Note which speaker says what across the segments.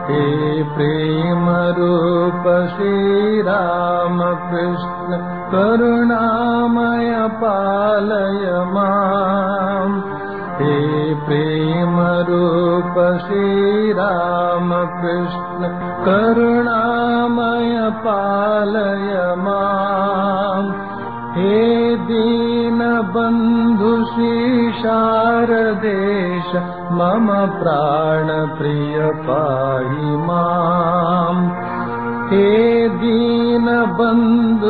Speaker 1: हे प्रेमरूप श्रीरामकृष्ण करुणामय पालय माम् हे प्रेमरूप श्रीरामकृष्ण करुणामय पालय माम् हे दीनबन्धु शारदेश मम प्राणप्रिय पाहि माम् हे दीनबन्धु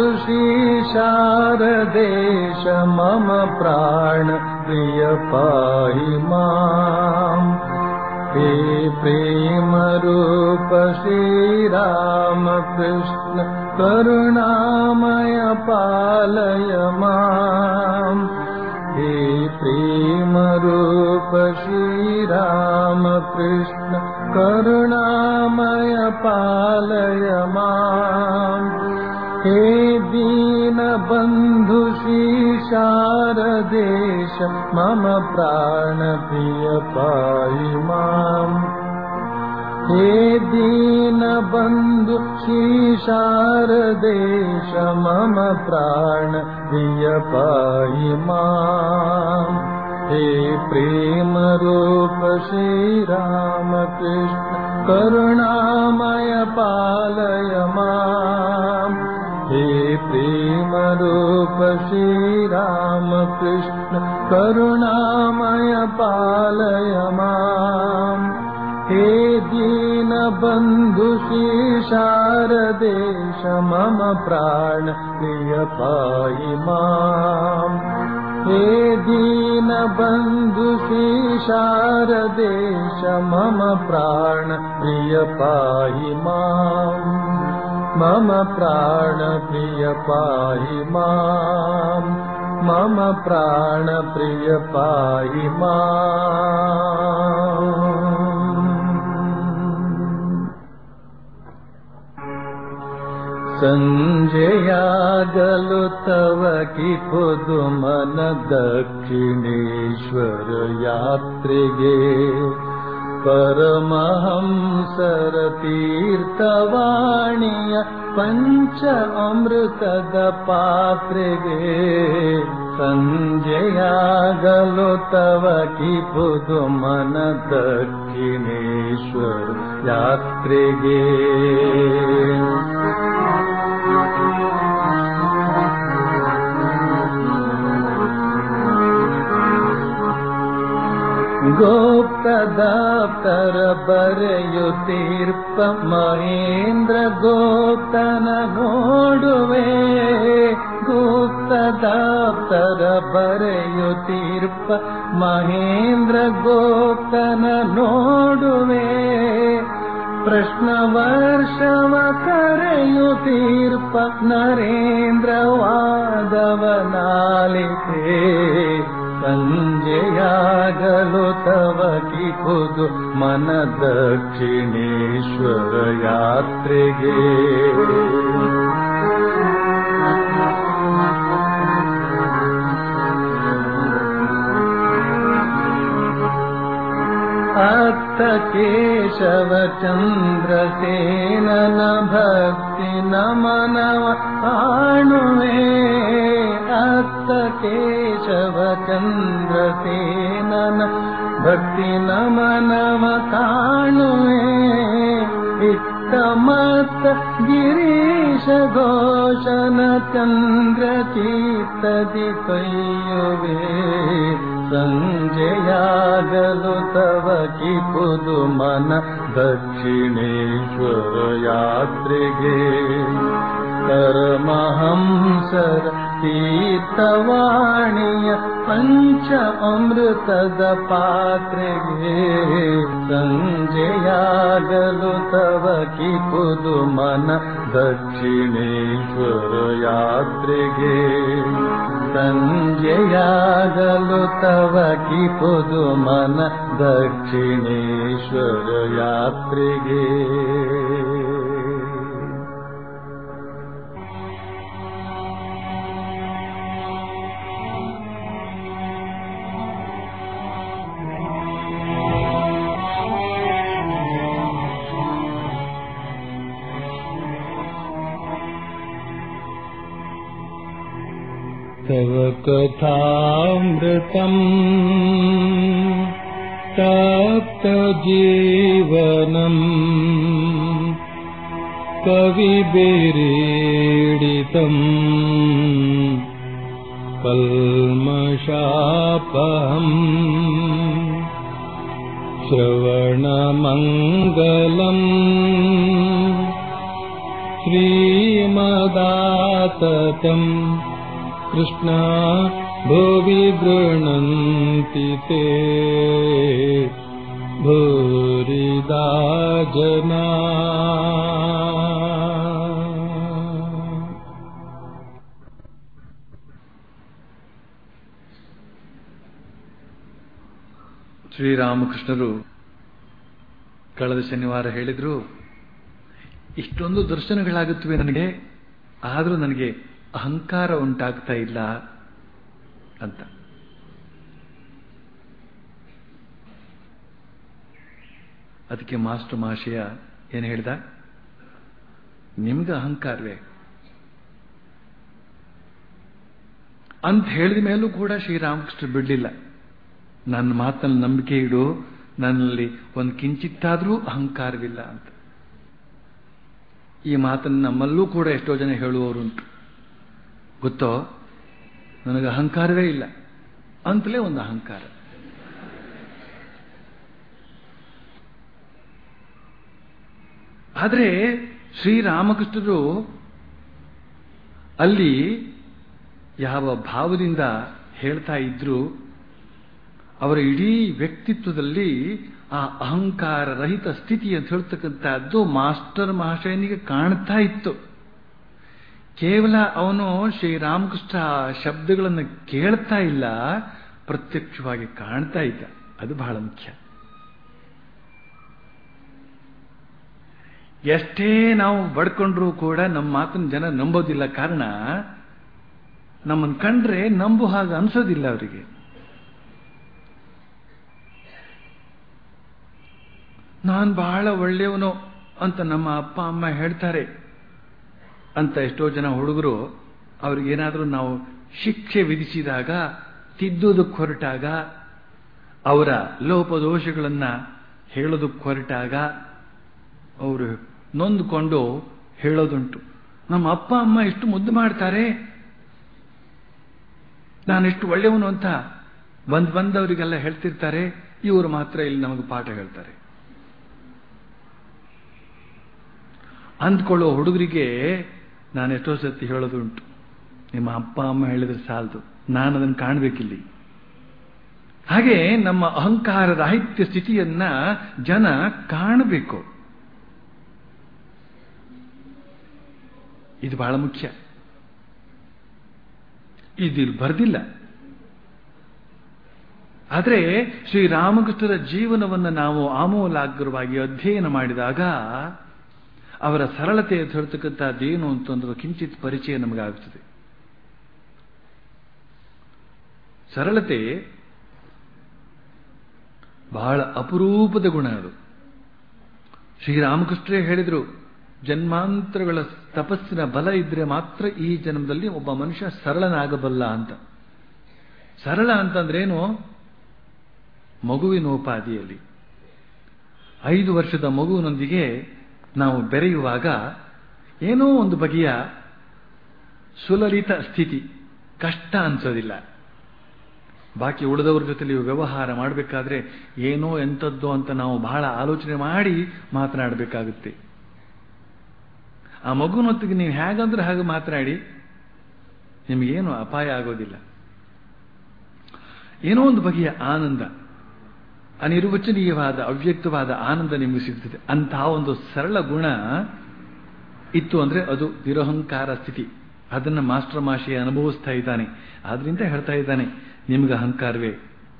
Speaker 1: शारदेश मम प्राणप्रिय पाहि माम् हे प्रेमरूप श्रीरामकृष्ण करुणामय पालय माम् हे प्रेमरूप श्रीरामकृष्ण करुणामय पालय माम् हे दीनबन्धु शारदेश मम प्राणप्रिय पाहि माम् हे दीनबन्धु शारदेश मम प्राणप्रिय पाहि माम् हे प्रेमरूप श्रीरामकृष्ण करुणामय पालय माम् हे प्रेमरूप श्रीरामकृष्ण करुणामय पालय माम् हे दीनबन्धु शारदेश मम प्राण प्रिय पाहि माम् हे दीनबन्धु शारदेश मम प्राण प्रिय पाहि माम् मम प्राण प्रिय पाहि माम् मम प्राण प्रिय पाहि माम् ಸಂಜೆಯಾಗಲು ತವ ಕಿಪುದು ಮನ ದಕ್ಷಿಣೇಶ್ವರ ಯಾತ್ರೆಗೆ ಪರಮಹಂಸರ ತೀರ್ಥವಾಣಿಯ ಪಂಚ ಅಮೃತದ ಪಾತ್ರೆಗೆ ಸಂಜೆಯಾಗಲು ತವ ಕಿಪುದು ಮನ ದಕ್ಷಿಣೇಶ್ವರ ಯಾತ್ರೆಗೆ ಗೋಪ್ತದಾಪ್ತರ ಬರೆಯುತ್ತೀರ್ಪ ಮಹೇಂದ್ರ ಗೋಪ್ತನ ನೋಡುವೆ ಗುಪ್ತದಾಪ್ತರ ಬರೆಯುತ್ತೀರ್ಪ ಮಹೇಂದ್ರ ಗೋಪ್ತನ ನೋಡುವೆ ಪ್ರಶ್ನ ವರ್ಷವ ಕರೆಯುತ್ತೀರ್ಪ ನರೇಂದ್ರ ವಾದವನಾಲಿತೆ ಸಂಜೆಯಾಗಲು ತವ ಕಿಪುದು ಮನ ದಕ್ಷಿಣೇಶ್ವರ ಯಾತ್ರೆಗೆ ಅತ್ತ ಕೇಶವ ಚಂದ್ರಸೇನನ ಭಕ್ತಿ ನಮನವ ಕಾಣುವೆ ಅತ್ತ ಕೇಶವ ಚಂದ್ರಸೇನನ ಭಕ್ತಿ ನಮನವ ಕಾಣುವೆ ಇತ್ತ ಮತ್ತ ಗಿರೀಶ ಘೋಷನ ಚಂದ್ರ ಚೀತದಿ ಕೈಯುವೆ ಸಂಜೆಯಾಗಲು ತವ ಕಿಪುದು ಮನ ದಕ್ಷಿಣೇಶ್ವರ ಯಾತ್ರೆಗೆ ಪರಮಹಂಸರ ತೀರ್ಥವಾಣಿಯ ಪಂಚ ಅಮೃತದ ಪಾತ್ರೆಗೆ ಸಂಜೆಯಾಗಲು ತವ ಕಿಪುದು ಮನ ದಕ್ಷಿಣೇಶ್ವರ ಯಾತ್ರೆಗೆ ಸಂಜೆಯಾಗಲು ತವ ಕಿಪುದು ಮನ ದಕ್ಷಿಣೇಶ್ವರ ಯಾತ್ರೆಗೆ तव कथामृतम् तप्तजीवनम् कविभिरीडितम् कल्मषापहम् श्रवणमङ्गलम् श्रीमदाततम् कृष्णा भुवि गृह्णन्ति ते भूरिदा जना
Speaker 2: ಶ್ರೀರಾಮಕೃಷ್ಣರು ಕಳೆದ ಶನಿವಾರ ಹೇಳಿದ್ರು ಇಷ್ಟೊಂದು ದರ್ಶನಗಳಾಗುತ್ತವೆ ನನಗೆ ಆದರೂ ನನಗೆ ಅಹಂಕಾರ ಉಂಟಾಗ್ತಾ ಇಲ್ಲ ಅಂತ ಅದಕ್ಕೆ ಮಾಸ್ಟರ್ ಮಹಾಶಯ ಏನು ಹೇಳ್ದ ನಿಮ್ಗೆ ಅಹಂಕಾರವೇ ಅಂತ ಹೇಳಿದ ಮೇಲೂ ಕೂಡ ಶ್ರೀರಾಮಕೃಷ್ಣ ಬಿಡಲಿಲ್ಲ ನನ್ನ ಮಾತಲ್ಲಿ ನಂಬಿಕೆ ಇಡು ನನ್ನಲ್ಲಿ ಒಂದು ಕಿಂಚಿತ್ತಾದರೂ ಅಹಂಕಾರವಿಲ್ಲ ಅಂತ ಈ ಮಾತನ್ನು ನಮ್ಮಲ್ಲೂ ಕೂಡ ಎಷ್ಟೋ ಜನ ಹೇಳುವವರುಂಟು ಗೊತ್ತೋ ನನಗೆ ಅಹಂಕಾರವೇ ಇಲ್ಲ ಅಂತಲೇ ಒಂದು ಅಹಂಕಾರ ಆದರೆ ಶ್ರೀರಾಮಕೃಷ್ಣರು ಅಲ್ಲಿ ಯಾವ ಭಾವದಿಂದ ಹೇಳ್ತಾ ಇದ್ರು ಅವರ ಇಡೀ ವ್ಯಕ್ತಿತ್ವದಲ್ಲಿ ಆ ಅಹಂಕಾರ ರಹಿತ ಸ್ಥಿತಿ ಅಂತ ಹೇಳ್ತಕ್ಕಂಥದ್ದು ಮಾಸ್ಟರ್ ಮಹಾಶಯನಿಗೆ ಕಾಣ್ತಾ ಇತ್ತು ಕೇವಲ ಅವನು ಶ್ರೀರಾಮಕೃಷ್ಣ ಶಬ್ದಗಳನ್ನು ಕೇಳ್ತಾ ಇಲ್ಲ ಪ್ರತ್ಯಕ್ಷವಾಗಿ ಕಾಣ್ತಾ ಇದ್ದ ಅದು ಬಹಳ ಮುಖ್ಯ ಎಷ್ಟೇ ನಾವು ಬಡ್ಕೊಂಡ್ರೂ ಕೂಡ ನಮ್ಮ ಮಾತನ್ನು ಜನ ನಂಬೋದಿಲ್ಲ ಕಾರಣ ನಮ್ಮನ್ನು ಕಂಡ್ರೆ ನಂಬು ಹಾಗೆ ಅನ್ಸೋದಿಲ್ಲ ಅವರಿಗೆ ನಾನು ಬಹಳ ಒಳ್ಳೆಯವನು ಅಂತ ನಮ್ಮ ಅಪ್ಪ ಅಮ್ಮ ಹೇಳ್ತಾರೆ ಅಂತ ಎಷ್ಟೋ ಜನ ಹುಡುಗರು ಅವ್ರಿಗೇನಾದರೂ ನಾವು ಶಿಕ್ಷೆ ವಿಧಿಸಿದಾಗ ತಿದ್ದೋದಕ್ಕೆ ಹೊರಟಾಗ ಅವರ ಲೋಪದೋಷಗಳನ್ನು ಹೇಳೋದಕ್ಕೆ ಹೊರಟಾಗ ಅವರು ನೊಂದುಕೊಂಡು ಹೇಳೋದುಂಟು ನಮ್ಮ ಅಪ್ಪ ಅಮ್ಮ ಎಷ್ಟು ಮುದ್ದು ಮಾಡ್ತಾರೆ ನಾನೆಷ್ಟು ಒಳ್ಳೆಯವನು ಅಂತ ಬಂದ್ ಬಂದವರಿಗೆಲ್ಲ ಹೇಳ್ತಿರ್ತಾರೆ ಇವರು ಮಾತ್ರ ಇಲ್ಲಿ ನಮಗೆ ಪಾಠ ಹೇಳ್ತಾರೆ ಅಂದ್ಕೊಳ್ಳೋ ಹುಡುಗರಿಗೆ ನಾನು ಎಷ್ಟೋ ಸತಿ ಹೇಳೋದುಂಟು ನಿಮ್ಮ ಅಪ್ಪ ಅಮ್ಮ ಹೇಳಿದ್ರೆ ಸಾಲದು ನಾನು ಅದನ್ನು ಕಾಣಬೇಕಿಲ್ಲಿ ಹಾಗೆ ನಮ್ಮ ಅಹಂಕಾರ ರಾಹಿತ್ಯ ಸ್ಥಿತಿಯನ್ನ ಜನ ಕಾಣಬೇಕು ಇದು ಬಹಳ ಮುಖ್ಯ ಇದಿಲ್ಲಿ ಬರ್ದಿಲ್ಲ ಆದರೆ ಶ್ರೀರಾಮಕೃಷ್ಣರ ಜೀವನವನ್ನು ನಾವು ಆಮೂಲಾಗ್ರವಾಗಿ ಅಧ್ಯಯನ ಮಾಡಿದಾಗ ಅವರ ಸರಳತೆ ಹೇಳ್ತಕ್ಕಂಥದ್ದೇನು ಅಂತಂದ್ರೆ ಕಿಂಚಿತ್ ಪರಿಚಯ ನಮಗಾಗುತ್ತದೆ ಸರಳತೆ ಬಹಳ ಅಪರೂಪದ ಗುಣ ಅದು ಶ್ರೀರಾಮಕೃಷ್ಣರೇ ಹೇಳಿದರು ಜನ್ಮಾಂತರಗಳ ತಪಸ್ಸಿನ ಬಲ ಇದ್ರೆ ಮಾತ್ರ ಈ ಜನ್ಮದಲ್ಲಿ ಒಬ್ಬ ಮನುಷ್ಯ ಸರಳನಾಗಬಲ್ಲ ಅಂತ ಸರಳ ಅಂತಂದ್ರೇನು ಮಗುವಿನೋಪಾದಿಯಲ್ಲಿ ಐದು ವರ್ಷದ ಮಗುವಿನೊಂದಿಗೆ ನಾವು ಬೆರೆಯುವಾಗ ಏನೋ ಒಂದು ಬಗೆಯ ಸುಲಲಿತ ಸ್ಥಿತಿ ಕಷ್ಟ ಅನ್ಸೋದಿಲ್ಲ ಬಾಕಿ ಉಳಿದವ್ರ ಜೊತೆಲಿ ವ್ಯವಹಾರ ಮಾಡಬೇಕಾದ್ರೆ ಏನೋ ಎಂಥದ್ದು ಅಂತ ನಾವು ಬಹಳ ಆಲೋಚನೆ ಮಾಡಿ ಮಾತನಾಡಬೇಕಾಗುತ್ತೆ ಆ ಮಗುನೊತ್ತಿಗೆ ನೀವು ಹೇಗಂದ್ರೆ ಹಾಗೆ ಮಾತನಾಡಿ ನಿಮಗೇನು ಅಪಾಯ ಆಗೋದಿಲ್ಲ ಏನೋ ಒಂದು ಬಗೆಯ ಆನಂದ ಅನಿರ್ವಚನೀಯವಾದ ಅವ್ಯಕ್ತವಾದ ಆನಂದ ನಿಮಗೆ ಸಿಗ್ತದೆ ಅಂತಹ ಒಂದು ಸರಳ ಗುಣ ಇತ್ತು ಅಂದ್ರೆ ಅದು ನಿರಹಂಕಾರ ಸ್ಥಿತಿ ಅದನ್ನ ಮಾಸ್ಟರ್ ಮಾಶಿಯ ಅನುಭವಿಸ್ತಾ ಇದ್ದಾನೆ ಆದ್ರಿಂದ ಹೇಳ್ತಾ ಇದ್ದಾನೆ ನಿಮ್ಗೆ ಅಹಂಕಾರವೇ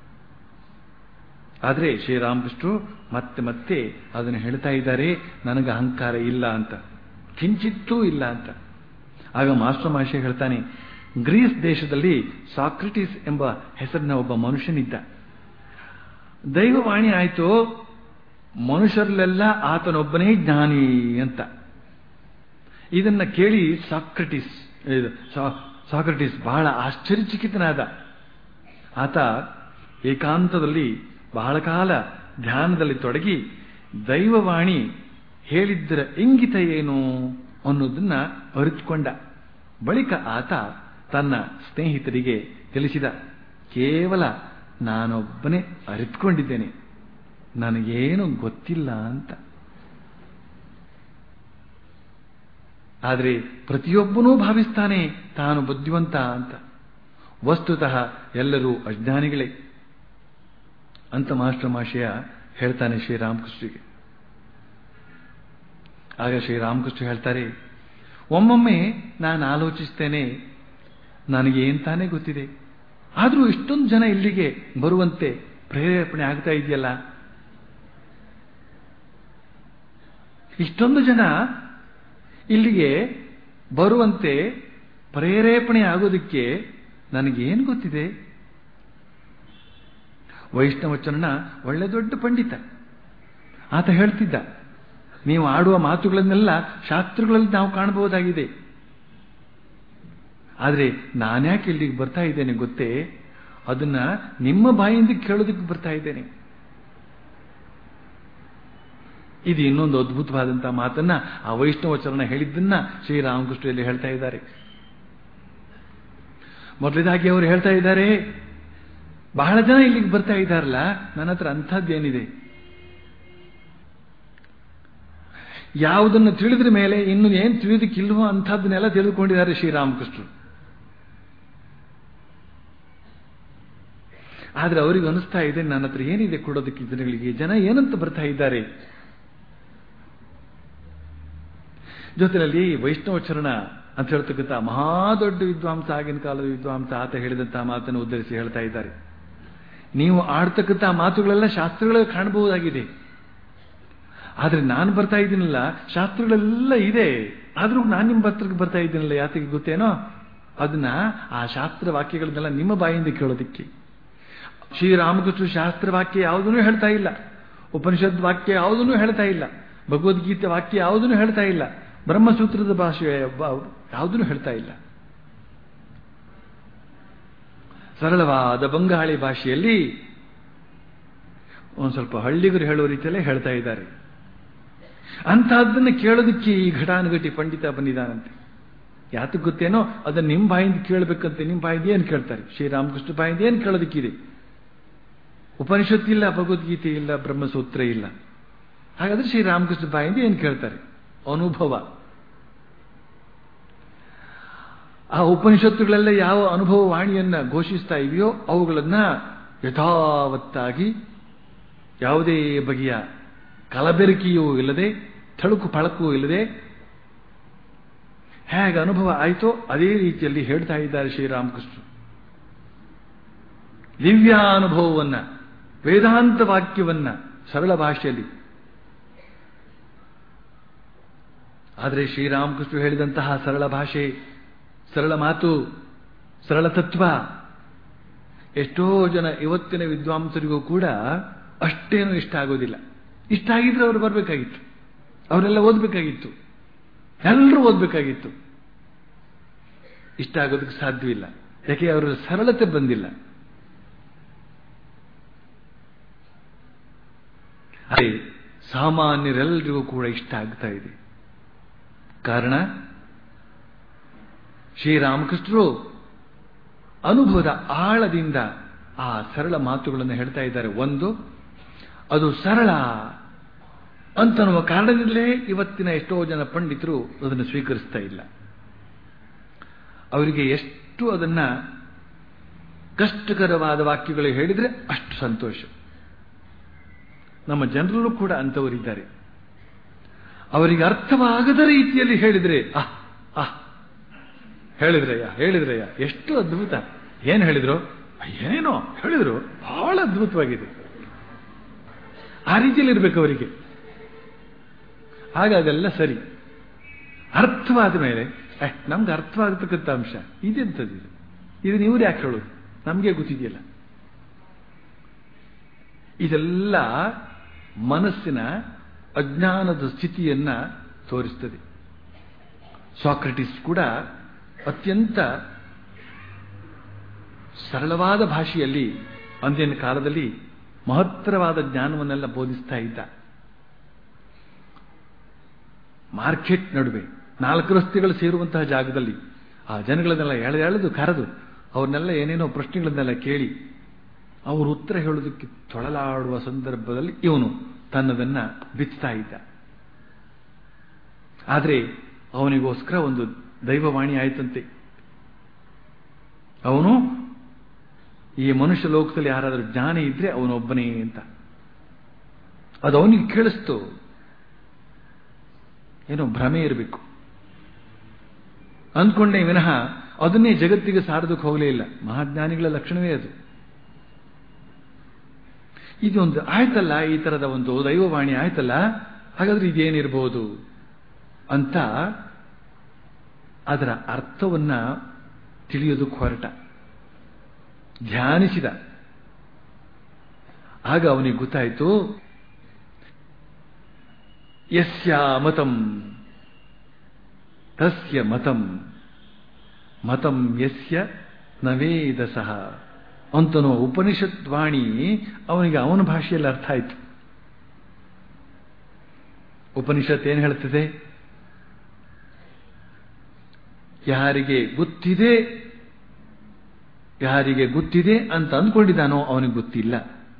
Speaker 2: ಆದ್ರೆ ಶ್ರೀರಾಮಕೃಷ್ಣರು ಮತ್ತೆ ಮತ್ತೆ ಅದನ್ನು ಹೇಳ್ತಾ ಇದ್ದಾರೆ ನನಗೆ ಅಹಂಕಾರ ಇಲ್ಲ ಅಂತ ಕಿಂಚಿತ್ತೂ ಇಲ್ಲ ಅಂತ ಆಗ ಮಾಸ್ಟರ್ ಮಹರ್ಷಿ ಹೇಳ್ತಾನೆ ಗ್ರೀಸ್ ದೇಶದಲ್ಲಿ ಸಾಕ್ರಿಟಿಸ್ ಎಂಬ ಹೆಸರಿನ ಒಬ್ಬ ಮನುಷ್ಯನಿದ್ದ ದೈವವಾಣಿ ಆಯಿತು ಮನುಷ್ಯರಲ್ಲೆಲ್ಲ ಆತನೊಬ್ಬನೇ ಜ್ಞಾನಿ ಅಂತ ಇದನ್ನ ಕೇಳಿ ಸಾಕ್ರಟಿಸ್ ಸಾಕ್ರಟಿಸ್ ಬಹಳ ಆಶ್ಚರ್ಯಚಕಿತನಾದ ಆತ ಏಕಾಂತದಲ್ಲಿ ಬಹಳ ಕಾಲ ಧ್ಯಾನದಲ್ಲಿ ತೊಡಗಿ ದೈವವಾಣಿ ಹೇಳಿದ್ದರ ಇಂಗಿತ ಏನು ಅನ್ನೋದನ್ನ ಅರಿತುಕೊಂಡ ಬಳಿಕ ಆತ ತನ್ನ ಸ್ನೇಹಿತರಿಗೆ ತಿಳಿಸಿದ ಕೇವಲ ನಾನೊಬ್ಬನೇ ಅರಿತುಕೊಂಡಿದ್ದೇನೆ ನನಗೇನು ಗೊತ್ತಿಲ್ಲ ಅಂತ ಆದರೆ ಪ್ರತಿಯೊಬ್ಬನೂ ಭಾವಿಸ್ತಾನೆ ತಾನು ಬುದ್ಧಿವಂತ ಅಂತ ವಸ್ತುತಃ ಎಲ್ಲರೂ ಅಜ್ಞಾನಿಗಳೇ ಅಂತ ಮಾಸ್ಟರ್ ಮಾಶಯ ಹೇಳ್ತಾನೆ ಶ್ರೀರಾಮಕೃಷ್ಣರಿಗೆ ಆಗ ಶ್ರೀರಾಮಕೃಷ್ಣ ಹೇಳ್ತಾರೆ ಒಮ್ಮೊಮ್ಮೆ ನಾನು ಆಲೋಚಿಸ್ತೇನೆ ನನಗೆ ಏನ್ ತಾನೇ ಗೊತ್ತಿದೆ ಆದರೂ ಇಷ್ಟೊಂದು ಜನ ಇಲ್ಲಿಗೆ ಬರುವಂತೆ ಪ್ರೇರೇಪಣೆ ಆಗ್ತಾ ಇದೆಯಲ್ಲ ಇಷ್ಟೊಂದು ಜನ ಇಲ್ಲಿಗೆ ಬರುವಂತೆ ಪ್ರೇರೇಪಣೆ ಆಗೋದಕ್ಕೆ ನನಗೇನು ಗೊತ್ತಿದೆ ವೈಷ್ಣವಚರಣ ಒಳ್ಳೆ ದೊಡ್ಡ ಪಂಡಿತ ಆತ ಹೇಳ್ತಿದ್ದ ನೀವು ಆಡುವ ಮಾತುಗಳನ್ನೆಲ್ಲ ಶಾಸ್ತ್ರಗಳಲ್ಲಿ ನಾವು ಕಾಣಬಹುದಾಗಿದೆ ಆದರೆ ನಾನ್ಯಾಕೆ ಇಲ್ಲಿಗೆ ಬರ್ತಾ ಇದ್ದೇನೆ ಗೊತ್ತೇ ಅದನ್ನ ನಿಮ್ಮ ಬಾಯಿಂದ ಕೇಳೋದಕ್ಕೆ ಬರ್ತಾ ಇದ್ದೇನೆ ಇದು ಇನ್ನೊಂದು ಅದ್ಭುತವಾದಂತಹ ಮಾತನ್ನ ಆ ವೈಷ್ಣವಚರಣ ಹೇಳಿದ್ದನ್ನ ಶ್ರೀರಾಮಕೃಷ್ಣಲ್ಲಿ ಹೇಳ್ತಾ ಇದ್ದಾರೆ ಮೊದಲದಾಗಿ ಅವರು ಹೇಳ್ತಾ ಇದ್ದಾರೆ ಬಹಳ ಜನ ಇಲ್ಲಿಗೆ ಬರ್ತಾ ಇದ್ದಾರಲ್ಲ ನನ್ನ ಹತ್ರ ಅಂಥದ್ದೇನಿದೆ ಯಾವುದನ್ನು ತಿಳಿದ್ರ ಮೇಲೆ ಇನ್ನು ಏನು ತಿಳಿದಕ್ಕಿಲ್ವೋ ಅಂಥದ್ದನ್ನೆಲ್ಲ ತಿಳಿದುಕೊಂಡಿದ್ದಾರೆ ಶ್ರೀರಾಮಕೃಷ್ಣರು ಆದ್ರೆ ಅವರಿಗೆ ಅನಿಸ್ತಾ ಇದೆ ನನ್ನ ಹತ್ರ ಏನಿದೆ ಕೊಡೋದಕ್ಕೆ ಜನಗಳಿಗೆ ಜನ ಏನಂತ ಬರ್ತಾ ಇದ್ದಾರೆ ಜೊತೆಯಲ್ಲಿ ವೈಷ್ಣವಚರಣ ಅಂತ ಹೇಳ್ತಕ್ಕಂಥ ಮಹಾ ದೊಡ್ಡ ವಿದ್ವಾಂಸ ಆಗಿನ ಕಾಲದ ವಿದ್ವಾಂಸ ಆತ ಹೇಳಿದಂತಹ ಮಾತನ್ನು ಉദ്ധರಿಸಿ ಹೇಳ್ತಾ ಇದ್ದಾರೆ ನೀವು ಆಡ್ತಕ್ಕಂಥ ಮಾತುಗಳೆಲ್ಲ ಶಾಸ್ತ್ರಗಳಲ್ಲಿ ಕಾಣಬಹುದಾಗಿದೆ ಆದ್ರೆ ನಾನು ಬರ್ತಾ ಇದ್ದೀನಲ್ಲ ಶಾಸ್ತ್ರಗಳೆಲ್ಲ ಇದೆ ಆದ್ರೂ ನಾನು ನಿಮ್ಮ ಹತ್ರಕ್ಕೆ ಬರ್ತಾ ಇದ್ದೀನಲ್ಲ ಯಾತಕ್ಕೆ ಗೊತ್ತೇನೋ ಅದನ್ನ ಆ ಶಾಸ್ತ್ರ ವಾಕ್ಯಗಳನ್ನೆಲ್ಲ ನಿಮ್ಮ ಬಾಯಿಂದ ಕೇಳೋದಿಕ್ಕೆ ಶ್ರೀರಾಮಕೃಷ್ಣ ಶಾಸ್ತ್ರ ವಾಕ್ಯ ಯಾವುದನ್ನೂ ಹೇಳ್ತಾ ಇಲ್ಲ ಉಪನಿಷತ್ ವಾಕ್ಯ ಯಾವುದನ್ನೂ ಹೇಳ್ತಾ ಇಲ್ಲ ಭಗವದ್ಗೀತೆ ವಾಕ್ಯ ಯಾವುದನ್ನೂ ಹೇಳ್ತಾ ಇಲ್ಲ ಬ್ರಹ್ಮಸೂತ್ರದ ಭಾಷೆ ಯಾವುದನ್ನೂ ಹೇಳ್ತಾ ಇಲ್ಲ ಸರಳವಾದ ಬಂಗಾಳಿ ಭಾಷೆಯಲ್ಲಿ ಒಂದು ಸ್ವಲ್ಪ ಹಳ್ಳಿಗರು ಹೇಳುವ ರೀತಿಯಲ್ಲೇ ಹೇಳ್ತಾ ಇದ್ದಾರೆ ಅಂತಹದ್ದನ್ನು ಕೇಳೋದಕ್ಕೆ ಈ ಘಟಾನುಘಟಿ ಪಂಡಿತ ಬಂದಿದ್ದಾನಂತೆ ಯಾತಕ್ಕೆ ಗೊತ್ತೇನೋ ಅದನ್ನ ನಿಮ್ಮ ಬಾಯಿಂದ ಕೇಳಬೇಕಂತೆ ನಿಮ್ಮ ಬಾಯಿಂದ ಏನು ಕೇಳ್ತಾರೆ ಶ್ರೀರಾಮಕೃಷ್ಣ ಬಾಯಿಂದ ಏನು ಕೇಳೋದಕ್ಕಿದೆ ಉಪನಿಷತ್ತು ಇಲ್ಲ ಭಗವದ್ಗೀತೆ ಇಲ್ಲ ಬ್ರಹ್ಮಸೂತ್ರ ಇಲ್ಲ ಹಾಗಾದ್ರೆ ಶ್ರೀರಾಮಕೃಷ್ಣ ಬಾಯಿಂದ ಏನು ಕೇಳ್ತಾರೆ ಅನುಭವ ಆ ಉಪನಿಷತ್ತುಗಳೆಲ್ಲ ಯಾವ ಅನುಭವ ವಾಣಿಯನ್ನ ಘೋಷಿಸ್ತಾ ಇವೆಯೋ ಅವುಗಳನ್ನ ಯಥಾವತ್ತಾಗಿ ಯಾವುದೇ ಬಗೆಯ ಕಲಬೆರಕೆಯೂ ಇಲ್ಲದೆ ಥಳುಕು ಫಳಕು ಇಲ್ಲದೆ ಹೇಗೆ ಅನುಭವ ಆಯಿತೋ ಅದೇ ರೀತಿಯಲ್ಲಿ ಹೇಳ್ತಾ ಇದ್ದಾರೆ ಶ್ರೀರಾಮಕೃಷ್ಣ ದಿವ್ಯಾನುಭವವನ್ನ ವೇದಾಂತ ವಾಕ್ಯವನ್ನ ಸರಳ ಭಾಷೆಯಲ್ಲಿ ಆದರೆ ಶ್ರೀರಾಮಕೃಷ್ಣ ಹೇಳಿದಂತಹ ಸರಳ ಭಾಷೆ ಸರಳ ಮಾತು ಸರಳ ತತ್ವ ಎಷ್ಟೋ ಜನ ಇವತ್ತಿನ ವಿದ್ವಾಂಸರಿಗೂ ಕೂಡ ಅಷ್ಟೇನು ಇಷ್ಟ ಆಗೋದಿಲ್ಲ ಇಷ್ಟ ಆಗಿದ್ರೆ ಅವರು ಬರಬೇಕಾಗಿತ್ತು ಅವರೆಲ್ಲ ಓದಬೇಕಾಗಿತ್ತು ಎಲ್ಲರೂ ಓದಬೇಕಾಗಿತ್ತು ಇಷ್ಟ ಆಗೋದಕ್ಕೆ ಸಾಧ್ಯವಿಲ್ಲ ಯಾಕೆ ಅವರ ಸರಳತೆ ಬಂದಿಲ್ಲ ಅದೇ ಸಾಮಾನ್ಯರೆಲ್ಲರಿಗೂ ಕೂಡ ಇಷ್ಟ ಆಗ್ತಾ ಇದೆ ಕಾರಣ ಶ್ರೀರಾಮಕೃಷ್ಣರು ಅನುಭವದ ಆಳದಿಂದ ಆ ಸರಳ ಮಾತುಗಳನ್ನು ಹೇಳ್ತಾ ಇದ್ದಾರೆ ಒಂದು ಅದು ಸರಳ ಅಂತನ್ನುವ ಕಾರಣದಿಂದಲೇ ಇವತ್ತಿನ ಎಷ್ಟೋ ಜನ ಪಂಡಿತರು ಅದನ್ನು ಸ್ವೀಕರಿಸ್ತಾ ಇಲ್ಲ ಅವರಿಗೆ ಎಷ್ಟು ಅದನ್ನ ಕಷ್ಟಕರವಾದ ವಾಕ್ಯಗಳು ಹೇಳಿದ್ರೆ ಅಷ್ಟು ಸಂತೋಷ ನಮ್ಮ ಜನರಲ್ಲೂ ಕೂಡ ಅಂಥವರಿದ್ದಾರೆ ಅವರಿಗೆ ಅರ್ಥವಾಗದ ರೀತಿಯಲ್ಲಿ ಹೇಳಿದ್ರೆ ಆಹ್ ಆಹ್ ಹೇಳಿದ್ರಯ್ಯ ಹೇಳಿದ್ರಯ್ಯ ಎಷ್ಟು ಅದ್ಭುತ ಏನ್ ಹೇಳಿದ್ರು ಏನೇನೋ ಹೇಳಿದ್ರು ಬಹಳ ಅದ್ಭುತವಾಗಿದೆ ಆ ರೀತಿಯಲ್ಲಿ ಇರ್ಬೇಕು ಅವರಿಗೆ ಆಗ ಅದೆಲ್ಲ ಸರಿ ಅರ್ಥವಾದ ಮೇಲೆ ನಮ್ಗೆ ಅರ್ಥವಾಗತಕ್ಕಂಥ ಅಂಶ ಇದೆಂಥದ್ದು ಇದು ಇದು ನೀವು ಯಾಕೆ ಹೇಳೋದು ನಮಗೆ ಗೊತ್ತಿದೆಯಲ್ಲ ಇದೆಲ್ಲ ಮನಸ್ಸಿನ ಅಜ್ಞಾನದ ಸ್ಥಿತಿಯನ್ನ ತೋರಿಸ್ತದೆ ಸಾಕ್ರೆಟಿಸ್ ಕೂಡ ಅತ್ಯಂತ ಸರಳವಾದ ಭಾಷೆಯಲ್ಲಿ ಅಂದಿನ ಕಾಲದಲ್ಲಿ ಮಹತ್ತರವಾದ ಜ್ಞಾನವನ್ನೆಲ್ಲ ಬೋಧಿಸ್ತಾ ಇದ್ದ ಮಾರ್ಕೆಟ್ ನಡುವೆ ನಾಲ್ಕು ರಸ್ತೆಗಳು ಸೇರುವಂತಹ ಜಾಗದಲ್ಲಿ ಆ ಜನಗಳನ್ನೆಲ್ಲ ಎಳೆದು ಎಳೆದು ಕರೆದು ಅವ್ರನ್ನೆಲ್ಲ ಏನೇನೋ ಪ್ರಶ್ನೆಗಳನ್ನೆಲ್ಲ ಕೇಳಿ ಅವರು ಉತ್ತರ ಹೇಳೋದಕ್ಕೆ ತೊಳಲಾಡುವ ಸಂದರ್ಭದಲ್ಲಿ ಇವನು ತನ್ನದನ್ನ ಬಿಚ್ಚುತ್ತಾ ಇದ್ದ ಆದರೆ ಅವನಿಗೋಸ್ಕರ ಒಂದು ದೈವವಾಣಿ ಆಯ್ತಂತೆ ಅವನು ಈ ಮನುಷ್ಯ ಲೋಕದಲ್ಲಿ ಯಾರಾದರೂ ಜ್ಞಾನಿ ಇದ್ರೆ ಅವನೊಬ್ಬನೇ ಅಂತ ಅದು ಅವನಿಗೆ ಕೇಳಿಸ್ತು ಏನೋ ಭ್ರಮೆ ಇರಬೇಕು ಅಂದ್ಕೊಂಡೆ ವಿನಃ ಅದನ್ನೇ ಜಗತ್ತಿಗೆ ಸಾರದಕ್ಕೆ ಹೋಗಲೇ ಇಲ್ಲ ಮಹಾಜ್ಞಾನಿಗಳ ಲಕ್ಷಣವೇ ಅದು ಇದೊಂದು ಆಯ್ತಲ್ಲ ಈ ತರದ ಒಂದು ದೈವವಾಣಿ ಆಯ್ತಲ್ಲ ಹಾಗಾದ್ರೆ ಇದೇನಿರಬಹುದು ಅಂತ ಅದರ ಅರ್ಥವನ್ನ ತಿಳಿಯೋದಕ್ಕೆ ಹೊರಟ ಧ್ಯಾನಿಸಿದ ಆಗ ಅವನಿಗೆ ಗೊತ್ತಾಯಿತು ಯಸ್ಯ ಮತಂ ತಸ್ಯ ಮತಂ ಮತಂ ಯಸ್ಯ ನವೇದ ಸಹ ಅಂತನೋ ಉಪನಿಷತ್ ವಾಣಿ ಅವನಿಗೆ ಅವನ ಭಾಷೆಯಲ್ಲಿ ಅರ್ಥ ಆಯಿತು ಉಪನಿಷತ್ ಏನು ಹೇಳ್ತದೆ ಯಾರಿಗೆ ಗೊತ್ತಿದೆ ಯಾರಿಗೆ ಗೊತ್ತಿದೆ ಅಂತ ಅಂದ್ಕೊಂಡಿದ್ದಾನೋ ಅವನಿಗೆ ಗೊತ್ತಿಲ್ಲ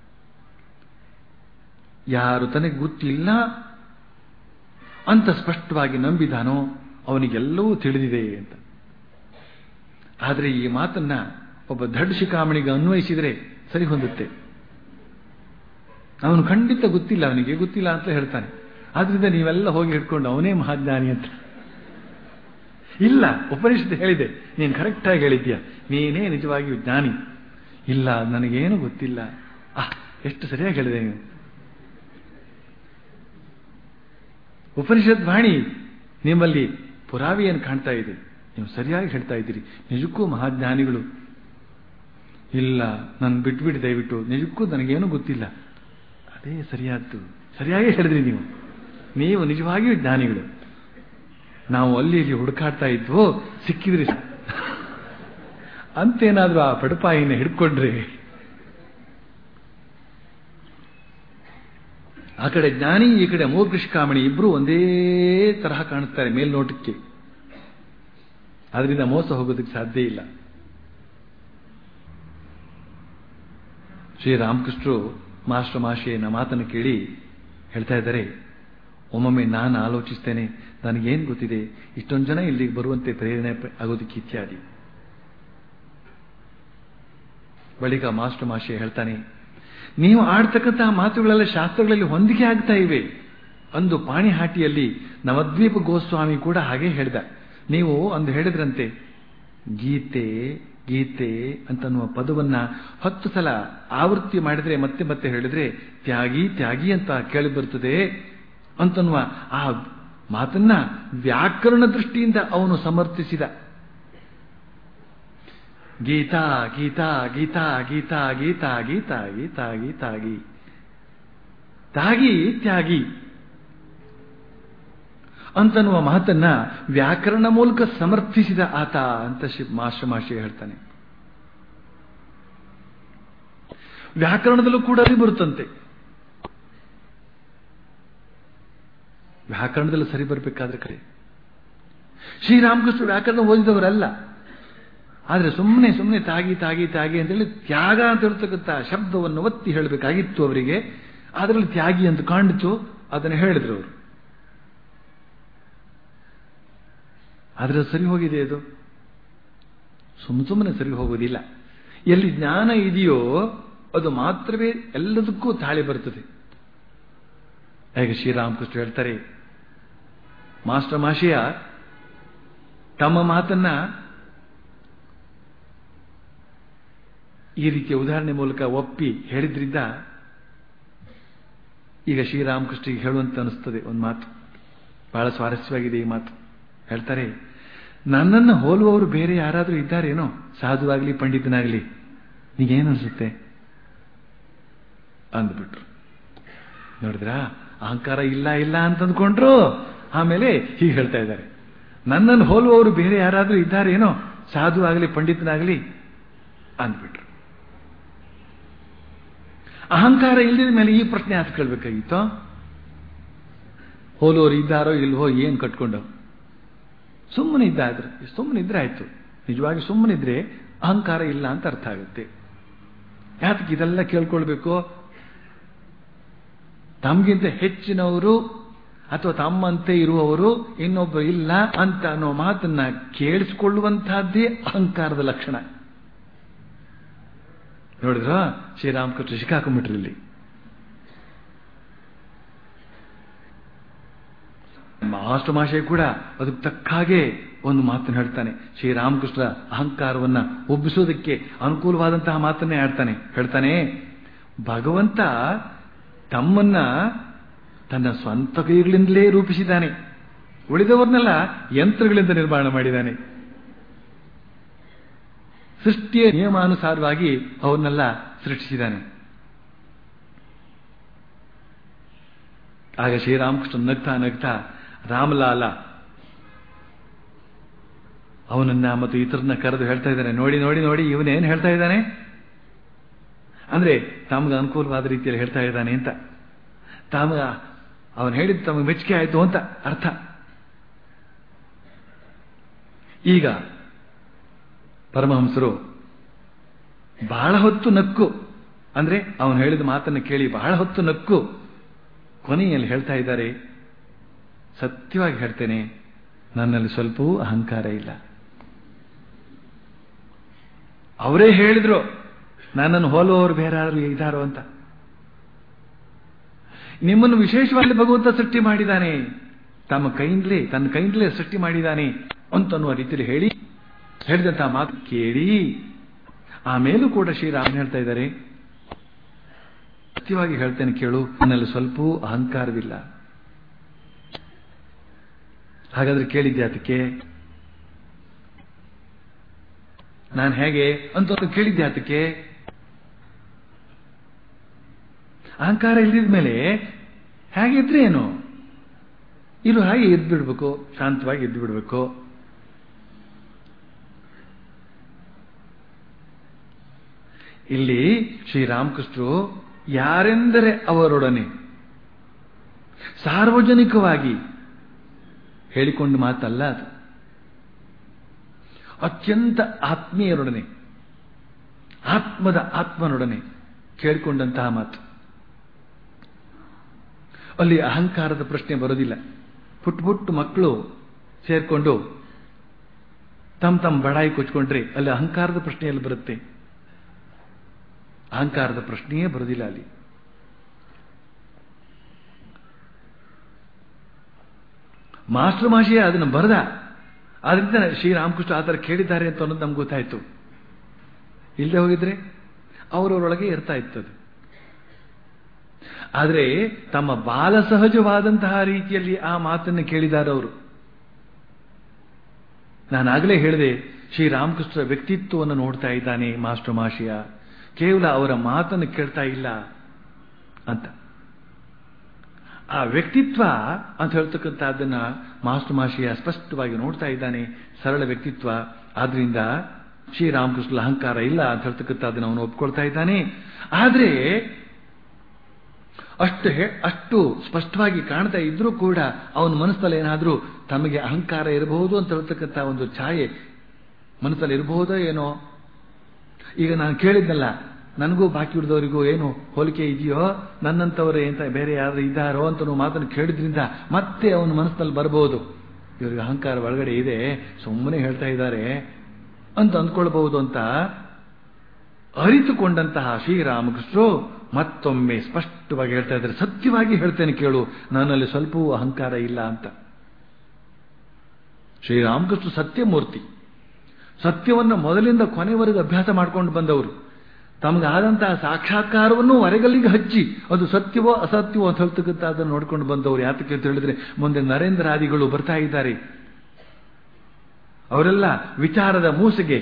Speaker 2: ಯಾರು ತನಗೆ ಗೊತ್ತಿಲ್ಲ ಅಂತ ಸ್ಪಷ್ಟವಾಗಿ ನಂಬಿದಾನೋ ಅವನಿಗೆಲ್ಲವೂ ತಿಳಿದಿದೆ ಅಂತ ಆದರೆ ಈ ಮಾತನ್ನ ಒಬ್ಬ ದಡ್ ಶಿಖಾಮಣಿಗೆ ಅನ್ವಯಿಸಿದರೆ ಸರಿ ಹೊಂದುತ್ತೆ ಅವನು ಖಂಡಿತ ಗೊತ್ತಿಲ್ಲ ಅವನಿಗೆ ಗೊತ್ತಿಲ್ಲ ಅಂತ ಹೇಳ್ತಾನೆ ಆದ್ರಿಂದ ನೀವೆಲ್ಲ ಹೋಗಿ ಹಿಡ್ಕೊಂಡು ಅವನೇ ಮಹಾಜ್ಞಾನಿ ಅಂತ ಇಲ್ಲ ಉಪನಿಷತ್ ಹೇಳಿದೆ ನೀನು ಕರೆಕ್ಟಾಗಿ ಹೇಳಿದ್ಯ ನೀನೇ ನಿಜವಾಗಿಯೂ ಜ್ಞಾನಿ ಇಲ್ಲ ನನಗೇನು ಗೊತ್ತಿಲ್ಲ ಆ ಎಷ್ಟು ಸರಿಯಾಗಿ ಹೇಳಿದೆ ನೀವು ಉಪನಿಷತ್ ವಾಣಿ ನಿಮ್ಮಲ್ಲಿ ಪುರಾವೆಯನ್ನು ಕಾಣ್ತಾ ಇದೆ ನೀವು ಸರಿಯಾಗಿ ಹೇಳ್ತಾ ಇದ್ದೀರಿ ನಿಜಕ್ಕೂ ಮಹಾಜ್ಞಾನಿಗಳು ಇಲ್ಲ ನಾನು ಬಿಟ್ಬಿಡಿ ದಯವಿಟ್ಟು ನಿಜಕ್ಕೂ ನನಗೇನು ಗೊತ್ತಿಲ್ಲ ಅದೇ ಸರಿಯಾದ್ದು ಸರಿಯಾಗಿ ಹೇಳಿದ್ರಿ ನೀವು ನೀವು ನಿಜವಾಗಿಯೂ ಜ್ಞಾನಿಗಳು ನಾವು ಅಲ್ಲಿ ಇಲ್ಲಿ ಹುಡುಕಾಡ್ತಾ ಇದ್ವೋ ಸಿಕ್ಕಿದ್ರಿ ಅಂತೇನಾದ್ರೂ ಆ ಪಡಪಾಯಿನ ಹಿಡ್ಕೊಂಡ್ರೆ ಆ ಕಡೆ ಜ್ಞಾನಿ ಈ ಕಡೆ ಮೂರ್ಖಿಷ್ಕಾಮಣಿ ಇಬ್ರು ಒಂದೇ ತರಹ ಕಾಣುತ್ತಾರೆ ಮೇಲ್ನೋಟಕ್ಕೆ ಅದರಿಂದ ಮೋಸ ಹೋಗೋದಕ್ಕೆ ಸಾಧ್ಯ ಇಲ್ಲ ಶ್ರೀರಾಮಕೃಷ್ಣರು ಮಾಸ್ಟರ್ ಮಾಷೆಯನ್ನ ಮಾತನ್ನು ಕೇಳಿ ಹೇಳ್ತಾ ಇದ್ದಾರೆ ಒಮ್ಮೊಮ್ಮೆ ನಾನು ಆಲೋಚಿಸ್ತೇನೆ ನನಗೇನು ಗೊತ್ತಿದೆ ಇಷ್ಟೊಂದು ಜನ ಇಲ್ಲಿಗೆ ಬರುವಂತೆ ಪ್ರೇರಣೆ ಆಗೋದಕ್ಕೆ ಇತ್ಯಾದಿ ಬಳಿಕ ಮಾಸ್ಟರ್ ಮಾಷೆ ಹೇಳ್ತಾನೆ ನೀವು ಆಡ್ತಕ್ಕಂತಹ ಮಾತುಗಳೆಲ್ಲ ಶಾಸ್ತ್ರಗಳಲ್ಲಿ ಹೊಂದಿಕೆ ಆಗ್ತಾ ಇವೆ ಅಂದು ಪಾಣಿಹಾಟಿಯಲ್ಲಿ ನವದ್ವೀಪ ಗೋಸ್ವಾಮಿ ಕೂಡ ಹಾಗೆ ಹೇಳ್ದ ನೀವು ಅಂದು ಹೇಳಿದ್ರಂತೆ ಗೀತೆ ಗೀತೆ ಅಂತನ್ನುವ ಪದವನ್ನ ಹತ್ತು ಸಲ ಆವೃತ್ತಿ ಮಾಡಿದ್ರೆ ಮತ್ತೆ ಮತ್ತೆ ಹೇಳಿದ್ರೆ ತ್ಯಾಗಿ ತ್ಯಾಗಿ ಅಂತ ಕೇಳಿ ಬರುತ್ತದೆ ಅಂತನ್ನುವ ಆ ಮಾತನ್ನ ವ್ಯಾಕರಣ ದೃಷ್ಟಿಯಿಂದ ಅವನು ಸಮರ್ಥಿಸಿದ ಗೀತಾ ಗೀತಾ ಗೀತಾ ಗೀತಾ ಗೀತಾ ಗೀತಾ ಗೀತಾ ಗೀತಾಗಿ ತಾಗಿ ತ್ಯಾಗಿ ಅಂತನ್ನುವ ಮಾತನ್ನ ವ್ಯಾಕರಣ ಮೂಲಕ ಸಮರ್ಥಿಸಿದ ಆತ ಅಂತ ಮಾಶಮಾಶಿ ಹೇಳ್ತಾನೆ ವ್ಯಾಕರಣದಲ್ಲೂ ಕೂಡ ಅದು ಬರುತ್ತಂತೆ ವ್ಯಾಕರಣದಲ್ಲಿ ಸರಿ ಬರಬೇಕಾದ್ರೆ ಕಡೆ ಶ್ರೀರಾಮಕೃಷ್ಣ ವ್ಯಾಕರಣ ಓದಿದವರಲ್ಲ ಆದರೆ ಸುಮ್ಮನೆ ಸುಮ್ಮನೆ ತಾಗಿ ತಾಗಿ ತಾಗಿ ಅಂತೇಳಿ ತ್ಯಾಗ ಅಂತ ಹೇಳ್ತಕ್ಕಂಥ ಶಬ್ದವನ್ನು ಒತ್ತಿ ಹೇಳಬೇಕಾಗಿತ್ತು ಅವರಿಗೆ ಅದರಲ್ಲಿ ತ್ಯಾಗಿ ಅಂತ ಕಾಣಿತು ಅದನ್ನು ಹೇಳಿದ್ರು ಅವರು ಆದರೆ ಸರಿ ಹೋಗಿದೆ ಅದು ಸುಮ್ಮ ಸುಮ್ಮನೆ ಸರಿ ಹೋಗೋದಿಲ್ಲ ಎಲ್ಲಿ ಜ್ಞಾನ ಇದೆಯೋ ಅದು ಮಾತ್ರವೇ ಎಲ್ಲದಕ್ಕೂ ತಾಳೆ ಬರ್ತದೆ ಹೇಗೆ ಶ್ರೀರಾಮಕೃಷ್ಣ ಹೇಳ್ತಾರೆ ಮಾಸ್ಟರ್ ಮಾಷೆಯ ತಮ್ಮ ಮಾತನ್ನ ಈ ರೀತಿಯ ಉದಾಹರಣೆ ಮೂಲಕ ಒಪ್ಪಿ ಹೇಳಿದ್ರಿಂದ ಈಗ ಶ್ರೀರಾಮಕೃಷ್ಣಿಗೆ ಹೇಳುವಂತ ಅನಿಸ್ತದೆ ಒಂದು ಮಾತು ಬಹಳ ಸ್ವಾರಸ್ಯವಾಗಿದೆ ಈ ಮಾತು ಹೇಳ್ತಾರೆ ನನ್ನನ್ನು ಹೋಲುವವರು ಬೇರೆ ಯಾರಾದರೂ ಇದ್ದಾರೇನೋ ಸಾಧುವಾಗ್ಲಿ ಪಂಡಿತನಾಗ್ಲಿ ನೀಗೇನು ಅನ್ಸುತ್ತೆ ಅಂದ್ಬಿಟ್ರು ನೋಡಿದ್ರಾ ಅಹಂಕಾರ ಇಲ್ಲ ಇಲ್ಲ ಅಂತಂದ್ಕೊಂಡ್ರು ಆಮೇಲೆ ಹೀಗೆ ಹೇಳ್ತಾ ಇದ್ದಾರೆ ನನ್ನನ್ನು ಹೋಲುವವರು ಬೇರೆ ಯಾರಾದರೂ ಇದ್ದಾರೇನೋ ಸಾಧು ಆಗಲಿ ಪಂಡಿತನಾಗಲಿ ಅಂದ್ಬಿಟ್ರು ಅಹಂಕಾರ ಇಲ್ಲದ ಮೇಲೆ ಈ ಪ್ರಶ್ನೆ ಯಾಕೆ ಕೇಳಬೇಕಾಗಿತ್ತು ಹೋಲೋರು ಇದ್ದಾರೋ ಇಲ್ವೋ ಏನು ಕಟ್ಕೊಂಡು ಸುಮ್ಮನೆ ಇದ್ದಾದ್ರೆ ಸುಮ್ಮನೆ ಇದ್ರೆ ಆಯ್ತು ನಿಜವಾಗಿ ಸುಮ್ಮನಿದ್ರೆ ಅಹಂಕಾರ ಇಲ್ಲ ಅಂತ ಅರ್ಥ ಆಗುತ್ತೆ ಯಾತಕ್ಕೆ ಇದೆಲ್ಲ ಕೇಳ್ಕೊಳ್ಬೇಕು ತಮಗಿಂತ ಹೆಚ್ಚಿನವರು ಅಥವಾ ತಮ್ಮಂತೆ ಇರುವವರು ಇನ್ನೊಬ್ಬರು ಇಲ್ಲ ಅಂತ ಅನ್ನೋ ಮಾತನ್ನ ಕೇಳಿಸಿಕೊಳ್ಳುವಂತಹದ್ದೇ ಅಹಂಕಾರದ ಲಕ್ಷಣ ನೋಡಿದ್ರ ಶ್ರೀರಾಮಕೃಷ್ಣ ಸಿಕ್ಕಾಕೊಂಡ್ಬಿಟ್ರಿ ಇಲ್ಲಿ ಮಾಸ್ಟರ್ ಮಾಷೆ ಕೂಡ ಅದಕ್ಕೆ ತಕ್ಕ ಹಾಗೆ ಒಂದು ಮಾತನ್ನು ಹೇಳ್ತಾನೆ ಶ್ರೀರಾಮಕೃಷ್ಣ ಅಹಂಕಾರವನ್ನ ಒಬ್ಬಿಸೋದಕ್ಕೆ ಅನುಕೂಲವಾದಂತಹ ಮಾತನ್ನೇ ಆಡ್ತಾನೆ ಹೇಳ್ತಾನೆ ಭಗವಂತ ತಮ್ಮನ್ನ ತನ್ನ ಸ್ವಂತ ಕೈಗಳಿಂದಲೇ ರೂಪಿಸಿದ್ದಾನೆ ಉಳಿದವರನ್ನೆಲ್ಲ ಯಂತ್ರಗಳಿಂದ ನಿರ್ಮಾಣ ಮಾಡಿದ್ದಾನೆ ಸೃಷ್ಟಿಯ ನಿಯಮಾನುಸಾರವಾಗಿ ಅವನ್ನೆಲ್ಲ ಸೃಷ್ಟಿಸಿದ್ದಾನೆ ಆಗ ಶ್ರೀರಾಮಕೃಷ್ಣ ನಗ್ತಾ ನಗ್ತಾ ರಾಮಲಾಲ ಅವನನ್ನ ಮತ್ತು ಇತರನ್ನ ಕರೆದು ಹೇಳ್ತಾ ಇದ್ದಾನೆ ನೋಡಿ ನೋಡಿ ನೋಡಿ ಇವನೇನು ಹೇಳ್ತಾ ಇದ್ದಾನೆ ಅಂದ್ರೆ ತಮಗೆ ಅನುಕೂಲವಾದ ರೀತಿಯಲ್ಲಿ ಹೇಳ್ತಾ ಇದ್ದಾನೆ ಅಂತ ತಾಮ ಅವನು ಹೇಳಿದ್ದು ತಮಗೆ ಮೆಚ್ಚುಗೆ ಆಯಿತು ಅಂತ ಅರ್ಥ ಈಗ ಪರಮಹಂಸರು ಬಹಳ ಹೊತ್ತು ನಕ್ಕು ಅಂದ್ರೆ ಅವನು ಹೇಳಿದ ಮಾತನ್ನು ಕೇಳಿ ಬಹಳ ಹೊತ್ತು ನಕ್ಕು ಕೊನೆಯಲ್ಲಿ ಹೇಳ್ತಾ ಇದ್ದಾರೆ ಸತ್ಯವಾಗಿ ಹೇಳ್ತೇನೆ ನನ್ನಲ್ಲಿ ಸ್ವಲ್ಪವೂ ಅಹಂಕಾರ ಇಲ್ಲ ಅವರೇ ಹೇಳಿದ್ರು ನನ್ನನ್ನು ಹೋಲುವವರು ಬೇರೆ ಯಾರು ಇದ್ದಾರೋ ಅಂತ ನಿಮ್ಮನ್ನು ವಿಶೇಷವಾಗಿ ಭಗವಂತ ಸೃಷ್ಟಿ ಮಾಡಿದ್ದಾನೆ ತಮ್ಮ ಕೈಯಿಂದಲೇ ತನ್ನ ಕೈಯಿಂದಲೇ ಸೃಷ್ಟಿ ಮಾಡಿದ್ದಾನೆ ಅಂತನ್ನುವ ರೀತಿಯಲ್ಲಿ ಹೇಳಿ ಹೇಳಿದಂತ ಮಾತು ಕೇಳಿ ಆಮೇಲೂ ಕೂಡ ಶ್ರೀರಾಮ ಹೇಳ್ತಾ ಇದ್ದಾರೆ ಸತ್ಯವಾಗಿ ಹೇಳ್ತೇನೆ ಕೇಳು ನನ್ನಲ್ಲಿ ಸ್ವಲ್ಪ ಅಹಂಕಾರವಿಲ್ಲ ಹಾಗಾದ್ರೆ ಕೇಳಿದ್ದೆ ಅದಕ್ಕೆ ನಾನು ಹೇಗೆ ಅಂತ ಕೇಳಿದ್ದೆ ಅದಕ್ಕೆ ಅಹಂಕಾರ ಇಲ್ಲದ ಮೇಲೆ ಹೇಗಿದ್ರೆ ಏನು ಇರು ಹಾಗೆ ಎದ್ದು ಬಿಡ್ಬೇಕು ಶಾಂತವಾಗಿ ಎದ್ದು ಬಿಡ್ಬೇಕು ಇಲ್ಲಿ ಶ್ರೀರಾಮಕೃಷ್ಣರು ಯಾರೆಂದರೆ ಅವರೊಡನೆ ಸಾರ್ವಜನಿಕವಾಗಿ ಹೇಳಿಕೊಂಡ ಮಾತಲ್ಲ ಅದು ಅತ್ಯಂತ ಆತ್ಮೀಯರೊಡನೆ ಆತ್ಮದ ಆತ್ಮನೊಡನೆ ಕೇಳಿಕೊಂಡಂತಹ ಮಾತು ಅಲ್ಲಿ ಅಹಂಕಾರದ ಪ್ರಶ್ನೆ ಬರೋದಿಲ್ಲ ಪುಟ್ಟ ಪುಟ್ಟ ಮಕ್ಕಳು ಸೇರ್ಕೊಂಡು ತಮ್ಮ ತಮ್ಮ ಬಡಾಯಿ ಕೊಚ್ಕೊಂಡ್ರೆ ಅಲ್ಲಿ ಅಹಂಕಾರದ ಪ್ರಶ್ನೆಯಲ್ಲಿ ಬರುತ್ತೆ ಅಹಂಕಾರದ ಪ್ರಶ್ನೆಯೇ ಬರೋದಿಲ್ಲ ಅಲ್ಲಿ ಮಾಸ್ಟರ್ ಮಾಷಿಯೇ ಅದನ್ನು ಬರೆದ ಆದ್ರಿಂದ ಶ್ರೀರಾಮಕೃಷ್ಣ ಆ ಥರ ಕೇಳಿದ್ದಾರೆ ಅಂತ ಅನ್ನೋದು ನಮ್ಗೆ ಗೊತ್ತಾಯ್ತು ಇಲ್ಲದೆ ಹೋಗಿದ್ರೆ ಅವರವರೊಳಗೆ ಇರ್ತಾ ಇತ್ತದು ಆದರೆ ತಮ್ಮ ಬಾಲ ಸಹಜವಾದಂತಹ ರೀತಿಯಲ್ಲಿ ಆ ಮಾತನ್ನು ಕೇಳಿದ್ದಾರೆ ಅವರು ನಾನಾಗಲೇ ಹೇಳಿದೆ ಶ್ರೀರಾಮಕೃಷ್ಣ ವ್ಯಕ್ತಿತ್ವವನ್ನು ನೋಡ್ತಾ ಇದ್ದಾನೆ ಮಾಸ್ಟರ್ ಮಾಷಿಯ ಕೇವಲ ಅವರ ಮಾತನ್ನು ಕೇಳ್ತಾ ಇಲ್ಲ ಅಂತ ಆ ವ್ಯಕ್ತಿತ್ವ ಅಂತ ಹೇಳ್ತಕ್ಕಂಥದ್ದನ್ನ ಮಾಸ್ಟರ್ ಮಾಷಿಯ ಸ್ಪಷ್ಟವಾಗಿ ನೋಡ್ತಾ ಇದ್ದಾನೆ ಸರಳ ವ್ಯಕ್ತಿತ್ವ ಆದ್ರಿಂದ ಶ್ರೀರಾಮಕೃಷ್ಣ ಅಹಂಕಾರ ಇಲ್ಲ ಅಂತ ಹೇಳ್ತಕ್ಕಂಥದ್ದನ್ನು ಅವನು ಒಪ್ಕೊಳ್ತಾ ಇದ್ದಾನೆ ಆದ್ರೆ ಅಷ್ಟು ಅಷ್ಟು ಸ್ಪಷ್ಟವಾಗಿ ಕಾಣ್ತಾ ಇದ್ರೂ ಕೂಡ ಅವನ ಮನಸ್ಸಲ್ಲಿ ಏನಾದರೂ ತಮಗೆ ಅಹಂಕಾರ ಇರಬಹುದು ಅಂತ ಹೇಳ್ತಕ್ಕಂಥ ಒಂದು ಛಾಯೆ ಮನಸ್ಸಲ್ಲಿ ಇರಬಹುದೋ ಏನೋ ಈಗ ನಾನು ಕೇಳಿದ್ನಲ್ಲ ನನಗೂ ಬಾಕಿ ಉಳಿದವರಿಗೂ ಏನು ಹೋಲಿಕೆ ಇದೆಯೋ ನನ್ನಂಥವರೇ ಅಂತ ಬೇರೆ ಯಾರು ಇದ್ದಾರೋ ಅಂತ ಮಾತನ್ನು ಕೇಳಿದ್ರಿಂದ ಮತ್ತೆ ಅವನ ಮನಸ್ಸಿನಲ್ಲಿ ಬರಬಹುದು ಇವರಿಗೆ ಅಹಂಕಾರ ಒಳಗಡೆ ಇದೆ ಸುಮ್ಮನೆ ಹೇಳ್ತಾ ಇದ್ದಾರೆ ಅಂತ ಅಂದ್ಕೊಳ್ಬಹುದು ಅಂತ ಅರಿತುಕೊಂಡಂತಹ ಶ್ರೀರಾಮಕೃಷ್ಣರು ಮತ್ತೊಮ್ಮೆ ಸ್ಪಷ್ಟವಾಗಿ ಹೇಳ್ತಾ ಇದ್ದಾರೆ ಸತ್ಯವಾಗಿ ಹೇಳ್ತೇನೆ ಕೇಳು ನನ್ನಲ್ಲಿ ಸ್ವಲ್ಪವೂ ಅಹಂಕಾರ ಇಲ್ಲ ಅಂತ ಶ್ರೀರಾಮಕೃಷ್ಣ ಸತ್ಯಮೂರ್ತಿ ಸತ್ಯವನ್ನು ಮೊದಲಿಂದ ಕೊನೆವರೆಗೂ ಅಭ್ಯಾಸ ಮಾಡ್ಕೊಂಡು ಬಂದವರು ತಮಗಾದಂತಹ ಸಾಕ್ಷಾತ್ಕಾರವನ್ನು ಹೊರಗಲ್ಲಿಗೆ ಹಚ್ಚಿ ಅದು ಸತ್ಯವೋ ಅಸತ್ಯವೋ ಅಂತ ಹೇಳ್ತಕ್ಕಂಥ ಅದನ್ನು ನೋಡ್ಕೊಂಡು ಬಂದವರು ಯಾತಕ್ಕೆ ಅಂತ ಹೇಳಿದ್ರೆ ಮುಂದೆ ನರೇಂದ್ರಾದಿಗಳು ಬರ್ತಾ ಇದ್ದಾರೆ ಅವರೆಲ್ಲ ವಿಚಾರದ ಮೂಸೆಗೆ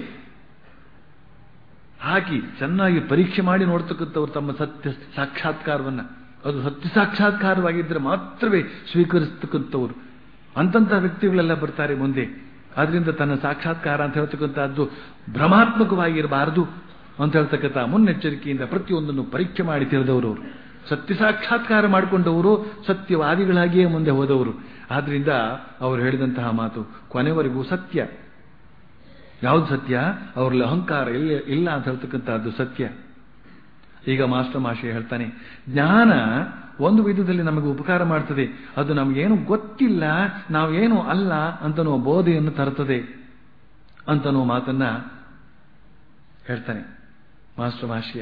Speaker 2: ಹಾಕಿ ಚೆನ್ನಾಗಿ ಪರೀಕ್ಷೆ ಮಾಡಿ ನೋಡ್ತಕ್ಕಂಥವ್ರು ತಮ್ಮ ಸತ್ಯ ಸಾಕ್ಷಾತ್ಕಾರವನ್ನ ಅದು ಸತ್ಯ ಸಾಕ್ಷಾತ್ಕಾರವಾಗಿದ್ದರೆ ಮಾತ್ರವೇ ಸ್ವೀಕರಿಸ್ತಕ್ಕಂಥವ್ರು ಅಂತಂಥ ವ್ಯಕ್ತಿಗಳೆಲ್ಲ ಬರ್ತಾರೆ ಮುಂದೆ ಆದ್ರಿಂದ ತನ್ನ ಸಾಕ್ಷಾತ್ಕಾರ ಅಂತ ಹೇಳ್ತಕ್ಕಂಥದ್ದು ಭ್ರಮಾತ್ಮಕವಾಗಿರಬಾರದು ಅಂತ ಹೇಳ್ತಕ್ಕಂಥ ಮುನ್ನೆಚ್ಚರಿಕೆಯಿಂದ ಪ್ರತಿಯೊಂದನ್ನು ಪರೀಕ್ಷೆ ಮಾಡಿ ತಿಳಿದವರು ಅವರು ಸತ್ಯ ಸಾಕ್ಷಾತ್ಕಾರ ಮಾಡಿಕೊಂಡವರು ಸತ್ಯವಾದಿಗಳಾಗಿಯೇ ಮುಂದೆ ಹೋದವರು ಆದ್ರಿಂದ ಅವರು ಹೇಳಿದಂತಹ ಮಾತು ಕೊನೆವರೆಗೂ ಸತ್ಯ ಯಾವುದು ಸತ್ಯ ಅವರಲ್ಲಿ ಅಹಂಕಾರ ಇಲ್ಲ ಇಲ್ಲ ಅಂತ ಹೇಳ್ತಕ್ಕಂಥದ್ದು ಸತ್ಯ ಈಗ ಮಾಸ್ಟರ್ ಮಾಷೆ ಹೇಳ್ತಾನೆ ಜ್ಞಾನ ಒಂದು ವಿಧದಲ್ಲಿ ನಮಗೆ ಉಪಕಾರ ಮಾಡ್ತದೆ ಅದು ನಮಗೇನು ಗೊತ್ತಿಲ್ಲ ನಾವೇನು ಅಲ್ಲ ಅಂತನೋ ಬೋಧೆಯನ್ನು ತರುತ್ತದೆ ಅಂತನೋ ಮಾತನ್ನ ಹೇಳ್ತಾನೆ ಮಾಸ್ಟರ್ ಮಾಷಿಯ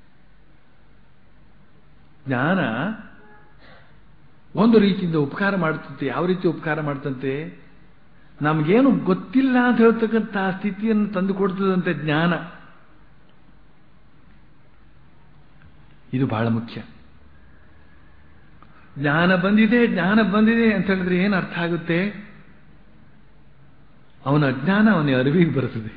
Speaker 2: ಜ್ಞಾನ ಒಂದು ರೀತಿಯಿಂದ ಉಪಕಾರ ಮಾಡುತ್ತಂತೆ ಯಾವ ರೀತಿ ಉಪಕಾರ ಮಾಡ್ತಂತೆ ನಮಗೇನು ಗೊತ್ತಿಲ್ಲ ಅಂತ ಹೇಳ್ತಕ್ಕಂಥ ಸ್ಥಿತಿಯನ್ನು ತಂದು ಕೊಡ್ತದಂತೆ ಜ್ಞಾನ ಇದು ಬಹಳ ಮುಖ್ಯ ಜ್ಞಾನ ಬಂದಿದೆ ಜ್ಞಾನ ಬಂದಿದೆ ಅಂತ ಹೇಳಿದ್ರೆ ಏನು ಅರ್ಥ ಆಗುತ್ತೆ ಅವನ ಅಜ್ಞಾನ ಅವನ ಅರಿವಿಗೆ ಬರುತ್ತದೆ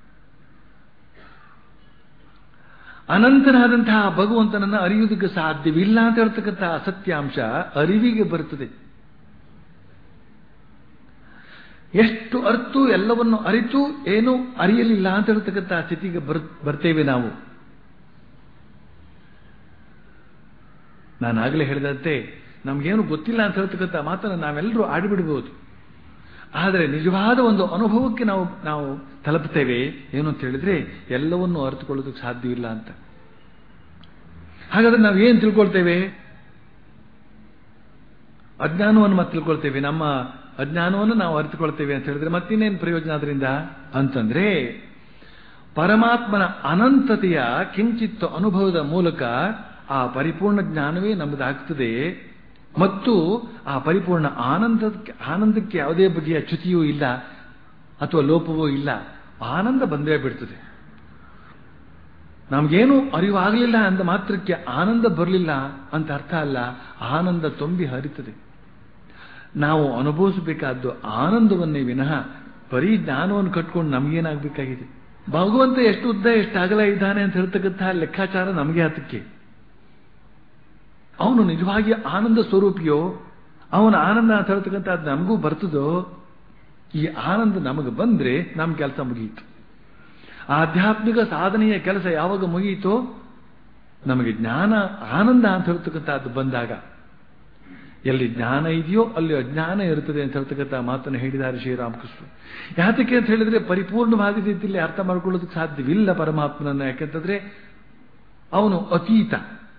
Speaker 2: ಅನಂತನಾದಂತಹ ಭಗವಂತನನ್ನು ಅರಿಯುವುದಕ್ಕೆ ಸಾಧ್ಯವಿಲ್ಲ ಅಂತ ಹೇಳ್ತಕ್ಕಂತಹ ಸತ್ಯಾಂಶ ಅರಿವಿಗೆ ಬರುತ್ತದೆ ಎಷ್ಟು ಅರ್ತು ಎಲ್ಲವನ್ನು ಅರಿತು ಏನು ಅರಿಯಲಿಲ್ಲ ಅಂತ ಹೇಳ್ತಕ್ಕಂಥ ಸ್ಥಿತಿಗೆ ಬರ್ ಬರ್ತೇವೆ ನಾವು ನಾನು ಆಗಲೇ ಹೇಳಿದಂತೆ ನಮಗೇನು ಗೊತ್ತಿಲ್ಲ ಅಂತ ಹೇಳ್ತಕ್ಕಂಥ ಮಾತನ್ನು ನಾವೆಲ್ಲರೂ ಆಡಿಬಿಡಬಹುದು ಆದರೆ ನಿಜವಾದ ಒಂದು ಅನುಭವಕ್ಕೆ ನಾವು ನಾವು ತಲುಪುತ್ತೇವೆ ಏನು ಅಂತ ಹೇಳಿದ್ರೆ ಎಲ್ಲವನ್ನೂ ಅರಿತುಕೊಳ್ಳೋದಕ್ಕೆ ಸಾಧ್ಯವಿಲ್ಲ ಅಂತ ಹಾಗಾದ್ರೆ ನಾವು ಏನು ತಿಳ್ಕೊಳ್ತೇವೆ ಅಜ್ಞಾನವನ್ನು ಮತ್ತೆ ತಿಳ್ಕೊಳ್ತೇವೆ ನಮ್ಮ ಅಜ್ಞಾನವನ್ನು ನಾವು ಅರಿತುಕೊಳ್ತೇವೆ ಅಂತ ಹೇಳಿದ್ರೆ ಮತ್ತಿನ್ನೇನು ಪ್ರಯೋಜನ ಅದರಿಂದ ಅಂತಂದ್ರೆ ಪರಮಾತ್ಮನ ಅನಂತತೆಯ ಕಿಂಚಿತ್ತು ಅನುಭವದ ಮೂಲಕ ಆ ಪರಿಪೂರ್ಣ ಜ್ಞಾನವೇ ನಮ್ಮದಾಗ್ತದೆ ಮತ್ತು ಆ ಪರಿಪೂರ್ಣ ಆನಂದಕ್ಕೆ ಆನಂದಕ್ಕೆ ಯಾವುದೇ ಬಗೆಯ ಚ್ಯುತಿಯೂ ಇಲ್ಲ ಅಥವಾ ಲೋಪವೂ ಇಲ್ಲ ಆನಂದ ಬಂದೇ ಬಿಡ್ತದೆ ನಮಗೇನು ಅರಿವಾಗಲಿಲ್ಲ ಅಂದ ಮಾತ್ರಕ್ಕೆ ಆನಂದ ಬರಲಿಲ್ಲ ಅಂತ ಅರ್ಥ ಅಲ್ಲ ಆನಂದ ತುಂಬಿ ಹರಿತದೆ ನಾವು ಅನುಭವಿಸಬೇಕಾದ್ದು ಆನಂದವನ್ನೇ ವಿನಃ ಬರೀ ಜ್ಞಾನವನ್ನು ಕಟ್ಕೊಂಡು ನಮಗೇನಾಗಬೇಕಾಗಿದೆ ಭಗವಂತ ಎಷ್ಟು ಉದ್ದ ಎಷ್ಟು ಅಗಲ ಇದ್ದಾನೆ ಅಂತ ಹೇಳ್ತಕ್ಕಂತಹ ಲೆಕ್ಕಾಚಾರ ನಮಗೆ ಹತ್ತಕ್ಕೆ ಅವನು ನಿಜವಾಗಿ ಆನಂದ ಸ್ವರೂಪಿಯೋ ಅವನ ಆನಂದ ಅಂತ ಹೇಳ್ತಕ್ಕಂಥದ್ದು ನಮಗೂ ಬರ್ತದೋ ಈ ಆನಂದ ನಮಗೆ ಬಂದ್ರೆ ನಮ್ಮ ಕೆಲಸ ಮುಗಿಯಿತು ಆಧ್ಯಾತ್ಮಿಕ ಸಾಧನೆಯ ಕೆಲಸ ಯಾವಾಗ ಮುಗಿಯಿತೋ ನಮಗೆ ಜ್ಞಾನ ಆನಂದ ಅಂತ ಹೇಳ್ತಕ್ಕಂಥದ್ದು ಬಂದಾಗ ಎಲ್ಲಿ ಜ್ಞಾನ ಇದೆಯೋ ಅಲ್ಲಿ ಅಜ್ಞಾನ ಇರುತ್ತದೆ ಅಂತ ಹೇಳ್ತಕ್ಕಂಥ ಮಾತನ್ನು ಹೇಳಿದ್ದಾರೆ ಶ್ರೀರಾಮಕೃಷ್ಣ ಯಾತಕ್ಕೆ ಅಂತ ಹೇಳಿದ್ರೆ ಪರಿಪೂರ್ಣವಾದ ರೀತಿಯಲ್ಲಿ ಅರ್ಥ ಮಾಡ್ಕೊಳ್ಳೋದಕ್ಕೆ ಸಾಧ್ಯವಿಲ್ಲ ಪರಮಾತ್ಮನನ್ನು ಯಾಕೆಂತಂದ್ರೆ ಅವನು ಅತೀತ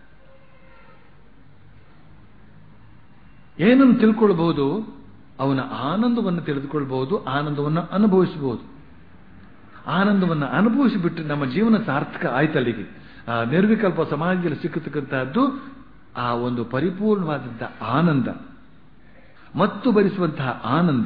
Speaker 2: ಏನನ್ನು ತಿಳ್ಕೊಳ್ಬಹುದು ಅವನ ಆನಂದವನ್ನು ತಿಳಿದುಕೊಳ್ಬಹುದು ಆನಂದವನ್ನು ಅನುಭವಿಸಬಹುದು ಆನಂದವನ್ನು ಅನುಭವಿಸಿಬಿಟ್ರೆ ನಮ್ಮ ಜೀವನ ಸಾರ್ಥಕ ಆಯ್ತಲ್ಲಿಗೆ ಆ ನಿರ್ವಿಕಲ್ಪ ಸಮಾಜದಲ್ಲಿ ಸಿಕ್ಕತಕ್ಕಂತಹದ್ದು ಆ ಒಂದು ಪರಿಪೂರ್ಣವಾದಂತಹ ಆನಂದ ಮತ್ತು ಭರಿಸುವಂತಹ ಆನಂದ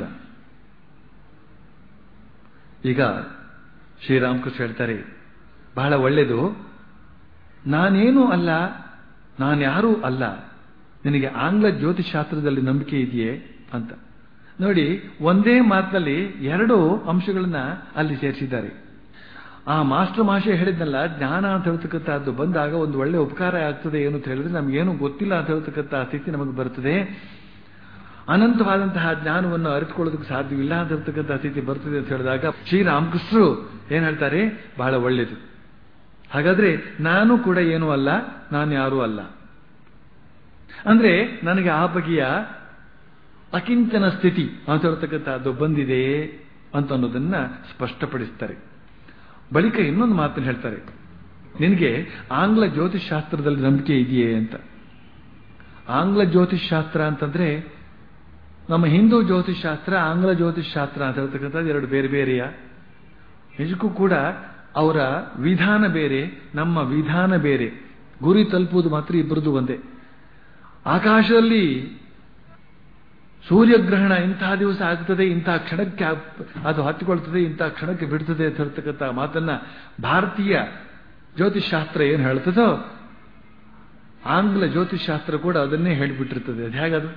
Speaker 2: ಈಗ ಶ್ರೀರಾಮಕೃಷ್ಣ ಹೇಳ್ತಾರೆ ಬಹಳ ಒಳ್ಳೆಯದು ನಾನೇನೂ ಅಲ್ಲ ನಾನ್ಯಾರೂ ಅಲ್ಲ ನಿನಗೆ ಆಂಗ್ಲ ಜ್ಯೋತಿಷಾಸ್ತ್ರದಲ್ಲಿ ನಂಬಿಕೆ ಇದೆಯೇ ಅಂತ ನೋಡಿ ಒಂದೇ ಮಾತಿನಲ್ಲಿ ಎರಡು ಅಂಶಗಳನ್ನ ಅಲ್ಲಿ ಸೇರಿಸಿದ್ದಾರೆ ಆ ಮಾಸ್ಟರ್ ಮಾಷೆ ಹೇಳಿದ್ನಲ್ಲ ಜ್ಞಾನ ಅಂತ ಹೇಳ್ತಕ್ಕಂಥದ್ದು ಬಂದಾಗ ಒಂದು ಒಳ್ಳೆ ಉಪಕಾರ ಆಗ್ತದೆ ಏನು ಅಂತ ಹೇಳಿದ್ರೆ ನಮಗೇನು ಗೊತ್ತಿಲ್ಲ ಅಂತ ಹೇಳ್ತಕ್ಕಂಥ ಸ್ಥಿತಿ ನಮಗೆ ಬರ್ತದೆ ಅನಂತವಾದಂತಹ ಜ್ಞಾನವನ್ನು ಅರಿತುಕೊಳ್ಳೋದಕ್ಕೆ ಸಾಧ್ಯವಿಲ್ಲ ಅಂತ ಹೇಳ್ತಕ್ಕಂಥ ಸ್ಥಿತಿ ಬರ್ತದೆ ಅಂತ ಹೇಳಿದಾಗ ಶ್ರೀರಾಮಕೃಷ್ಣರು ಏನ್ ಹೇಳ್ತಾರೆ ಬಹಳ ಒಳ್ಳೇದು ಹಾಗಾದ್ರೆ ನಾನು ಕೂಡ ಏನೂ ಅಲ್ಲ ನಾನು ಯಾರೂ ಅಲ್ಲ ಅಂದ್ರೆ ನನಗೆ ಆ ಬಗೆಯ ಅಕಿಂಚನ ಸ್ಥಿತಿ ಅಂತ ಹೇಳ್ತಕ್ಕಂಥದ್ದು ಬಂದಿದೆ ಅಂತ ಅನ್ನೋದನ್ನ ಸ್ಪಷ್ಟಪಡಿಸ್ತಾರೆ ಬಳಿಕ ಇನ್ನೊಂದು ಮಾತನ್ನು ಹೇಳ್ತಾರೆ ನಿನಗೆ ಆಂಗ್ಲ ಜ್ಯೋತಿಷ್ ಶಾಸ್ತ್ರದಲ್ಲಿ ನಂಬಿಕೆ ಇದೆಯೇ ಅಂತ ಆಂಗ್ಲ ಜ್ಯೋತಿಷ್ ಶಾಸ್ತ್ರ ಅಂತಂದ್ರೆ ನಮ್ಮ ಹಿಂದೂ ಜ್ಯೋತಿಷ್ ಶಾಸ್ತ್ರ ಆಂಗ್ಲ ಜ್ಯೋತಿಷ್ ಶಾಸ್ತ್ರ ಅಂತ ಹೇಳ್ತಕ್ಕಂಥದ್ದು ಎರಡು ಬೇರೆ ಬೇರೆಯ ನಿಜಕ್ಕೂ ಕೂಡ ಅವರ ವಿಧಾನ ಬೇರೆ ನಮ್ಮ ವಿಧಾನ ಬೇರೆ ಗುರಿ ತಲುಪುವುದು ಮಾತ್ರ ಇಬ್ಬರದು ಒಂದೇ ಆಕಾಶದಲ್ಲಿ ಸೂರ್ಯಗ್ರಹಣ ಇಂತಹ ದಿವಸ ಆಗ್ತದೆ ಇಂತಹ ಕ್ಷಣಕ್ಕೆ ಅದು ಹತ್ತಿಕೊಳ್ತದೆ ಇಂತಹ ಕ್ಷಣಕ್ಕೆ ಬಿಡ್ತದೆ ಅಂತ ಹೇಳ್ತಕ್ಕಂಥ ಮಾತನ್ನ ಭಾರತೀಯ ಜ್ಯೋತಿಷ್ ಶಾಸ್ತ್ರ ಏನು ಹೇಳ್ತದೋ ಆಂಗ್ಲ ಜ್ಯೋತಿಷ್ ಶಾಸ್ತ್ರ ಕೂಡ ಅದನ್ನೇ ಹೇಳಿಬಿಟ್ಟಿರ್ತದೆ ಅದು ಹೇಗದು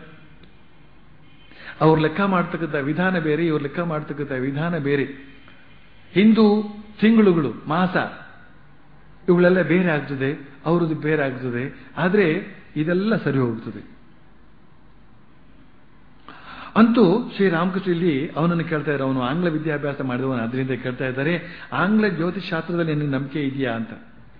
Speaker 2: ಅವ್ರು ಲೆಕ್ಕ ಮಾಡ್ತಕ್ಕಂಥ ವಿಧಾನ ಬೇರೆ ಇವ್ರು ಲೆಕ್ಕ ಮಾಡ್ತಕ್ಕಂಥ ವಿಧಾನ ಬೇರೆ ಹಿಂದೂ ತಿಂಗಳುಗಳು ಮಾಸ ಇವುಗಳೆಲ್ಲ ಬೇರೆ ಆಗ್ತದೆ ಅವರದ್ದು ಬೇರೆ ಆಗ್ತದೆ ಆದರೆ ಇದೆಲ್ಲ ಸರಿ ಹೋಗ್ತದೆ ಅಂತೂ ಶ್ರೀರಾಮಕೃಷ್ಣ ಇಲ್ಲಿ ಅವನನ್ನು ಕೇಳ್ತಾ ಇದ್ದಾರೆ ಅವನು ಆಂಗ್ಲ ವಿದ್ಯಾಭ್ಯಾಸ ಮಾಡಿದವನು ಅದರಿಂದ ಕೇಳ್ತಾ ಇದ್ದಾರೆ ಆಂಗ್ಲ ಜ್ಯೋತಿಷ್ ಶಾಸ್ತ್ರದಲ್ಲಿ ನಿನಗೆ ನಂಬಿಕೆ ಇದೆಯಾ ಅಂತ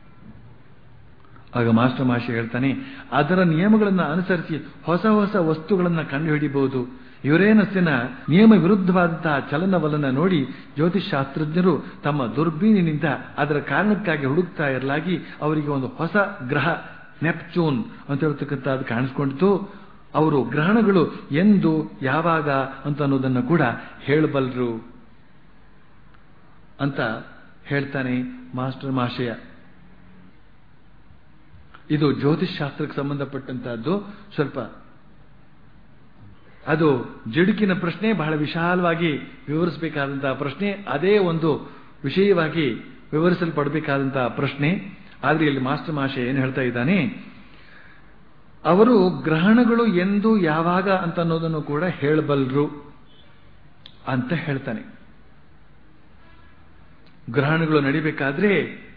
Speaker 2: ಆಗ ಮಾಸ್ಟರ್ ಮಾಷಿ ಹೇಳ್ತಾನೆ ಅದರ ನಿಯಮಗಳನ್ನು ಅನುಸರಿಸಿ ಹೊಸ ಹೊಸ ವಸ್ತುಗಳನ್ನು ಕಂಡುಹಿಡಿಯಬಹುದು ಯುರೇನಸ್ಸಿನ ನಿಯಮ ವಿರುದ್ಧವಾದಂತಹ ಚಲನವಲನ ನೋಡಿ ಜ್ಯೋತಿಷ್ ಶಾಸ್ತ್ರಜ್ಞರು ತಮ್ಮ ದುರ್ಬೀನಿನಿಂದ ಅದರ ಕಾರಣಕ್ಕಾಗಿ ಹುಡುಕ್ತಾ ಇರಲಾಗಿ ಅವರಿಗೆ ಒಂದು ಹೊಸ ಗ್ರಹ ನೆಪ್ಚೂನ್ ಅಂತ ಹೇಳ್ತಕ್ಕಂಥದ್ದು ಕಾಣಿಸ್ಕೊಂಡಿತು ಅವರು ಗ್ರಹಣಗಳು ಎಂದು ಯಾವಾಗ ಅಂತ ಅನ್ನೋದನ್ನು ಕೂಡ ಹೇಳಬಲ್ಲರು ಅಂತ ಹೇಳ್ತಾನೆ ಮಾಸ್ಟರ್ ಮಾಶಯ ಇದು ಜ್ಯೋತಿಷ್ ಶಾಸ್ತ್ರಕ್ಕೆ ಸಂಬಂಧಪಟ್ಟಂತಹದ್ದು ಸ್ವಲ್ಪ ಅದು ಜಡುಕಿನ ಪ್ರಶ್ನೆ ಬಹಳ ವಿಶಾಲವಾಗಿ ವಿವರಿಸಬೇಕಾದಂತಹ ಪ್ರಶ್ನೆ ಅದೇ ಒಂದು ವಿಷಯವಾಗಿ ವಿವರಿಸಲ್ಪಡಬೇಕಾದಂತಹ ಪ್ರಶ್ನೆ ಆದ್ರೆ ಇಲ್ಲಿ ಮಾಸ್ಟರ್ ಮಾಷೆ ಏನು ಹೇಳ್ತಾ ಇದ್ದಾನೆ ಅವರು ಗ್ರಹಣಗಳು ಎಂದು ಯಾವಾಗ ಅಂತ ಅನ್ನೋದನ್ನು ಕೂಡ ಹೇಳಬಲ್ರು ಅಂತ ಹೇಳ್ತಾನೆ ಗ್ರಹಣಗಳು ನಡಿಬೇಕಾದ್ರೆ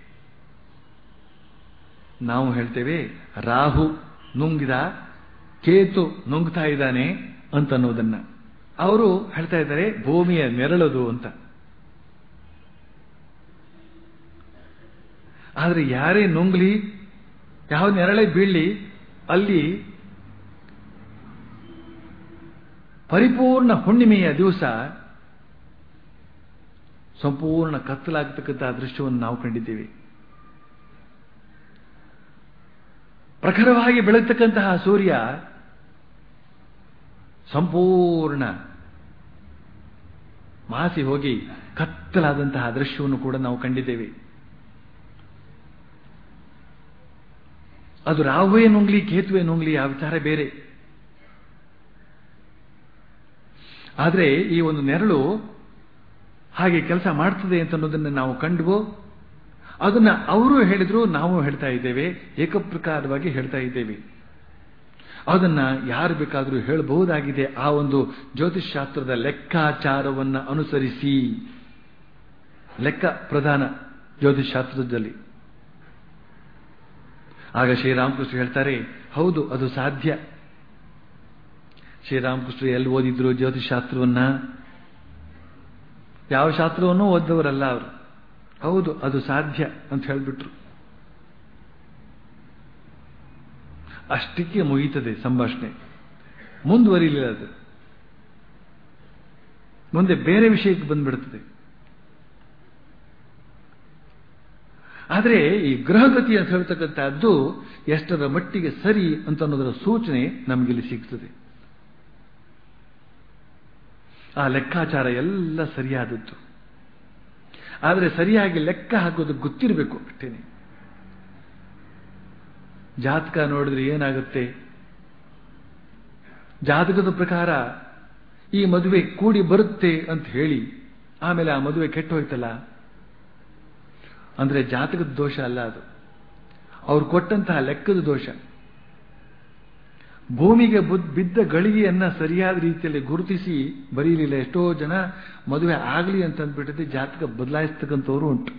Speaker 2: ನಾವು ಹೇಳ್ತೇವೆ ರಾಹು ನುಂಗಿದ ಕೇತು ನುಂಗ್ತಾ ಇದ್ದಾನೆ ಅಂತ ಅನ್ನೋದನ್ನ ಅವರು ಹೇಳ್ತಾ ಇದ್ದಾರೆ ಭೂಮಿಯ ನೆರಳದು ಅಂತ ಆದ್ರೆ ಯಾರೇ ನುಂಗ್ಲಿ ಯಾವ ನೆರಳೆ ಬೀಳಲಿ ಅಲ್ಲಿ ಪರಿಪೂರ್ಣ ಹುಣ್ಣಿಮೆಯ ದಿವಸ ಸಂಪೂರ್ಣ ಕತ್ತಲಾಗತಕ್ಕಂತಹ ದೃಶ್ಯವನ್ನು ನಾವು ಕಂಡಿದ್ದೇವೆ ಪ್ರಖರವಾಗಿ ಬೆಳಗ್ತಕ್ಕಂತಹ ಸೂರ್ಯ ಸಂಪೂರ್ಣ ಮಾಸಿ ಹೋಗಿ ಕತ್ತಲಾದಂತಹ ದೃಶ್ಯವನ್ನು ಕೂಡ ನಾವು ಕಂಡಿದ್ದೇವೆ ಅದು ರಾಹುವೇ ನುಂಗ್ಲಿ ಕೇತುವೆ ನುಂಗ್ಲಿ ಆ ವಿಚಾರ ಬೇರೆ ಆದರೆ ಈ ಒಂದು ನೆರಳು ಹಾಗೆ ಕೆಲಸ ಮಾಡ್ತದೆ ಅಂತ ಅನ್ನೋದನ್ನು ನಾವು ಕಂಡುವೋ ಅದನ್ನ ಅವರು ಹೇಳಿದ್ರು ನಾವು ಹೇಳ್ತಾ ಇದ್ದೇವೆ ಏಕಪ್ರಕಾರವಾಗಿ ಹೇಳ್ತಾ ಇದ್ದೇವೆ ಅದನ್ನ ಯಾರು ಬೇಕಾದರೂ ಹೇಳಬಹುದಾಗಿದೆ ಆ ಒಂದು ಜ್ಯೋತಿಷ್ ಶಾಸ್ತ್ರದ ಲೆಕ್ಕಾಚಾರವನ್ನ ಅನುಸರಿಸಿ ಲೆಕ್ಕ ಪ್ರಧಾನ ಜ್ಯೋತಿಷ್ ಶಾಸ್ತ್ರದಲ್ಲಿ ಆಗ ಶ್ರೀರಾಮಕೃಷ್ಣ ಹೇಳ್ತಾರೆ ಹೌದು ಅದು ಸಾಧ್ಯ ಶ್ರೀರಾಮಕೃಷ್ಣ ಎಲ್ಲಿ ಓದಿದ್ರು ಜ್ಯೋತಿಷ್ ಶಾಸ್ತ್ರವನ್ನ ಯಾವ ಶಾಸ್ತ್ರವನ್ನೂ ಓದ್ದವರಲ್ಲ ಅವರು ಹೌದು ಅದು ಸಾಧ್ಯ ಅಂತ ಹೇಳಿಬಿಟ್ರು ಅಷ್ಟಕ್ಕೆ ಮುಗೀತದೆ ಸಂಭಾಷಣೆ ಮುಂದುವರಿಲಿಲ್ಲ ಅದು ಮುಂದೆ ಬೇರೆ ವಿಷಯಕ್ಕೆ ಬಂದ್ಬಿಡ್ತದೆ ಆದರೆ ಈ ಗ್ರಹಗತಿ ಅಂತ ಹೇಳ್ತಕ್ಕಂಥದ್ದು ಎಷ್ಟರ ಮಟ್ಟಿಗೆ ಸರಿ ಅಂತ ಅನ್ನೋದರ ಸೂಚನೆ ನಮಗಿಲ್ಲಿ ಸಿಗ್ತದೆ ಆ ಲೆಕ್ಕಾಚಾರ ಎಲ್ಲ ಸರಿಯಾದದ್ದು ಆದರೆ ಸರಿಯಾಗಿ ಲೆಕ್ಕ ಹಾಕೋದು ಗೊತ್ತಿರಬೇಕು ಅಷ್ಟೇನೆ ಜಾತಕ ನೋಡಿದ್ರೆ ಏನಾಗುತ್ತೆ ಜಾತಕದ ಪ್ರಕಾರ ಈ ಮದುವೆ ಕೂಡಿ ಬರುತ್ತೆ ಅಂತ ಹೇಳಿ ಆಮೇಲೆ ಆ ಮದುವೆ ಕೆಟ್ಟು ಹೋಯ್ತಲ್ಲ ಅಂದ್ರೆ ಜಾತಕದ ದೋಷ ಅಲ್ಲ ಅದು ಅವ್ರು ಕೊಟ್ಟಂತಹ ಲೆಕ್ಕದ ದೋಷ ಭೂಮಿಗೆ ಬಿದ್ದ ಗಳಿಗೆಯನ್ನ ಸರಿಯಾದ ರೀತಿಯಲ್ಲಿ ಗುರುತಿಸಿ ಬರೀಲಿಲ್ಲ ಎಷ್ಟೋ ಜನ ಮದುವೆ ಆಗಲಿ ಅಂತ ಅಂದ್ಬಿಟ್ಟಿದೆ ಜಾತಕ ಬದಲಾಯಿಸ್ತಕ್ಕಂಥವ್ರು ಉಂಟು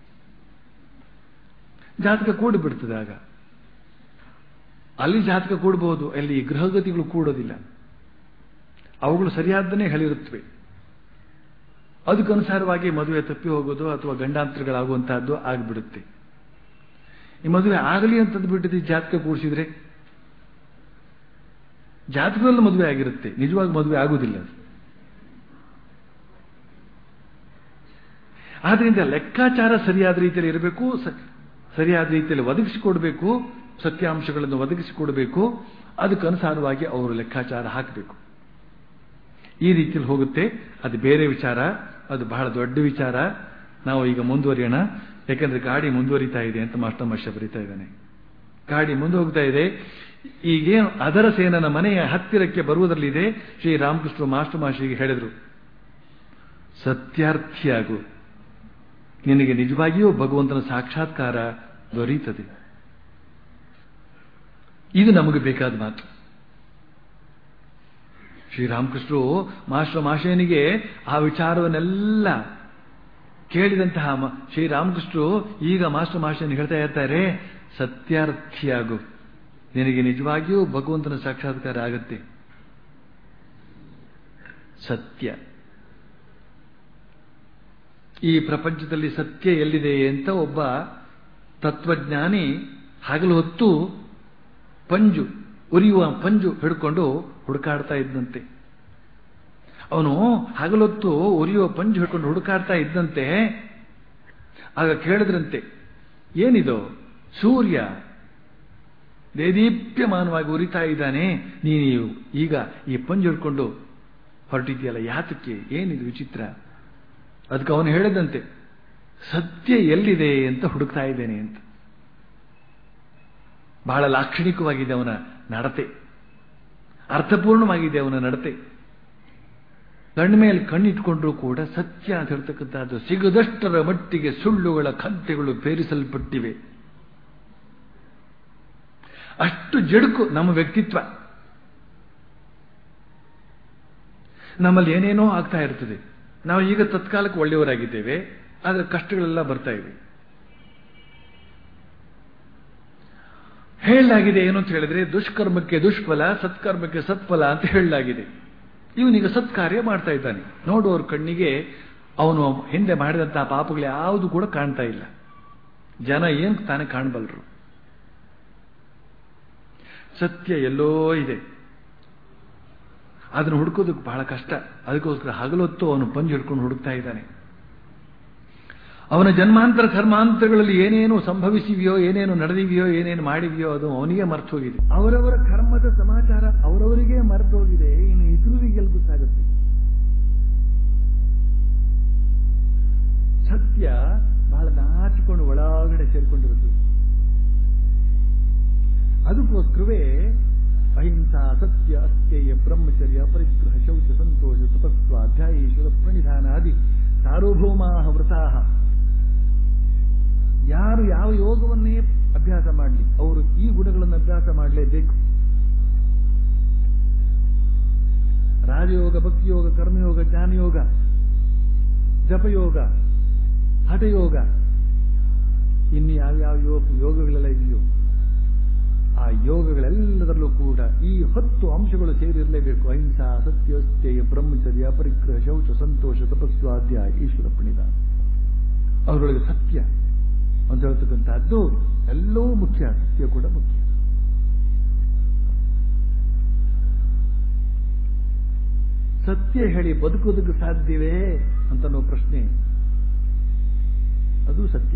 Speaker 2: ಜಾತಕ ಕೂಡಿ ಬಿಡ್ತದೆ ಆಗ ಅಲ್ಲಿ ಜಾತಕ ಕೂಡಬಹುದು ಅಲ್ಲಿ ಗೃಹಗತಿಗಳು ಕೂಡೋದಿಲ್ಲ ಅವುಗಳು ಸರಿಯಾದನ್ನೇ ಹೇಳಿರುತ್ತವೆ ಅದಕ್ಕನುಸಾರವಾಗಿ ಮದುವೆ ತಪ್ಪಿ ಹೋಗೋದು ಅಥವಾ ಗಂಡಾಂತರಗಳಾಗುವಂತಹದ್ದು ಆಗಿಬಿಡುತ್ತೆ ಈ ಮದುವೆ ಆಗಲಿ ಅಂತಂದ್ಬಿಟ್ಟಿದ್ದು ಜಾತಕ ಕೂಡಿಸಿದ್ರೆ ಜಾತಕದಲ್ಲಿ ಮದುವೆ ಆಗಿರುತ್ತೆ ನಿಜವಾಗಿ ಮದುವೆ ಆಗುವುದಿಲ್ಲ ಆದ್ರಿಂದ ಲೆಕ್ಕಾಚಾರ ಸರಿಯಾದ ರೀತಿಯಲ್ಲಿ ಇರಬೇಕು ಸರಿಯಾದ ರೀತಿಯಲ್ಲಿ ಒದಗಿಸಿಕೊಡ್ಬೇಕು ಸತ್ಯಾಂಶಗಳನ್ನು ಒದಗಿಸಿಕೊಡಬೇಕು ಅದಕ್ಕನುಸಾರವಾಗಿ ಅವರು ಲೆಕ್ಕಾಚಾರ ಹಾಕಬೇಕು ಈ ರೀತಿಯಲ್ಲಿ ಹೋಗುತ್ತೆ ಅದು ಬೇರೆ ವಿಚಾರ ಅದು ಬಹಳ ದೊಡ್ಡ ವಿಚಾರ ನಾವು ಈಗ ಮುಂದುವರಿಯೋಣ ಯಾಕಂದ್ರೆ ಗಾಡಿ ಮುಂದುವರಿತಾ ಇದೆ ಅಂತ ಮಾಸ್ಟರ್ ಮಶ ಬರೀತಾ ಇದ್ದಾನೆ ಗಾಡಿ ಮುಂದೆ ಹೋಗ್ತಾ ಇದೆ ಈಗೇನು ಅದರ ಸೇನನ ಮನೆಯ ಹತ್ತಿರಕ್ಕೆ ಬರುವುದರಲ್ಲಿದೆ ಶ್ರೀ ರಾಮಕೃಷ್ಣ ಮಾಸ್ಟರ್ ಮಾಷಿಗೆ ಹೇಳಿದರು ಸತ್ಯಾರ್ಥಿಯಾಗು ನಿನಗೆ ನಿಜವಾಗಿಯೂ ಭಗವಂತನ ಸಾಕ್ಷಾತ್ಕಾರ ದೊರೆಯುತ್ತದೆ ಇದು ನಮಗೆ ಬೇಕಾದ ಮಾತು ಶ್ರೀರಾಮಕೃಷ್ಣರು ಮಾಸ್ಟರ್ ಮಾಶಯನಿಗೆ ಆ ವಿಚಾರವನ್ನೆಲ್ಲ ಕೇಳಿದಂತಹ ಶ್ರೀರಾಮಕೃಷ್ಣರು ಈಗ ಮಾಸ್ಟರ್ ಮಾಶಯನ್ ಹೇಳ್ತಾ ಇರ್ತಾರೆ ಸತ್ಯಾರ್ಥಿಯಾಗು ನಿನಗೆ ನಿಜವಾಗಿಯೂ ಭಗವಂತನ ಸಾಕ್ಷಾತ್ಕಾರ ಆಗತ್ತೆ ಸತ್ಯ ಈ ಪ್ರಪಂಚದಲ್ಲಿ ಸತ್ಯ ಎಲ್ಲಿದೆ ಅಂತ ಒಬ್ಬ ತತ್ವಜ್ಞಾನಿ ಹಗಲು ಹೊತ್ತು ಪಂಜು ಉರಿಯುವ ಪಂಜು ಹಿಡ್ಕೊಂಡು ಹುಡುಕಾಡ್ತಾ ಇದ್ದಂತೆ ಅವನು ಹಗಲೊತ್ತು ಉರಿಯುವ ಪಂಜು ಹಿಡ್ಕೊಂಡು ಹುಡುಕಾಡ್ತಾ ಇದ್ದಂತೆ ಆಗ ಕೇಳಿದ್ರಂತೆ ಏನಿದು ಸೂರ್ಯ ದೇದೀಪ್ಯಮಾನವಾಗಿ ಉರಿತಾ ಇದ್ದಾನೆ ನೀನು ಈಗ ಈ ಪಂಜು ಹಿಡ್ಕೊಂಡು ಹೊರಟಿದ್ಯಲ್ಲ ಯಾತಕ್ಕೆ ಏನಿದು ವಿಚಿತ್ರ ಅದಕ್ಕೆ ಅವನು ಹೇಳಿದಂತೆ ಸತ್ಯ ಎಲ್ಲಿದೆ ಅಂತ ಹುಡುಕ್ತಾ ಇದ್ದೇನೆ ಅಂತ ಬಹಳ ಲಾಕ್ಷಣಿಕವಾಗಿದೆ ಅವನ ನಡತೆ ಅರ್ಥಪೂರ್ಣವಾಗಿದೆ ಅವನ ನಡತೆ ಕಣ್ಣ ಮೇಲೆ ಕಣ್ಣಿಟ್ಕೊಂಡ್ರೂ ಕೂಡ ಸತ್ಯ ಅಂತ ಹೇಳ್ತಕ್ಕಂಥದ್ದು ಸಿಗದಷ್ಟರ ಮಟ್ಟಿಗೆ ಸುಳ್ಳುಗಳ ಕಂತೆಗಳು ಪೇರಿಸಲ್ಪಟ್ಟಿವೆ ಅಷ್ಟು ಜಡುಕು ನಮ್ಮ ವ್ಯಕ್ತಿತ್ವ ನಮ್ಮಲ್ಲಿ ಏನೇನೋ ಆಗ್ತಾ ಇರ್ತದೆ ನಾವು ಈಗ ತತ್ಕಾಲಕ್ಕೆ ಒಳ್ಳೆಯವರಾಗಿದ್ದೇವೆ ಆದರೆ ಕಷ್ಟಗಳೆಲ್ಲ ಬರ್ತಾ ಇವೆ ಹೇಳಲಾಗಿದೆ ಏನು ಅಂತ ಹೇಳಿದ್ರೆ ದುಷ್ಕರ್ಮಕ್ಕೆ ದುಷ್ಫಲ ಸತ್ಕರ್ಮಕ್ಕೆ ಸತ್ಫಲ ಅಂತ ಹೇಳಲಾಗಿದೆ ಇವನೀಗ ಸತ್ಕಾರ್ಯ ಮಾಡ್ತಾ ಇದ್ದಾನೆ ನೋಡುವವ್ರ ಕಣ್ಣಿಗೆ ಅವನು ಹಿಂದೆ ಮಾಡಿದಂತಹ ಪಾಪಗಳು ಯಾವುದು ಕೂಡ ಕಾಣ್ತಾ ಇಲ್ಲ ಜನ ಏನ್ ತಾನೇ ಕಾಣಬಲ್ರು ಸತ್ಯ ಎಲ್ಲೋ ಇದೆ ಅದನ್ನು ಹುಡುಕೋದಕ್ಕೆ ಬಹಳ ಕಷ್ಟ ಅದಕ್ಕೋಸ್ಕರ ಹಗಲೊತ್ತು ಅವನು ಪಂಜು ಹಿಡ್ಕೊಂಡು ಹುಡುಕ್ತಾ ಇದ್ದಾನೆ ಅವನ ಜನ್ಮಾಂತರ ಕರ್ಮಾಂತರಗಳಲ್ಲಿ ಏನೇನು ಸಂಭವಿಸಿವೆಯೋ ಏನೇನು ನಡೆದಿವೆಯೋ ಏನೇನು ಮಾಡಿವೆಯೋ ಅದು ಅವನಿಗೆ ಮರ್ತು ಹೋಗಿದೆ ಅವರವರ ಕರ್ಮದ ಸಮಾಚಾರ ಅವರವರಿಗೆ ಮರೆತು ಹೋಗಿದೆ ಇನ್ನು ಇತರರಿಗೆಲ್ಲ ಗೊತ್ತಾಗುತ್ತೆ ಸತ್ಯ ಬಹಳ ನಾಚಿಕೊಂಡು ಒಳಗಡೆ ಸೇರ್ಕೊಂಡಿರುತ್ತದೆ ಅದಕ್ಕೋಸ್ಕರವೇ ಅಹಿಂಸಾ ಸತ್ಯ ಅಸ್ಥೇಯ ಬ್ರಹ್ಮಚರ್ಯ ಪರಿಗ್ರಹ ಶೌಚ ಸಂತೋಷ ತಪಸ್ವ ಅಧ್ಯಾಯೇಶ್ವರ ಪ್ರಣಿಧಾನಾದಿ ಸಾರ್ವಭೌಮಾ ವೃತಾಹ ಯಾರು ಯಾವ ಯೋಗವನ್ನೇ ಅಭ್ಯಾಸ ಮಾಡಲಿ ಅವರು ಈ ಗುಣಗಳನ್ನು ಅಭ್ಯಾಸ ಮಾಡಲೇಬೇಕು ರಾಜಯೋಗ ಭಕ್ತಿಯೋಗ ಕರ್ಮಯೋಗ ಜ್ಞಾನಯೋಗ ಜಪಯೋಗ ಹಠಯೋಗ ಇನ್ನು ಯಾವ್ಯಾವ ಯೋಗ ಯೋಗಗಳೆಲ್ಲ ಇದೆಯೋ ಆ ಯೋಗಗಳೆಲ್ಲದರಲ್ಲೂ ಕೂಡ ಈ ಹತ್ತು ಅಂಶಗಳು ಸೇರಿರಲೇಬೇಕು ಅಹಿಂಸಾ ಸತ್ಯಸ್ಥೇಯ ಬ್ರಹ್ಮಚರ್ಯ ಪರಿಗ್ರಹ ಶೌಚ ಸಂತೋಷ ತಪಸ್ವಾಧ್ಯಾಯ ಈಶ್ವರ ಪ್ರಣೀತ ಅವರೊಳಗೆ ಸತ್ಯ ಅಂತ ಹೇಳ್ತಕ್ಕಂಥದ್ದು ಎಲ್ಲವೂ ಮುಖ್ಯ ಸತ್ಯ ಕೂಡ ಮುಖ್ಯ ಸತ್ಯ ಹೇಳಿ ಬದುಕೋದಕ್ಕೆ ಸಾಧ್ಯವೇ ಅಂತ ಅನ್ನೋ ಪ್ರಶ್ನೆ ಅದು ಸತ್ಯ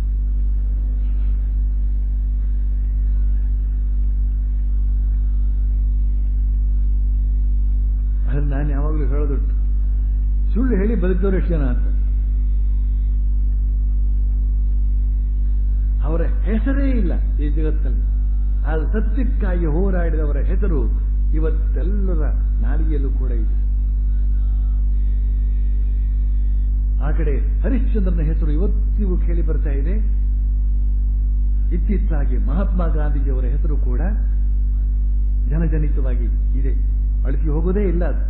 Speaker 2: ಅದನ್ನ ನಾನು ಯಾವಾಗಲೂ ಹೇಳೋದುಂಟು ಸುಳ್ಳು ಹೇಳಿ ಬದುಕಿದವರು ಎಷ್ಟು ಜನ ಅಂತ ಅವರ ಹೆಸರೇ ಇಲ್ಲ ಈ ಜಗತ್ತಲ್ಲಿ ಆ ಸತ್ಯಕ್ಕಾಗಿ ಹೋರಾಡಿದವರ ಹೆಸರು ಇವತ್ತೆಲ್ಲರ ನಾಲಿಗೆಯಲ್ಲೂ ಕೂಡ ಇದೆ ಆ ಕಡೆ ಹರಿಶ್ಚಂದ್ರನ ಹೆಸರು ಇವತ್ತಿಗೂ ಕೇಳಿ ಬರ್ತಾ ಇದೆ ಇತ್ತೀಚೆಗೆ ಮಹಾತ್ಮ ಗಾಂಧೀಜಿಯವರ ಹೆಸರು ಕೂಡ ಜನಜನಿತವಾಗಿ ಇದೆ ಅಳಿಸಿ ಹೋಗೋದೇ ಇಲ್ಲ ಅದು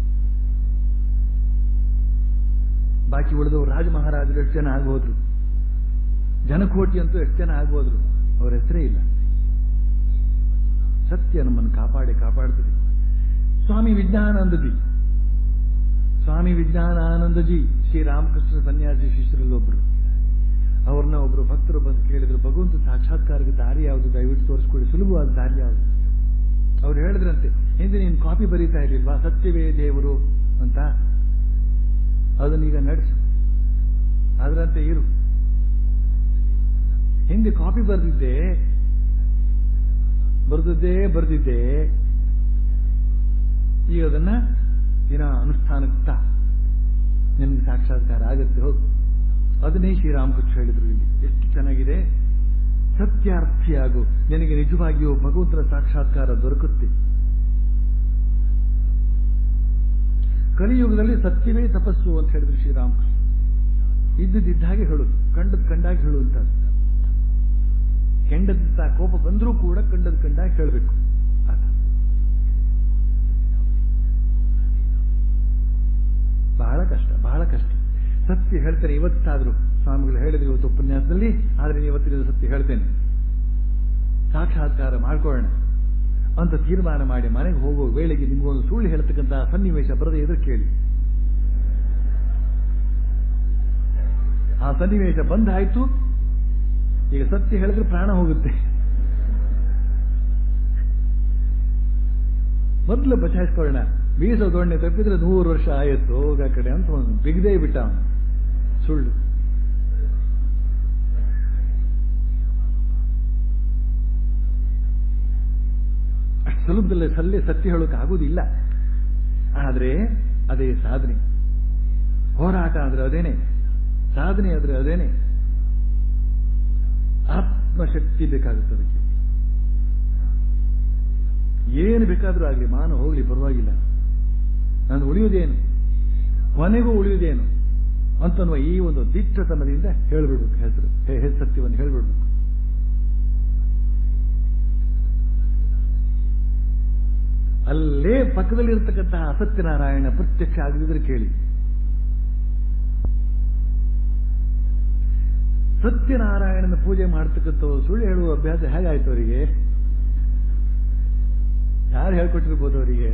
Speaker 2: ಬಾಕಿ ಉಳಿದವರು ರಾಜ ಮಹಾರಾಜರು ಎಷ್ಟು ಜನ ಆಗೋದ್ರು ಜನಕೋಟಿ ಅಂತೂ ಎಷ್ಟು ಜನ ಆಗೋದ್ರು ಅವರ ಹೆಸರೇ ಇಲ್ಲ ಸತ್ಯ ನಮ್ಮನ್ನು ಕಾಪಾಡಿ ಕಾಪಾಡ್ತದೆ ಸ್ವಾಮಿ ವಿಜ್ಞಾನಾನಂದಜಿ ಸ್ವಾಮಿ ವಿಜ್ಞಾನಾನಂದಜಿ ಶ್ರೀರಾಮಕೃಷ್ಣ ಸನ್ಯಾಸಿ ಶಿಷ್ಯರಲ್ಲಿ ಒಬ್ರು ಅವ್ರನ್ನ ಒಬ್ರು ಭಕ್ತರು ಬಂದು ಕೇಳಿದ್ರು ಭಗವಂತ ಸಾಕ್ಷಾತ್ಕಾರಕ್ಕೆ ದಾರಿ ಯಾವುದು ದಯವಿಟ್ಟು ತೋರಿಸ್ಕೊಡಿ ಸುಲಭವಾದ ದಾರಿ ಯಾವುದು ಅವ್ರು ಹೇಳಿದ್ರಂತೆ ಹಿಂದೆ ನೀನು ಕಾಪಿ ಬರೀತಾ ಇರ್ಲಿಲ್ವಾ ಸತ್ಯವೇ ದೇವರು ಅಂತ ಅದನ್ನೀಗ ನಡೆಸು ಅದರಂತೆ ಇರು ಹಿಂದೆ ಕಾಪಿ ಬರೆದಿದ್ದೆ ಬರೆದಿದ್ದೇ ಬರೆದಿದ್ದೆ ಈಗ ಅದನ್ನ ದಿನ ಅನುಷ್ಠಾನಕ್ತ ನಿನಗೆ ಸಾಕ್ಷಾತ್ಕಾರ ಆಗುತ್ತೆ ಹೋಗು ಅದನ್ನೇ ಶ್ರೀರಾಮಕೃಷ್ಣ ಹೇಳಿದ್ರು ಇಲ್ಲಿ ಎಷ್ಟು ಚೆನ್ನಾಗಿದೆ ಸತ್ಯಾರ್ಥಿಯಾಗು ನಿನಗೆ ನಿಜವಾಗಿಯೂ ಭಗವಂತನ ಸಾಕ್ಷಾತ್ಕಾರ ದೊರಕುತ್ತೆ ಕಲಿಯುಗದಲ್ಲಿ ಸತ್ಯವೇ ತಪಸ್ಸು ಅಂತ ಹೇಳಿದ್ರು ಶ್ರೀರಾಮಕೃಷ್ಣ ಇದ್ದದಿದ್ದ ಹಾಗೆ ಹೇಳುದು ಕಂಡದ್ ಕಂಡಾಗಿ ಹೇಳುವಂತದ್ದು ಕೆಂಡದ ಕೋಪ ಬಂದರೂ ಕೂಡ ಕಂಡದ್ ಕಂಡಾಗಿ ಹೇಳಬೇಕು ಆತ ಬಹಳ ಕಷ್ಟ ಬಹಳ ಕಷ್ಟ ಸತ್ಯ ಹೇಳ್ತೇನೆ ಇವತ್ತಾದ್ರೂ ಸ್ವಾಮಿಗಳು ಹೇಳಿದ್ರು ಇವತ್ತು ಉಪನ್ಯಾಸದಲ್ಲಿ ಆದ್ರೆ ಇವತ್ತಿನ ಸತ್ಯ ಹೇಳ್ತೇನೆ ಸಾಕ್ಷಾತ್ಕಾರ ಮಾಡ್ಕೊಳ್ಳೋಣ ಅಂತ ತೀರ್ಮಾನ ಮಾಡಿ ಮನೆಗೆ ಹೋಗೋ ವೇಳೆಗೆ ನಿಮಗೊಂದು ಸುಳ್ಳು ಹೇಳ್ತಕ್ಕಂತಹ ಸನ್ನಿವೇಶ ಬರದೇ ಇದ್ರೆ ಕೇಳಿ ಆ ಸನ್ನಿವೇಶ ಬಂದಾಯ್ತು ಈಗ ಸತ್ಯ ಹೇಳಿದ್ರೆ ಪ್ರಾಣ ಹೋಗುತ್ತೆ ಮೊದಲು ಬಚಾಯಿಸ್ಕೊಳ್ಳೋಣ ಬೀಸೋ ದೊಣ್ಣೆ ತಪ್ಪಿದ್ರೆ ನೂರು ವರ್ಷ ಆಯಿತು ಹೋಗ ಆ ಕಡೆ ಅಂತ ಒಂದು ಬಿಗದೇ ಬಿಟ್ಟ ಅವನು ಸುಳ್ಳು ಅಷ್ಟು ಸುಲಭದಲ್ಲೇ ಸಲ್ಲೇ ಸತ್ಯ ಹೇಳೋಕೆ ಆಗುವುದಿಲ್ಲ ಆದರೆ ಅದೇ ಸಾಧನೆ ಹೋರಾಟ ಅಂದ್ರೆ ಅದೇನೆ ಸಾಧನೆ ಆದ್ರೆ ಅದೇನೆ ಆತ್ಮಶಕ್ತಿ ಬೇಕಾಗುತ್ತೆ ಅದಕ್ಕೆ ಏನು ಬೇಕಾದ್ರೂ ಆಗಲಿ ಮಾನ ಹೋಗ್ಲಿ ಪರವಾಗಿಲ್ಲ ನಾನು ಉಳಿಯುವುದೇನು ಕೊನೆಗೂ ಉಳಿಯುವುದೇನು ಅಂತನ್ನುವ ಈ ಒಂದು ದಿಟ್ಟತನದಿಂದ ಹೇಳ್ಬಿಡ್ಬೇಕು ಹೆಸರು ಹೇ- ಹೇ ಸತ್ಯವನ್ನು ಹೇಳ್ಬಿಡ್ಬೇಕು ಅಲ್ಲೇ ಪಕ್ಕದಲ್ಲಿರ್ತಕ್ಕಂತಹ ಅಸತ್ಯನಾರಾಯಣ ಪ್ರತ್ಯಕ್ಷ ಆಗದಿದ್ರೆ ಕೇಳಿ ಸತ್ಯನಾರಾಯಣನ ಪೂಜೆ ಮಾಡ್ತಕ್ಕಂಥ ಸುಳ್ಳು ಹೇಳುವ ಅಭ್ಯಾಸ ಹೇಗಾಯ್ತು ಅವರಿಗೆ ಯಾರು ಹೇಳ್ಕೊಟ್ಟಿರ್ಬೋದು ಅವರಿಗೆ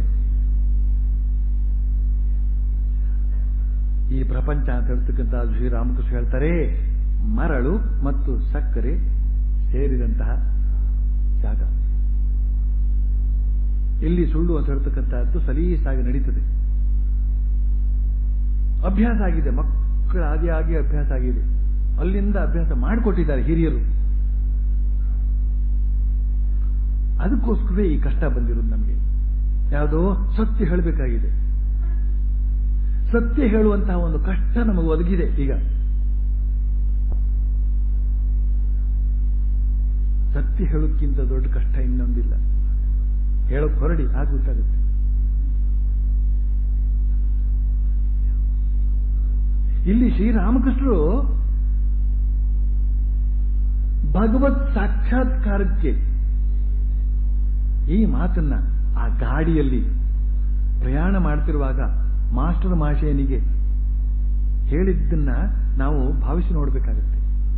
Speaker 2: ಈ ಪ್ರಪಂಚ ಅಂತ ಹೇಳ್ತಕ್ಕಂಥ ಶ್ರೀರಾಮಕೃಷ್ಣ ಹೇಳ್ತಾರೆ ಮರಳು ಮತ್ತು ಸಕ್ಕರೆ ಸೇರಿದಂತಹ ಜಾಗ ಇಲ್ಲಿ ಸುಳ್ಳು ಅಂತ ಹೇಳ್ತಕ್ಕಂಥದ್ದು ಸಲೀಸಾಗಿ ನಡೀತದೆ ಅಭ್ಯಾಸ ಆಗಿದೆ ಮಕ್ಕಳ ಆದಿಯಾಗಿ ಅಭ್ಯಾಸ ಆಗಿದೆ ಅಲ್ಲಿಂದ ಅಭ್ಯಾಸ ಮಾಡಿಕೊಟ್ಟಿದ್ದಾರೆ ಹಿರಿಯರು ಅದಕ್ಕೋಸ್ಕರವೇ ಈ ಕಷ್ಟ ಬಂದಿರೋದು ನಮಗೆ ಯಾವುದೋ ಸತ್ಯ ಹೇಳಬೇಕಾಗಿದೆ ಸತ್ಯ ಹೇಳುವಂತಹ ಒಂದು ಕಷ್ಟ ನಮಗೆ ಒದಗಿದೆ ಈಗ ಸತ್ಯ ಹೇಳೋಕ್ಕಿಂತ ದೊಡ್ಡ ಕಷ್ಟ ಇನ್ನೊಂದಿಲ್ಲ ಹೇಳೋಕ್ ಹೊರಡಿ ಆಗ ಗೊತ್ತಾಗುತ್ತೆ ಇಲ್ಲಿ ಶ್ರೀರಾಮಕೃಷ್ಣರು ಭಗವತ್ ಸಾಕ್ಷಾತ್ಕಾರಕ್ಕೆ ಈ ಮಾತನ್ನ ಆ ಗಾಡಿಯಲ್ಲಿ ಪ್ರಯಾಣ ಮಾಡ್ತಿರುವಾಗ ಮಾಸ್ಟರ್ ಮಾಷೇನಿಗೆ ಹೇಳಿದ್ದನ್ನ ನಾವು ಭಾವಿಸಿ ನೋಡಬೇಕಾಗುತ್ತೆ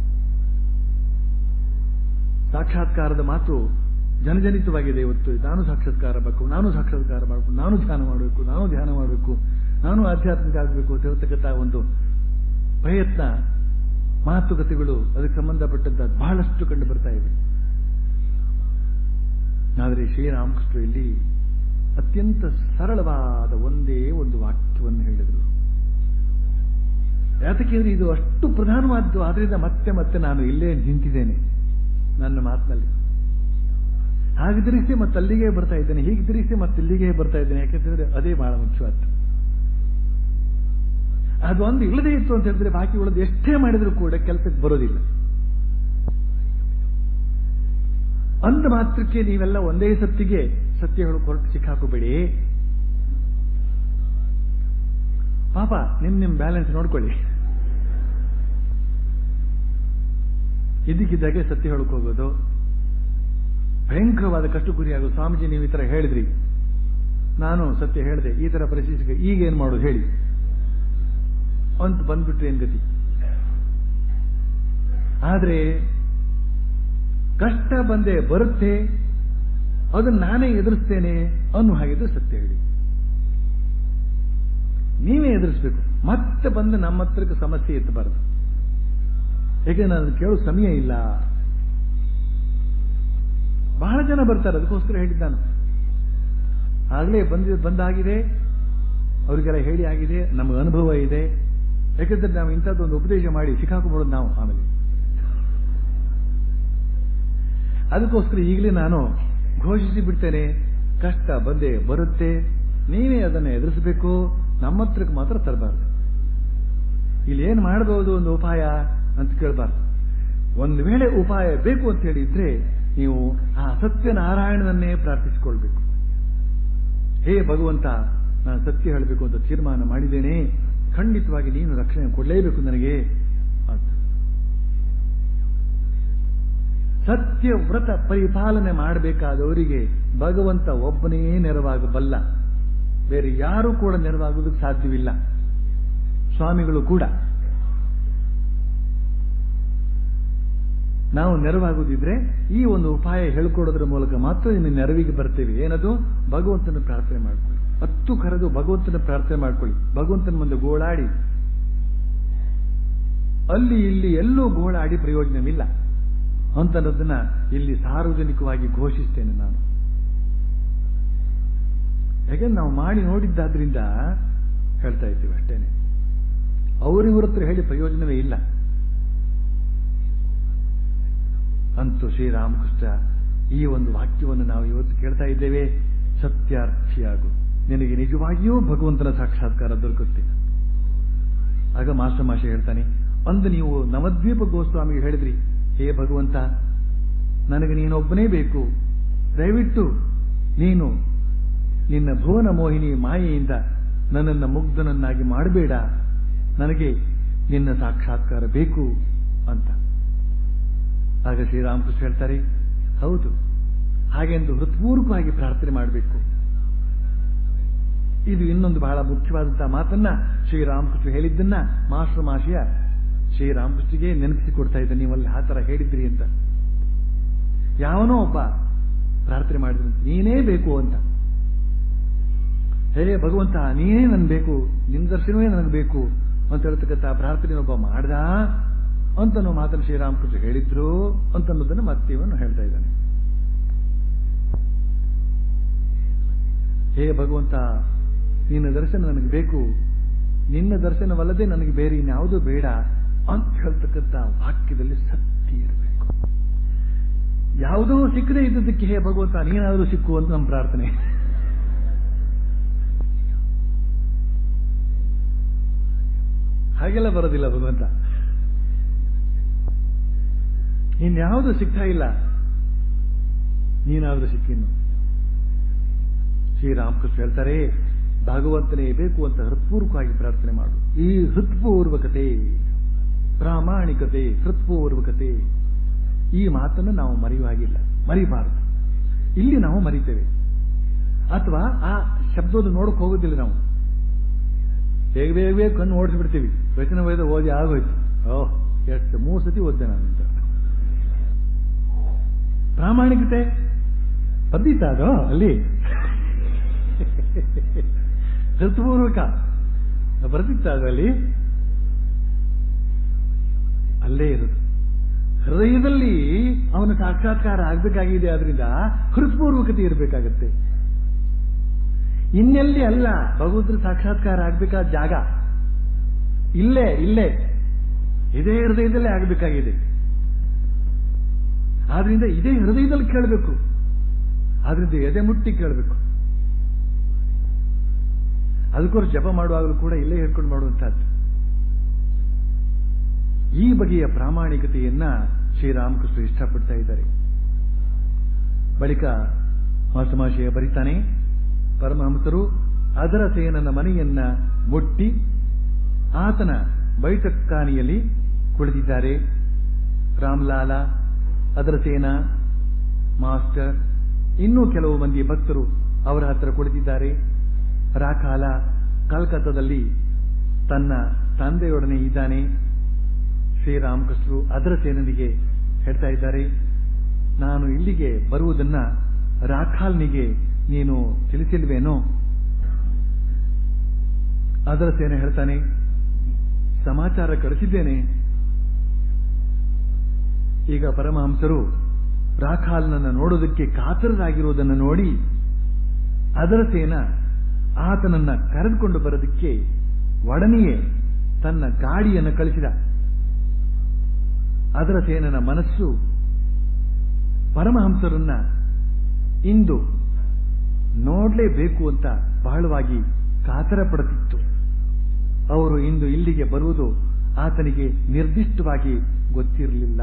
Speaker 2: ಸಾಕ್ಷಾತ್ಕಾರದ ಮಾತು ಜನಜನಿತವಾಗಿದೆ ಇವತ್ತು ನಾನು ಸಾಕ್ಷಾತ್ಕಾರ ಬೇಕು ನಾನು ಸಾಕ್ಷಾತ್ಕಾರ ಮಾಡಬೇಕು ನಾನು ಧ್ಯಾನ ಮಾಡಬೇಕು ನಾನು ಧ್ಯಾನ ಮಾಡಬೇಕು ನಾನು ಆಧ್ಯಾತ್ಮಿಕ ಆಗಬೇಕು ಅಂತ ಹೇಳ್ತಕ್ಕಂಥ ಒಂದು ಪ್ರಯತ್ನ ಮಾತುಕತೆಗಳು ಅದಕ್ಕೆ ಸಂಬಂಧಪಟ್ಟಂತ ಬಹಳಷ್ಟು ಕಂಡು ಬರ್ತಾ ಇವೆ ಆದರೆ ಶ್ರೀರಾಮಕೃಷ್ಣ ಇಲ್ಲಿ ಅತ್ಯಂತ ಸರಳವಾದ ಒಂದೇ ಒಂದು ವಾಕ್ಯವನ್ನು ಹೇಳಿದರು ಯಾತಕ್ಕೆಂದ್ರೆ ಇದು ಅಷ್ಟು ಪ್ರಧಾನವಾದ್ದು ಆದ್ರಿಂದ ಮತ್ತೆ ಮತ್ತೆ ನಾನು ಇಲ್ಲೇ ನಿಂತಿದ್ದೇನೆ ನನ್ನ ಮಾತಿನಲ್ಲಿ ಹಾಗೆ ತಿರುಗಿಸಿ ಮತ್ತೆ ಅಲ್ಲಿಗೆ ಬರ್ತಾ ಇದ್ದೇನೆ ಹೀಗೆ ತಿರುಗಿಸಿ ಮತ್ತೆ ಇಲ್ಲಿಗೆ ಬರ್ತಾ ಇದ್ದೇನೆ ಯಾಕೆಂತಂದ್ರೆ ಅದೇ ಬಹಳ ಮುಖ್ಯವಾದ್ದು ಅದು ಒಂದು ಇಲ್ಲದೆ ಇತ್ತು ಅಂತ ಹೇಳಿದ್ರೆ ಬಾಕಿ ಉಳಿದು ಎಷ್ಟೇ ಮಾಡಿದ್ರು ಕೂಡ ಕೆಲಸಕ್ಕೆ ಬರೋದಿಲ್ಲ ಅಂದ ಮಾತ್ರಕ್ಕೆ ನೀವೆಲ್ಲ ಒಂದೇ ಸತ್ತಿಗೆ ಸತ್ಯ ಹೇಳೋಕೆ ಹೊರಟು ಸಿಕ್ಕಾಕೋಬೇಡಿ ಪಾಪ ನಿಮ್ ನಿಮ್ ಬ್ಯಾಲೆನ್ಸ್ ನೋಡ್ಕೊಳ್ಳಿ ಇದ್ದಕ್ಕಿದ್ದಾಗೆ ಸತ್ಯ ಹೇಳಕ್ ಹೋಗೋದು ಭಯಂಕರವಾದ ಕಷ್ಟು ಗುರಿಯಾಗೋ ಸ್ವಾಮೀಜಿ ನೀವು ಈ ತರ ಹೇಳಿದ್ರಿ ನಾನು ಸತ್ಯ ಹೇಳಿದೆ ಈ ತರ ಪರಿಸ್ಥಿತಿಗೆ ಈಗ ಏನ್ ಮಾಡೋದು ಹೇಳಿ ಅಂತ ಬಂದ್ಬಿಟ್ರೆ ಏನ್ ಗತಿ ಆದ್ರೆ ಕಷ್ಟ ಬಂದೇ ಬರುತ್ತೆ ಅದನ್ನ ನಾನೇ ಎದುರಿಸ್ತೇನೆ ಅನ್ನೋ ಹಾಗಿದ್ರೆ ಸತ್ಯ ಹೇಳಿ ನೀವೇ ಎದುರಿಸ್ಬೇಕು ಮತ್ತೆ ಬಂದು ನಮ್ಮ ಹತ್ರಕ್ಕೆ ಸಮಸ್ಯೆ ಎತ್ತಬಾರದು ಯಾಕೆ ನಾನು ಕೇಳೋ ಸಮಯ ಇಲ್ಲ ಬಹಳ ಜನ ಬರ್ತಾರೆ ಅದಕ್ಕೋಸ್ಕರ ಹೇಳಿದ್ದಾನು ಆಗಲೇ ಬಂದ ಬಂದಾಗಿದೆ ಅವರಿಗೆಲ್ಲ ಹೇಳಿ ಆಗಿದೆ ನಮಗೆ ಅನುಭವ ಇದೆ ಯಾಕಂದ್ರೆ ನಾವು ಇಂಥದ್ದೊಂದು ಉಪದೇಶ ಮಾಡಿ ಸಿಕ್ಕಾಕೊಂಡ್ಬಿಡೋದು ನಾವು ಆಮೇಲೆ ಅದಕ್ಕೋಸ್ಕರ ಈಗಲೇ ನಾನು ಘೋಷಿಸಿ ಬಿಡ್ತೇನೆ ಕಷ್ಟ ಬಂದೇ ಬರುತ್ತೆ ನೀವೇ ಅದನ್ನು ಎದುರಿಸಬೇಕು ನಮ್ಮ ಹತ್ರಕ್ಕೆ ಮಾತ್ರ ತರಬಾರ್ದು ಇಲ್ಲಿ ಏನ್ ಮಾಡಬಹುದು ಒಂದು ಉಪಾಯ ಅಂತ ಕೇಳಬಾರ್ದು ಒಂದು ವೇಳೆ ಉಪಾಯ ಬೇಕು ಅಂತ ಹೇಳಿದ್ರೆ ನೀವು ಆ ಸತ್ಯನಾರಾಯಣನನ್ನೇ ಪ್ರಾರ್ಥಿಸಿಕೊಳ್ಬೇಕು ಹೇ ಭಗವಂತ ನಾನು ಸತ್ಯ ಹೇಳಬೇಕು ಅಂತ ತೀರ್ಮಾನ ಮಾಡಿದ್ದೇನೆ ಖಂಡಿತವಾಗಿ ನೀನು ರಕ್ಷಣೆ ಕೊಡಲೇಬೇಕು ನನಗೆ ಅಂತ ಸತ್ಯ ವ್ರತ ಪರಿಪಾಲನೆ ಮಾಡಬೇಕಾದವರಿಗೆ ಭಗವಂತ ಒಬ್ಬನೇ ನೆರವಾಗಬಲ್ಲ ಬೇರೆ ಯಾರೂ ಕೂಡ ನೆರವಾಗುವುದಕ್ಕೆ ಸಾಧ್ಯವಿಲ್ಲ ಸ್ವಾಮಿಗಳು ಕೂಡ ನಾವು ನೆರವಾಗುದಿದ್ರೆ ಈ ಒಂದು ಉಪಾಯ ಹೇಳ್ಕೊಡೋದ್ರ ಮೂಲಕ ಮಾತ್ರ ನಿಮ್ಮ ನೆರವಿಗೆ ಬರ್ತೇವೆ ಏನದು ಭಗವಂತನ ಪ್ರಾರ್ಥನೆ ಮಾಡ್ಕೊಳ್ಳಿ ಹತ್ತು ಕರೆದು ಭಗವಂತನ ಪ್ರಾರ್ಥನೆ ಮಾಡ್ಕೊಳ್ಳಿ ಭಗವಂತನ ಮುಂದೆ ಗೋಳಾಡಿ ಅಲ್ಲಿ ಇಲ್ಲಿ ಎಲ್ಲೂ ಗೋಳಾಡಿ ಪ್ರಯೋಜನವಿಲ್ಲ ಅಂತನ್ನೋದನ್ನ ಇಲ್ಲಿ ಸಾರ್ವಜನಿಕವಾಗಿ ಘೋಷಿಸ್ತೇನೆ ನಾನು ಯಾಕಂದ್ರೆ ನಾವು ಮಾಡಿ ನೋಡಿದ್ದಾದ್ರಿಂದ ಹೇಳ್ತಾ ಇದ್ದೀವಿ ಅಷ್ಟೇನೆ ಅವರಿವ್ರ ಹತ್ರ ಹೇಳಿ ಪ್ರಯೋಜನವೇ ಇಲ್ಲ ಅಂತೂ ಶ್ರೀರಾಮಕೃಷ್ಣ ಈ ಒಂದು ವಾಕ್ಯವನ್ನು ನಾವು ಇವತ್ತು ಕೇಳ್ತಾ ಇದ್ದೇವೆ ಸತ್ಯಾರ್ಥಿಯಾಗು ನಿನಗೆ ನಿಜವಾಗಿಯೂ ಭಗವಂತನ ಸಾಕ್ಷಾತ್ಕಾರ ದೊರಕುತ್ತೆ ಆಗ ಮಾಸ್ಟರ್ ಮಾಷೆ ಹೇಳ್ತಾನೆ ಅಂದು ನೀವು ನವದ್ವೀಪ ಗೋಸ್ವಾಮಿಗೆ ಹೇಳಿದ್ರಿ ಹೇ ಭಗವಂತ ನನಗೆ ನೀನೊಬ್ಬನೇ ಬೇಕು ದಯವಿಟ್ಟು ನೀನು ನಿನ್ನ ಭುವನ ಮೋಹಿನಿ ಮಾಯೆಯಿಂದ ನನ್ನನ್ನು ಮುಗ್ಧನನ್ನಾಗಿ ಮಾಡಬೇಡ ನನಗೆ ನಿನ್ನ ಸಾಕ್ಷಾತ್ಕಾರ ಬೇಕು ಅಂತ ಆಗ ಶ್ರೀರಾಮಕೃಷ್ಣ ಹೇಳ್ತಾರೆ ಹೌದು ಹಾಗೆಂದು ಹೃತ್ಪೂರ್ವಕವಾಗಿ ಪ್ರಾರ್ಥನೆ ಮಾಡಬೇಕು ಇದು ಇನ್ನೊಂದು ಬಹಳ ಮುಖ್ಯವಾದಂತಹ ಮಾತನ್ನ ಶ್ರೀರಾಮಕೃಷ್ಣ ಹೇಳಿದ್ದನ್ನ ಮಾಸ್ಟರ್ ಮಾಷಿಯ ಶ್ರೀರಾಮಕೃಷ್ಣಗೆ ನೆನಪಿಸಿಕೊಡ್ತಾ ಇದ್ದ ನೀವಲ್ಲಿ ಆ ತರ ಹೇಳಿದ್ರಿ ಅಂತ ಯಾವನೋ ಒಬ್ಬ ಪ್ರಾರ್ಥನೆ ಮಾಡಿದ್ರು ನೀನೇ ಬೇಕು ಅಂತ ಹೇ ಭಗವಂತ ನೀನೇ ನನ್ ಬೇಕು ನಿನ್ನ ದರ್ಶನವೇ ನನಗೆ ಬೇಕು ಅಂತ ಹೇಳ್ತಕ್ಕಂಥ ಪ್ರಾರ್ಥನೆ ಒಬ್ಬ ಮಾಡ್ದ ಅಂತ ನಾವು ಮಾತನ್ನು ಶ್ರೀರಾಮಕೃಷ್ಣ ಹೇಳಿದ್ರು ಅಂತ ಅನ್ನೋದನ್ನು ಮತ್ತೆ ಇವನು ಹೇಳ್ತಾ ಇದ್ದಾನೆ ಹೇ ಭಗವಂತ ನಿನ್ನ ದರ್ಶನ ನನಗೆ ಬೇಕು ನಿನ್ನ ದರ್ಶನವಲ್ಲದೆ ನನಗೆ ಬೇರೆ ಇನ್ಯಾವುದೂ ಬೇಡ ಅಂತ ಹೇಳ್ತಕ್ಕಂಥ ವಾಕ್ಯದಲ್ಲಿ ಸತ್ಯ ಇರಬೇಕು ಯಾವುದೋ ಸಿಕ್ಕದೇ ಇದ್ದದಕ್ಕೆ ಹೇ ಭಗವಂತ ನೀನಾದರೂ ಸಿಕ್ಕು ಅಂತ ನಮ್ಮ ಪ್ರಾರ್ಥನೆ ಹಾಗೆಲ್ಲ ಬರೋದಿಲ್ಲ ಭಗವಂತ ಇನ್ಯಾವುದು ಸಿಗ್ತಾ ಇಲ್ಲ ನೀನಾದ್ರೂ ಸಿಕ್ಕಿನ್ನು ಶ್ರೀರಾಮಕೃಷ್ಣ ಹೇಳ್ತಾರೆ ಭಗವಂತನೇ ಬೇಕು ಅಂತ ಹೃತ್ಪೂರ್ವಕವಾಗಿ ಪ್ರಾರ್ಥನೆ ಮಾಡು ಈ ಹೃತ್ಪೂರ್ವಕತೆ ಪ್ರಾಮಾಣಿಕತೆ ಹೃತ್ಪೂರ್ವಕತೆ ಈ ಮಾತನ್ನು ನಾವು ಮರೆಯುವಾಗಿಲ್ಲ ಮರಿಬಾರದು ಇಲ್ಲಿ ನಾವು ಮರಿತೇವೆ ಅಥವಾ ಆ ಶಬ್ದವನ್ನು ನೋಡಕ್ ಹೋಗೋದಿಲ್ಲ ನಾವು ಬೇಗ ಬೇಗ ಬೇಗ ಕಣ್ಣು ಓಡಿಸ್ಬಿಡ್ತೀವಿ ವಚನ ವೇದ ಓದಿ ಆಗೋಯ್ತು ಓಹ್ ಎಷ್ಟು ಮೂರು ಸತಿ ಓದ್ದೆ ನಾನು ಅಂತ ಪ್ರಾಮಾಣಿಕತೆ ಬಂದಿತ್ತ ಅದು ಅಲ್ಲಿ ಹೃತ್ಪೂರ್ವಕ ಬರ್ತಿತ್ತ ಅದು ಅಲ್ಲಿ ಅಲ್ಲೇ ಇರೋದು ಹೃದಯದಲ್ಲಿ ಅವನ ಸಾಕ್ಷಾತ್ಕಾರ ಆಗ್ಬೇಕಾಗಿದೆ ಆದ್ರಿಂದ ಹೃತ್ಪೂರ್ವಕತೆ ಇರಬೇಕಾಗತ್ತೆ ಇನ್ನೆಲ್ಲಿ ಅಲ್ಲ ಭಗವಂತನ ಸಾಕ್ಷಾತ್ಕಾರ ಆಗ್ಬೇಕಾದ ಜಾಗ ಇಲ್ಲೇ ಇಲ್ಲೇ ಇದೇ ಹೃದಯದಲ್ಲೇ ಆಗಬೇಕಾಗಿದೆ ಆದ್ರಿಂದ ಇದೇ ಹೃದಯದಲ್ಲಿ ಕೇಳಬೇಕು ಆದ್ರಿಂದ ಎದೆ ಮುಟ್ಟಿ ಕೇಳಬೇಕು ಅದಕ್ಕೋಸ್ಕರ ಜಪ ಮಾಡುವಾಗಲೂ ಕೂಡ ಇಲ್ಲೇ ಹೇಳ್ಕೊಂಡು ಮಾಡುವಂತಹದ್ದು ಈ ಬಗೆಯ ಪ್ರಾಮಾಣಿಕತೆಯನ್ನ ಶ್ರೀರಾಮಕೃಷ್ಣ ಇಷ್ಟಪಡ್ತಾ ಇದ್ದಾರೆ ಬಳಿಕ ಮಾಸಮಾಶಯ ಬರಿತಾನೆ ಪರಮಹಂಸರು ಅದರ ಸೇನನ ಮನೆಯನ್ನ ಮುಟ್ಟಿ ಆತನ ಬೈಠಕ್ಕಾನಿಯಲ್ಲಿ ಕುಳಿತಿದ್ದಾರೆ ರಾಮ್ಲಾಲ ಅದರ ಸೇನ ಮಾಸ್ಟರ್ ಇನ್ನೂ ಕೆಲವು ಮಂದಿ ಭಕ್ತರು ಅವರ ಹತ್ರ ಕುಳಿತಿದ್ದಾರೆ ರಾಕಾಲ ಕಲ್ಕತ್ತಾದಲ್ಲಿ ತನ್ನ ತಂದೆಯೊಡನೆ ಇದ್ದಾನೆ ಶ್ರೀರಾಮಕೃಷ್ಣರು ಅದರ ಸೇನನಿಗೆ ಹೇಳ್ತಾ ಇದ್ದಾರೆ ನಾನು ಇಲ್ಲಿಗೆ ಬರುವುದನ್ನ ರಾಖಾಲ್ನಿಗೆ ನೀನು ತಿಳಿಸಿಲ್ವೇನೋ ಅದರ ಸೇನೆ ಹೇಳ್ತಾನೆ ಸಮಾಚಾರ ಕಳಿಸಿದ್ದೇನೆ ಈಗ ಪರಮಹಂಸರು ರಾಖಾಲ್ನನ್ನು ನೋಡೋದಕ್ಕೆ ಕಾತರರಾಗಿರುವುದನ್ನು ನೋಡಿ ಅದರ ಸೇನ ಆತನನ್ನ ಕರೆದುಕೊಂಡು ಬರೋದಕ್ಕೆ ಒಡನೆಯೇ ತನ್ನ ಗಾಡಿಯನ್ನು ಕಳಿಸಿದ ಅದರ ಸೇನನ ಮನಸ್ಸು ಪರಮಹಂಸರನ್ನ ಇಂದು ನೋಡಲೇಬೇಕು ಅಂತ ಬಹಳವಾಗಿ ಕಾತರ ಪಡುತ್ತಿತ್ತು ಅವರು ಇಂದು ಇಲ್ಲಿಗೆ ಬರುವುದು ಆತನಿಗೆ ನಿರ್ದಿಷ್ಟವಾಗಿ ಗೊತ್ತಿರಲಿಲ್ಲ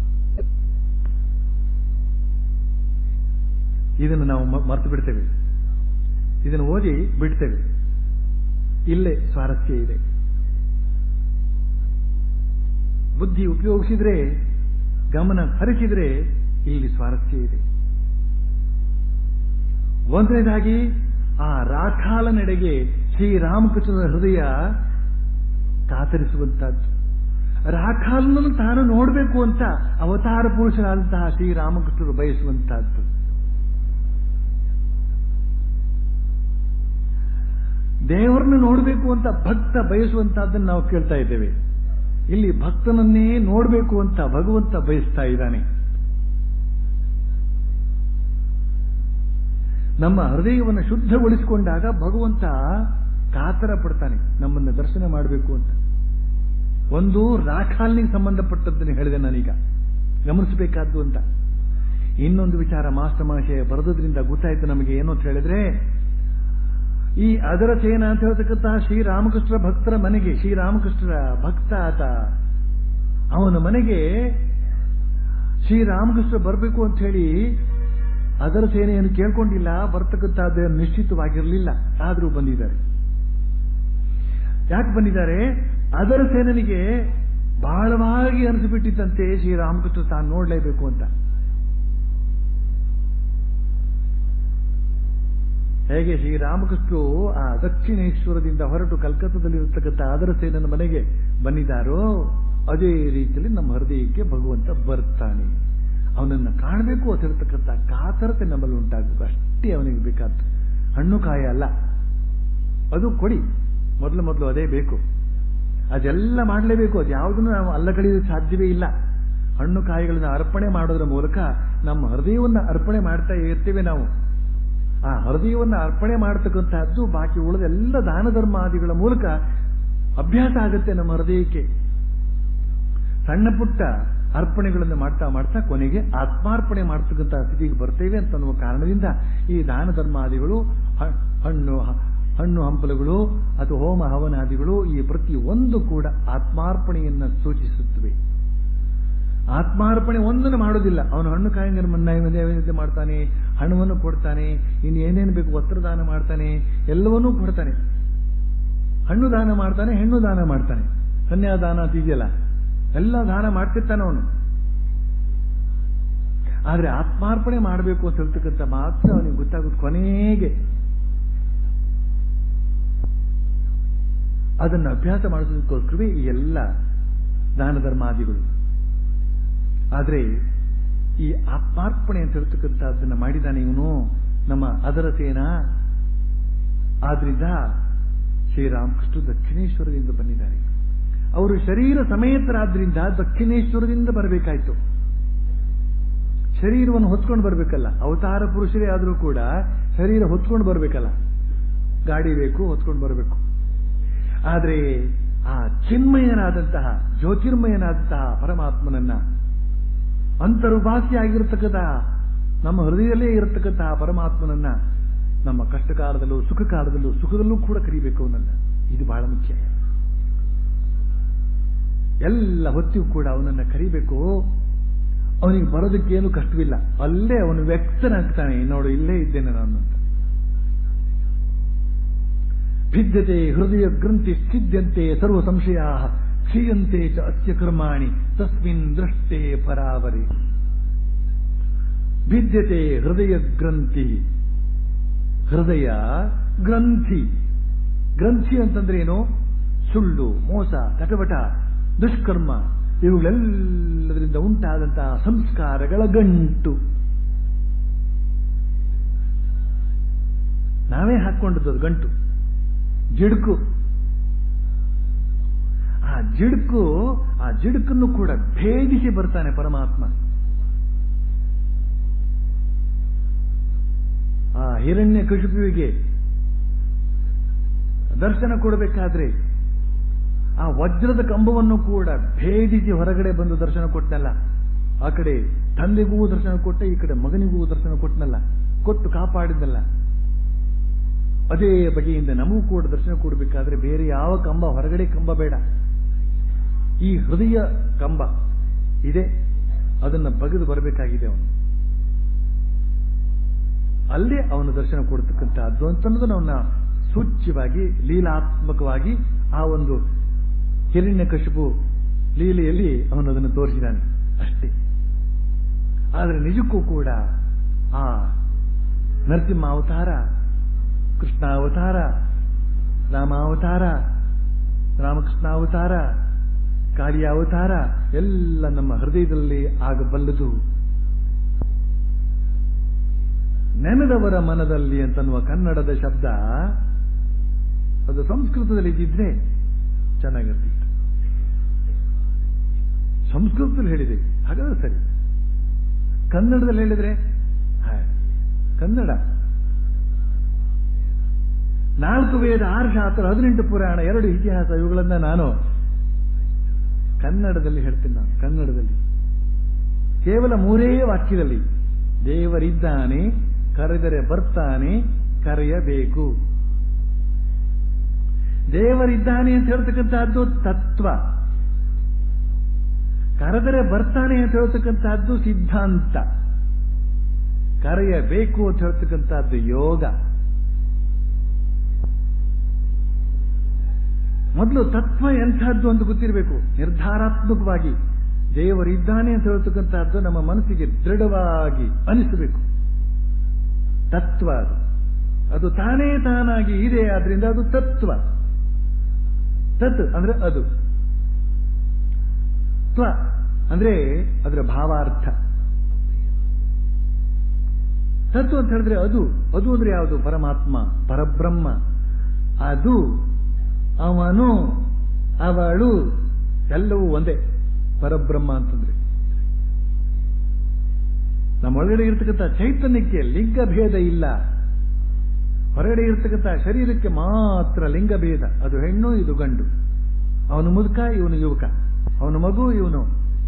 Speaker 2: ಇದನ್ನು ನಾವು ಮರೆತು ಬಿಡ್ತೇವೆ ಇದನ್ನು ಓದಿ ಬಿಡ್ತೇವೆ ಇಲ್ಲೇ ಸ್ವಾರಸ್ಯ ಇದೆ ಬುದ್ಧಿ ಉಪಯೋಗಿಸಿದ್ರೆ ಗಮನ ಹರಿಸಿದ್ರೆ ಇಲ್ಲಿ ಸ್ವಾರಸ್ಯ ಇದೆ ಒಂದನೇದಾಗಿ ಆ ರಾಖಾಲನೆಡೆಗೆ ಶ್ರೀರಾಮಕೃಷ್ಣನ ಹೃದಯ ಕಾತರಿಸುವಂತಹದ್ದು ರಾಖಾಲನ್ನು ತಾನು ನೋಡಬೇಕು ಅಂತ ಅವತಾರ ಪುರುಷರಾದಂತಹ ಶ್ರೀರಾಮಕೃಷ್ಣರು ಬಯಸುವಂತಹದ್ದು ದೇವರನ್ನ ನೋಡಬೇಕು ಅಂತ ಭಕ್ತ ಬಯಸುವಂತಹದ್ದನ್ನು ನಾವು ಕೇಳ್ತಾ ಇದ್ದೇವೆ ಇಲ್ಲಿ ಭಕ್ತನನ್ನೇ ನೋಡಬೇಕು ಅಂತ ಭಗವಂತ ಬಯಸ್ತಾ ಇದ್ದಾನೆ ನಮ್ಮ ಹೃದಯವನ್ನು ಶುದ್ಧಗೊಳಿಸಿಕೊಂಡಾಗ ಭಗವಂತ ಕಾತರ ಪಡ್ತಾನೆ ನಮ್ಮನ್ನ ದರ್ಶನ ಮಾಡಬೇಕು ಅಂತ ಒಂದು ರಾಖಾಲ್ನಿಗೆ ಸಂಬಂಧಪಟ್ಟದ್ದನ್ನು ಹೇಳಿದೆ ನಾನೀಗ ಗಮನಿಸಬೇಕಾದ್ದು ಅಂತ ಇನ್ನೊಂದು ವಿಚಾರ ಮಾಸ್ಟರ್ ಮಹಾಶಯ ಬರೆದ್ರಿಂದ ಗೊತ್ತಾಯ್ತು ನಮಗೆ ಏನು ಅಂತ ಹೇಳಿದ್ರೆ ಈ ಅದರ ಸೇನ ಅಂತ ಹೇಳ್ತಕ್ಕಂತಹ ಶ್ರೀರಾಮಕೃಷ್ಣರ ಭಕ್ತರ ಮನೆಗೆ ಶ್ರೀರಾಮಕೃಷ್ಣರ ಭಕ್ತ ಆತ ಅವನ ಮನೆಗೆ ಶ್ರೀರಾಮಕೃಷ್ಣ ಬರಬೇಕು ಅಂತ ಹೇಳಿ ಅದರ ಸೇನೆಯನ್ನು ಕೇಳ್ಕೊಂಡಿಲ್ಲ ಬರ್ತಕ್ಕಂಥದ್ದು ನಿಶ್ಚಿತವಾಗಿರಲಿಲ್ಲ ಆದರೂ ಬಂದಿದ್ದಾರೆ ಯಾಕೆ ಬಂದಿದ್ದಾರೆ ಅದರ ಸೇನನಿಗೆ ಬಹಳವಾಗಿ ಅನಿಸಿಬಿಟ್ಟಿದ್ದಂತೆ ಶ್ರೀರಾಮಕೃಷ್ಣ ತಾನು ನೋಡಲೇಬೇಕು ಅಂತ ಹೇಗೆ ಶ್ರೀರಾಮಕೃಷ್ಣರು ಆ ದಕ್ಷಿಣೇಶ್ವರದಿಂದ ಹೊರಟು ಕಲ್ಕತ್ತಾದಲ್ಲಿರತಕ್ಕಂಥ ಅದರ ಸೇನನ ಮನೆಗೆ ಬಂದಿದ್ದಾರೋ ಅದೇ ರೀತಿಯಲ್ಲಿ ನಮ್ಮ ಹೃದಯಕ್ಕೆ ಭಗವಂತ ಬರ್ತಾನೆ ಅವನನ್ನು ಕಾಣಬೇಕು ಅಂತ ಹೇಳ್ತಕ್ಕಂಥ ಕಾತರತೆ ನಮ್ಮಲ್ಲಿ ಉಂಟಾಗಬೇಕು ಅಷ್ಟೇ ಅವನಿಗೆ ಬೇಕಾದ್ದು ಹಣ್ಣು ಕಾಯ ಅಲ್ಲ ಅದು ಕೊಡಿ ಮೊದಲು ಮೊದಲು ಅದೇ ಬೇಕು ಅದೆಲ್ಲ ಮಾಡಲೇಬೇಕು ಅದು ಯಾವುದನ್ನು ನಾವು ಅಲ್ಲಗಳೆಯಲು ಸಾಧ್ಯವೇ ಇಲ್ಲ ಹಣ್ಣು ಕಾಯಿಗಳನ್ನು ಅರ್ಪಣೆ ಮಾಡೋದ್ರ ಮೂಲಕ ನಮ್ಮ ಹೃದಯವನ್ನು ಅರ್ಪಣೆ ಮಾಡ್ತಾ ಇರ್ತೇವೆ ನಾವು ಆ ಹೃದಯವನ್ನು ಅರ್ಪಣೆ ಮಾಡತಕ್ಕಂತಹದ್ದು ಬಾಕಿ ಉಳಿದ ಎಲ್ಲ ದಾನ ಧರ್ಮಾದಿಗಳ ಮೂಲಕ ಅಭ್ಯಾಸ ಆಗುತ್ತೆ ನಮ್ಮ ಹೃದಯಕ್ಕೆ ಸಣ್ಣ ಪುಟ್ಟ ಅರ್ಪಣೆಗಳನ್ನು ಮಾಡ್ತಾ ಮಾಡ್ತಾ ಕೊನೆಗೆ ಆತ್ಮಾರ್ಪಣೆ ಮಾಡ್ತಕ್ಕಂತಹ ಸ್ಥಿತಿಗೆ ಬರ್ತೇವೆ ಅಂತ ಅನ್ನುವ ಕಾರಣದಿಂದ ಈ ದಾನ ಧರ್ಮಾದಿಗಳು ಹಣ್ಣು ಹಣ್ಣು ಹಂಪಲುಗಳು ಅಥವಾ ಹೋಮ ಹವನಾದಿಗಳು ಈ ಪ್ರತಿ ಒಂದು ಕೂಡ ಆತ್ಮಾರ್ಪಣೆಯನ್ನು ಸೂಚಿಸುತ್ತವೆ ಆತ್ಮಾರ್ಪಣೆ ಒಂದನ್ನು ಮಾಡೋದಿಲ್ಲ ಅವನು ಹಣ್ಣು ಕಾಯಿಗಳನ್ನು ನೈವೇದ್ಯ ಮಾಡ್ತಾನೆ ಹಣವನ್ನು ಕೊಡ್ತಾನೆ ಇನ್ನು ಏನೇನು ಬೇಕು ವಸ್ತ್ರದಾನ ಮಾಡ್ತಾನೆ ಎಲ್ಲವನ್ನೂ ಕೊಡ್ತಾನೆ ಹಣ್ಣು ದಾನ ಮಾಡ್ತಾನೆ ಹೆಣ್ಣು ದಾನ ಮಾಡ್ತಾನೆ ಕನ್ಯಾದಾನ ಇದೆಯಲ್ಲ ಎಲ್ಲ ದಾನ ಮಾಡ್ತಿರ್ತಾನೆ ಅವನು ಆದ್ರೆ ಆತ್ಮಾರ್ಪಣೆ ಮಾಡಬೇಕು ಅಂತ ಹೇಳ್ತಕ್ಕಂಥ ಮಾತ್ರ ಅವನಿಗೆ ಗೊತ್ತಾಗುತ್ತೆ ಕೊನೆಗೆ ಅದನ್ನು ಅಭ್ಯಾಸ ಮಾಡಿಸೋದಕ್ಕೋಸ್ಕರವೇ ಈ ಎಲ್ಲ ದಾನ ಧರ್ಮಾದಿಗಳು ಆದರೆ ಈ ಆತ್ಮಾರ್ಪಣೆ ಅಂತ ಹೇಳ್ತಕ್ಕಂಥದ್ದನ್ನು ಮಾಡಿದಾನೆ ಇವನು ನಮ್ಮ ಅದರ ಸೇನ ಆದ್ರಿಂದ ಶ್ರೀರಾಮಕೃಷ್ಣ ದಕ್ಷಿಣೇಶ್ವರದಿಂದ ಬಂದಿದ್ದಾರೆ ಅವರು ಶರೀರ ಸಮೇತರಾದ್ರಿಂದ ದಕ್ಷಿಣೇಶ್ವರದಿಂದ ಬರಬೇಕಾಯ್ತು ಶರೀರವನ್ನು ಹೊತ್ಕೊಂಡು ಬರಬೇಕಲ್ಲ ಅವತಾರ ಪುರುಷರೇ ಆದರೂ ಕೂಡ ಶರೀರ ಹೊತ್ಕೊಂಡು ಬರಬೇಕಲ್ಲ ಗಾಡಿ ಬೇಕು ಹೊತ್ಕೊಂಡು ಬರಬೇಕು ಆದರೆ ಆ ಚಿನ್ಮಯನಾದಂತಹ ಜ್ಯೋತಿರ್ಮಯನಾದಂತಹ ಪರಮಾತ್ಮನನ್ನ ಅಂತರ್ಭಾಷೆಯಾಗಿರ್ತಕ್ಕಂತಹ ನಮ್ಮ ಹೃದಯದಲ್ಲೇ ಇರತಕ್ಕಂತಹ ಪರಮಾತ್ಮನನ್ನ ನಮ್ಮ ಕಷ್ಟ ಕಾಲದಲ್ಲೂ ಸುಖ ಕಾಲದಲ್ಲೂ ಸುಖದಲ್ಲೂ ಕೂಡ ಕರಿಬೇಕು ಅವನನ್ನ ಇದು ಬಹಳ ಮುಖ್ಯ ಎಲ್ಲ ಹೊತ್ತಿಗೂ ಕೂಡ ಅವನನ್ನ ಕರಿಬೇಕು ಅವನಿಗೆ ಬರೋದಕ್ಕೇನು ಕಷ್ಟವಿಲ್ಲ ಅಲ್ಲೇ ಅವನು ವ್ಯಕ್ತನಾಗ್ತಾನೆ ನೋಡು ಇಲ್ಲೇ ಇದ್ದೇನೆ ನಾನು ಅಂತ ಭಿದ್ಯತೆ ಹೃದಯ ಗ್ರಂಥಿ ಸ್ಥಿದ್ಯಂತೆ ಸರ್ವ ಸಂಶಯ ಕ್ಷೀಯಂತೆ ಚ ಅಸ್ಯ ಕರ್ಮಾಣಿ ತಸ್ಮಿನ್ ದೃಷ್ಟೇ ಪರಾವರಿ ಭಿದ್ಯತೆ ಹೃದಯ ಗ್ರಂಥಿ ಹೃದಯ ಗ್ರಂಥಿ ಗ್ರಂಥಿ ಅಂತಂದ್ರೆ ಏನು ಸುಳ್ಳು ಮೋಸ ತಟವಟ ದುಷ್ಕರ್ಮ ಇವುಗಳೆಲ್ಲದರಿಂದ ಉಂಟಾದಂತಹ ಸಂಸ್ಕಾರಗಳ ಗಂಟು ನಾವೇ ಹಾಕ್ಕೊಂಡದ್ದು ಅದು ಗಂಟು ಜಿಡ್ಕು ಆ ಜಿಡ್ಕು ಆ ಜಿಡ್ಕನ್ನು ಕೂಡ ಭೇದಿಸಿ ಬರ್ತಾನೆ ಪರಮಾತ್ಮ ಆ ಹಿರಣ್ಯ ಕಶುಪುವಿಗೆ ದರ್ಶನ ಕೊಡಬೇಕಾದ್ರೆ ಆ ವಜ್ರದ ಕಂಬವನ್ನು ಕೂಡ ಭೇದಿಸಿ ಹೊರಗಡೆ ಬಂದು ದರ್ಶನ ಕೊಟ್ಟನಲ್ಲ ಆ ಕಡೆ ತಂದೆಗೂ ದರ್ಶನ ಕೊಟ್ಟ ಈ ಕಡೆ ಮಗನಿಗೂ ದರ್ಶನ ಕೊಟ್ಟನಲ್ಲ ಕೊಟ್ಟು ಕಾಪಾಡಿದ್ನಲ್ಲ ಅದೇ ಬಗೆಯಿಂದ ನಮಗೂ ಕೂಡ ದರ್ಶನ ಕೊಡಬೇಕಾದ್ರೆ ಬೇರೆ ಯಾವ ಕಂಬ ಹೊರಗಡೆ ಕಂಬ ಬೇಡ ಈ ಹೃದಯ ಕಂಬ ಇದೆ ಅದನ್ನ ಬಗೆದು ಬರಬೇಕಾಗಿದೆ ಅವನು ಅಲ್ಲೇ ಅವನ ದರ್ಶನ ಕೊಡ್ತಕ್ಕಂಥದ್ದು ಅಂತನ್ನೋದನ್ನ ಅವನ ಸೂಚ್ಯವಾಗಿ ಲೀಲಾತ್ಮಕವಾಗಿ ಆ ಒಂದು ಹಿರಣ್ಯ ಕಶಿಪು ಲೀಲೆಯಲ್ಲಿ ಅವನು ಅದನ್ನು ತೋರಿಸಿದ್ದಾನೆ ಅಷ್ಟೇ ಆದರೆ ನಿಜಕ್ಕೂ ಕೂಡ ಆ ನರಸಿಂಹ ಅವತಾರ ಕೃಷ್ಣ ಅವತಾರ ರಾಮಾವತಾರ ರಾಮಕೃಷ್ಣ ಅವತಾರ ಕಾಳಿಯ ಅವತಾರ ಎಲ್ಲ ನಮ್ಮ ಹೃದಯದಲ್ಲಿ ಆಗಬಲ್ಲದು ನೆನೆದವರ ಮನದಲ್ಲಿ ಅಂತನ್ನುವ ಕನ್ನಡದ ಶಬ್ದ ಅದು ಸಂಸ್ಕೃತದಲ್ಲಿ ಇದ್ದಿದ್ರೆ ಚೆನ್ನಾಗಿರ್ತಿತ್ತು ಸಂಸ್ಕೃತದಲ್ಲಿ ಹೇಳಿದೆ ಹಾಗಾದ್ರೆ ಸರಿ ಕನ್ನಡದಲ್ಲಿ ಹೇಳಿದ್ರೆ ಹಾಯ್, ಕನ್ನಡ ನಾಲ್ಕು ವೇದ ಆರು ಶಾಸ್ತ್ರ ಹದಿನೆಂಟು ಪುರಾಣ ಎರಡು ಇತಿಹಾಸ ಇವುಗಳನ್ನ ನಾನು ಕನ್ನಡದಲ್ಲಿ ಹೇಳ್ತೀನಿ ನಾನು ಕನ್ನಡದಲ್ಲಿ ಕೇವಲ ಮೂರೇ ವಾಕ್ಯದಲ್ಲಿ ದೇವರಿದ್ದಾನೆ ಕರೆದರೆ ಬರ್ತಾನೆ ಕರೆಯಬೇಕು ದೇವರಿದ್ದಾನೆ ಅಂತ ಹೇಳ್ತಕ್ಕಂತಹದ್ದು ತತ್ವ ಕರೆದರೆ ಬರ್ತಾನೆ ಅಂತ ಹೇಳ್ತಕ್ಕಂತಹದ್ದು ಸಿದ್ಧಾಂತ ಕರೆಯಬೇಕು ಅಂತ ಹೇಳ್ತಕ್ಕಂತಹದ್ದು ಯೋಗ ಮೊದಲು ತತ್ವ ಎಂಥದ್ದು ಅಂತ ಗೊತ್ತಿರಬೇಕು ನಿರ್ಧಾರಾತ್ಮಕವಾಗಿ ದೇವರಿದ್ದಾನೆ ಅಂತ ಹೇಳ್ತಕ್ಕಂತಹದ್ದು ನಮ್ಮ ಮನಸ್ಸಿಗೆ ದೃಢವಾಗಿ ಅನಿಸಬೇಕು ತತ್ವ ಅದು ಅದು ತಾನೇ ತಾನಾಗಿ ಇದೆ ಆದ್ರಿಂದ ಅದು ತತ್ವ ತತ್ ಅಂದ್ರೆ ಅದು ತ್ವ ಅಂದ್ರೆ ಅದರ ಭಾವಾರ್ಥ ತತ್ವ ಅಂತ ಹೇಳಿದ್ರೆ ಅದು ಅದು ಅಂದ್ರೆ ಯಾವುದು ಪರಮಾತ್ಮ ಪರಬ್ರಹ್ಮ ಅದು ಅವನು ಅವಳು ಎಲ್ಲವೂ ಒಂದೇ ಪರಬ್ರಹ್ಮ ಅಂತಂದ್ರೆ ನಮ್ಮೊಳಗಡೆ ಇರ್ತಕ್ಕಂಥ ಚೈತನ್ಯಕ್ಕೆ ಲಿಂಗ ಭೇದ ಇಲ್ಲ ಹೊರಗಡೆ ಇರ್ತಕ್ಕಂಥ ಶರೀರಕ್ಕೆ ಮಾತ್ರ ಲಿಂಗ ಭೇದ ಅದು ಹೆಣ್ಣು ಇದು ಗಂಡು ಅವನು ಮುದುಕ ಇವನು ಯುವಕ ಅವನು ಮಗು ಇವನು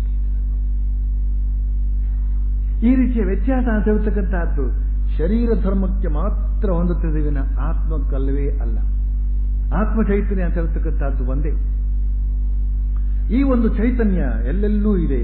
Speaker 2: ಈ ರೀತಿಯ ವ್ಯತ್ಯಾಸ ಅಂತ ಹೇಳ್ತಕ್ಕಂಥದ್ದು ಶರೀರ ಧರ್ಮಕ್ಕೆ ಮಾತ್ರ ಹೊಂದುತ್ತದೆ ವಿನ ಆತ್ಮಕ್ಕಲ್ಲವೇ ಅಲ್ಲ ಆತ್ಮ ಚೈತನ್ಯ ಅಂತ ಹೇಳ್ತಕ್ಕಂಥದ್ದು ಒಂದೇ ಈ ಒಂದು ಚೈತನ್ಯ ಎಲ್ಲೆಲ್ಲೂ ಇದೆ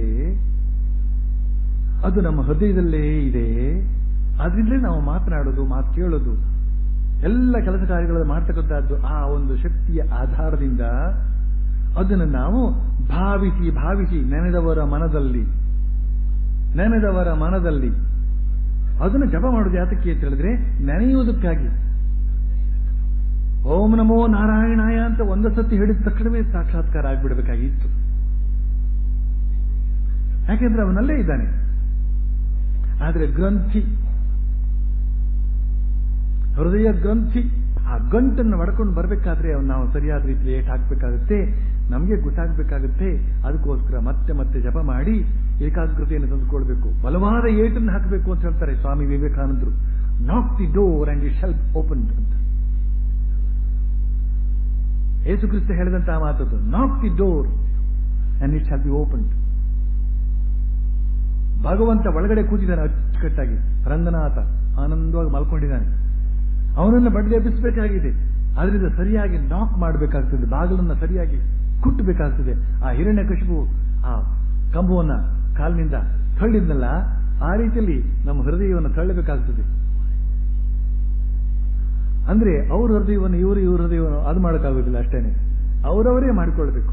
Speaker 2: ಅದು ನಮ್ಮ ಹೃದಯದಲ್ಲೇ ಇದೆ ಅದರಿಂದಲೇ ನಾವು ಮಾತನಾಡೋದು ಮಾತು ಕೇಳೋದು ಎಲ್ಲ ಕೆಲಸ ಕಾರ್ಯಗಳನ್ನು ಮಾಡ್ತಕ್ಕಂಥದ್ದು ಆ ಒಂದು ಶಕ್ತಿಯ ಆಧಾರದಿಂದ ಅದನ್ನು ನಾವು ಭಾವಿಸಿ ಭಾವಿಸಿ ನೆನೆದವರ ಮನದಲ್ಲಿ ನೆನೆದವರ ಮನದಲ್ಲಿ ಅದನ್ನು ಜಪ ಮಾಡೋದು ಯಾತಕ್ಕೆ ಅಂತ ಹೇಳಿದ್ರೆ ನೆನೆಯುವುದಕ್ಕಾಗಿ ಓಂ ನಮೋ ನಾರಾಯಣಾಯ ಅಂತ ಒಂದು ಸತಿ ಹೇಳಿದ ತಕ್ಷಣವೇ ಸಾಕ್ಷಾತ್ಕಾರ ಆಗಿಬಿಡಬೇಕಾಗಿತ್ತು ಯಾಕೆಂದ್ರೆ ಅವನಲ್ಲೇ ಇದ್ದಾನೆ ಆದರೆ ಗ್ರಂಥಿ ಹೃದಯ ಗ್ರಂಥಿ ಆ ಗಂಟನ್ನು ಹೊಡ್ಕೊಂಡು ಬರಬೇಕಾದ್ರೆ ಅವ್ನು ನಾವು ಸರಿಯಾದ ರೀತಿಯಲ್ಲಿ ಏಟ್ ಹಾಕಬೇಕಾಗುತ್ತೆ ನಮಗೆ ಗೊತ್ತಾಗಬೇಕಾಗುತ್ತೆ ಅದಕ್ಕೋಸ್ಕರ ಮತ್ತೆ ಮತ್ತೆ ಜಪ ಮಾಡಿ ಏಕಾಗ್ರತೆಯನ್ನು ತಂದುಕೊಳ್ಬೇಕು ಬಲವಾದ ಏಟನ್ನು ಹಾಕಬೇಕು ಅಂತ ಹೇಳ್ತಾರೆ ಸ್ವಾಮಿ ವಿವೇಕಾನಂದರು knock the door and it shall open ಅಂತ ಯೇಸು ಕ್ರಿಸ್ತ ಹೇಳಿದಂತಹ ಮಾತದ್ದು knock the door and it shall be open ಭಗವಂತ ಒಳಗಡೆ ಕೂತಿದ್ದಾನೆ ಅಚ್ಚುಕಟ್ಟಾಗಿ ರಂಗನಾಥ ಆನಂದವಾಗಿ ಮಲ್ಕೊಂಡಿದ್ದಾನೆ ಅವನನ್ನು ಬಡ್ಡೆಬ್ಬಿಸಬೇಕಾಗಿದೆ ಆದ್ರಿಂದ ಸರಿಯಾಗಿ ನಾಕ್ ಮಾಡಬೇಕಾಗ್ತದೆ ಬಾಗಿಲನ್ನ ಸರಿಯಾಗಿ ಕುಟ್ಟಬೇಕಾಗ್ತದೆ ಆ ಹಿರಣ್ಯ ಕಶಿಪು ಆ ಕಂಬವನ್ನ ಕಾಲಿನಿಂದ ತಳ್ಳಿದ್ನಲ್ಲ ಆ ರೀತಿಯಲ್ಲಿ ನಮ್ಮ ಹೃದಯವನ್ನು ತಳ್ಳಬೇಕಾಗ್ತದೆ ಅಂದ್ರೆ ಅವ್ರ ಹೃದಯವನ್ನು ಇವರು ಇವ್ರ ಹೃದಯವನ್ನು ಅದು ಮಾಡೋಕ್ಕಾಗೋದಿಲ್ಲ ಅಷ್ಟೇನೆ ಅವರವರೇ ಮಾಡಿಕೊಳ್ಬೇಕು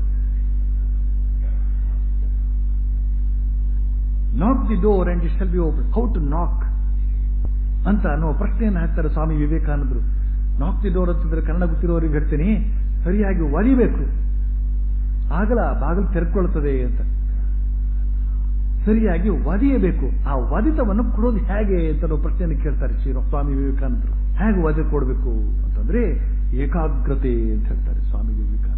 Speaker 2: knock the door and it shall be open how to knock ಅಂತ ಅನ್ನೋ ಪ್ರಶ್ನೆಯನ್ನು ಹಾಕ್ತಾರೆ ಸ್ವಾಮಿ ವಿವೇಕಾನಂದರು ನಾಕ್ ದಿ ಡೋರ್ ಅಂತಂದ್ರೆ ಕನ್ನಡ ಗೊತ್ತಿರೋರಿಗೆ ಹೇಳ್ತೀನಿ ಸರಿಯಾಗಿ ಒಲಿಬೇಕು ಆಗಲ ಬಾಗಿಲು ತೆರ್ಕೊಳ್ತದೆ ಅಂತ ಸರಿಯಾಗಿ ಒದೆಯಬೇಕು ಆ ಒದಿತವನ್ನು ಕೊಡೋದು ಹೇಗೆ ಅಂತ ಅನ್ನೋ ಪ್ರಶ್ನೆಯನ್ನು ಕೇಳ್ತಾರೆ ಶ್ರೀ ಸ್ವಾಮಿ ವಿವೇಕಾನಂದರು ಹೇಗೆ ಒದೆ ಕೊಡಬೇಕು ಅಂತಂದ್ರೆ ಏಕಾಗ್ರತೆ ಅಂತ ಹೇಳ್ತಾರೆ ಸ್ವಾಮಿ ವಿವೇಕಾನಂದರು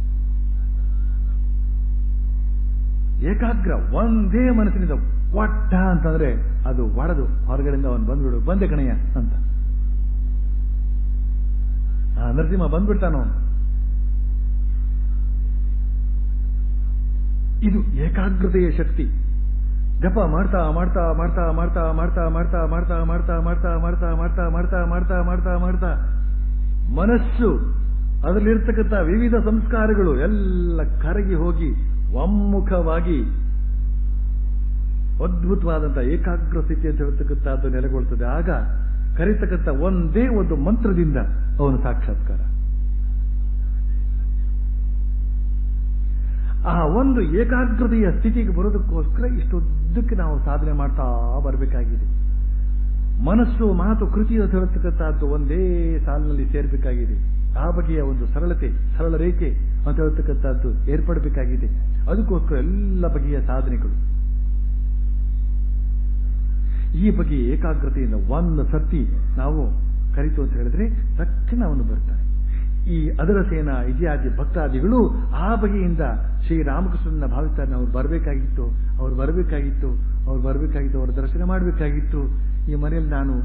Speaker 2: ಏಕಾಗ್ರ ಒಂದೇ ಮನಸ್ಸಿನಿಂದ ಒಟ್ಟ ಅಂತಂದ್ರೆ ಅದು ಒಡೆದು ಹೊರಗಡೆಯಿಂದ ಅವನು ಬಂದ್ಬಿಡು ಬಂದೆ ಕಣಯ್ಯ ಅಂತ ಆ ನರಸಿಂಹ ಬಂದ್ಬಿಡ್ತಾನೋ ಇದು ಏಕಾಗ್ರತೆಯ ಶಕ್ತಿ ಜಪ ಮಾಡ್ತಾ ಮಾಡ್ತಾ ಮಾಡ್ತಾ ಮಾಡ್ತಾ ಮಾಡ್ತಾ ಮಾಡ್ತಾ ಮಾಡ್ತಾ ಮಾಡ್ತಾ ಮಾಡ್ತಾ ಮಾಡ್ತಾ ಮಾಡ್ತಾ ಮಾಡ್ತಾ ಮಾಡ್ತಾ ಮಾಡ್ತಾ ಮಾಡ್ತಾ ಮನಸ್ಸು ಅದರಲ್ಲಿರ್ತಕ್ಕಂಥ ವಿವಿಧ ಸಂಸ್ಕಾರಗಳು ಎಲ್ಲ ಕರಗಿ ಹೋಗಿ ಒಮ್ಮುಖವಾಗಿ ಅದ್ಭುತವಾದಂಥ ಏಕಾಗ್ರ ಸ್ಥಿತಿ ಅಂತ ಹೇಳ್ತಕ್ಕಂಥದ್ದು ನೆಲೆಗೊಳ್ತದೆ ಆಗ ಕರೀತಕ್ಕಂಥ ಒಂದೇ ಒಂದು ಮಂತ್ರದಿಂದ ಅವನು ಸಾಕ್ಷಾತ್ಕಾರ ಆ ಒಂದು ಏಕಾಗ್ರತೆಯ ಸ್ಥಿತಿಗೆ ಬರೋದಕ್ಕೋಸ್ಕರ ಇಷ್ಟುದ್ದಕ್ಕೆ ನಾವು ಸಾಧನೆ ಮಾಡ್ತಾ ಬರಬೇಕಾಗಿದೆ ಮನಸ್ಸು ಮಾತು ಕೃತಿ ಅಂತ ಹೇಳ್ತಕ್ಕಂಥದ್ದು ಒಂದೇ ಸಾಲಿನಲ್ಲಿ ಸೇರ್ಬೇಕಾಗಿದೆ ಆ ಬಗೆಯ ಒಂದು ಸರಳತೆ ಸರಳ ರೇಖೆ ಅಂತ ಹೇಳ್ತಕ್ಕಂಥದ್ದು ಏರ್ಪಡಬೇಕಾಗಿದೆ ಅದಕ್ಕೋಸ್ಕರ ಎಲ್ಲ ಬಗೆಯ ಸಾಧನೆಗಳು ಈ ಬಗ್ಗೆ ಏಕಾಗ್ರತೆಯಿಂದ ಒಂದು ಸರ್ತಿ ನಾವು ಕರಿತು ಅಂತ ಹೇಳಿದ್ರೆ ತಕ್ಷಣ ಅವನು ಬರ್ತಾನೆ ಈ ಅದರ ಸೇನ ಇತ್ಯಾದಿ ಭಕ್ತಾದಿಗಳು ಆ ಬಗೆಯಿಂದ ಶ್ರೀರಾಮಕೃಷ್ಣನ ಭಾವಿಸ್ತಾರೆ ಅವ್ರು ಬರಬೇಕಾಗಿತ್ತು ಅವ್ರು ಬರಬೇಕಾಗಿತ್ತು ಅವ್ರು ಬರಬೇಕಾಗಿತ್ತು ಅವರ ದರ್ಶನ ಮಾಡಬೇಕಾಗಿತ್ತು ಈ ಮನೆಯಲ್ಲಿ ನಾನು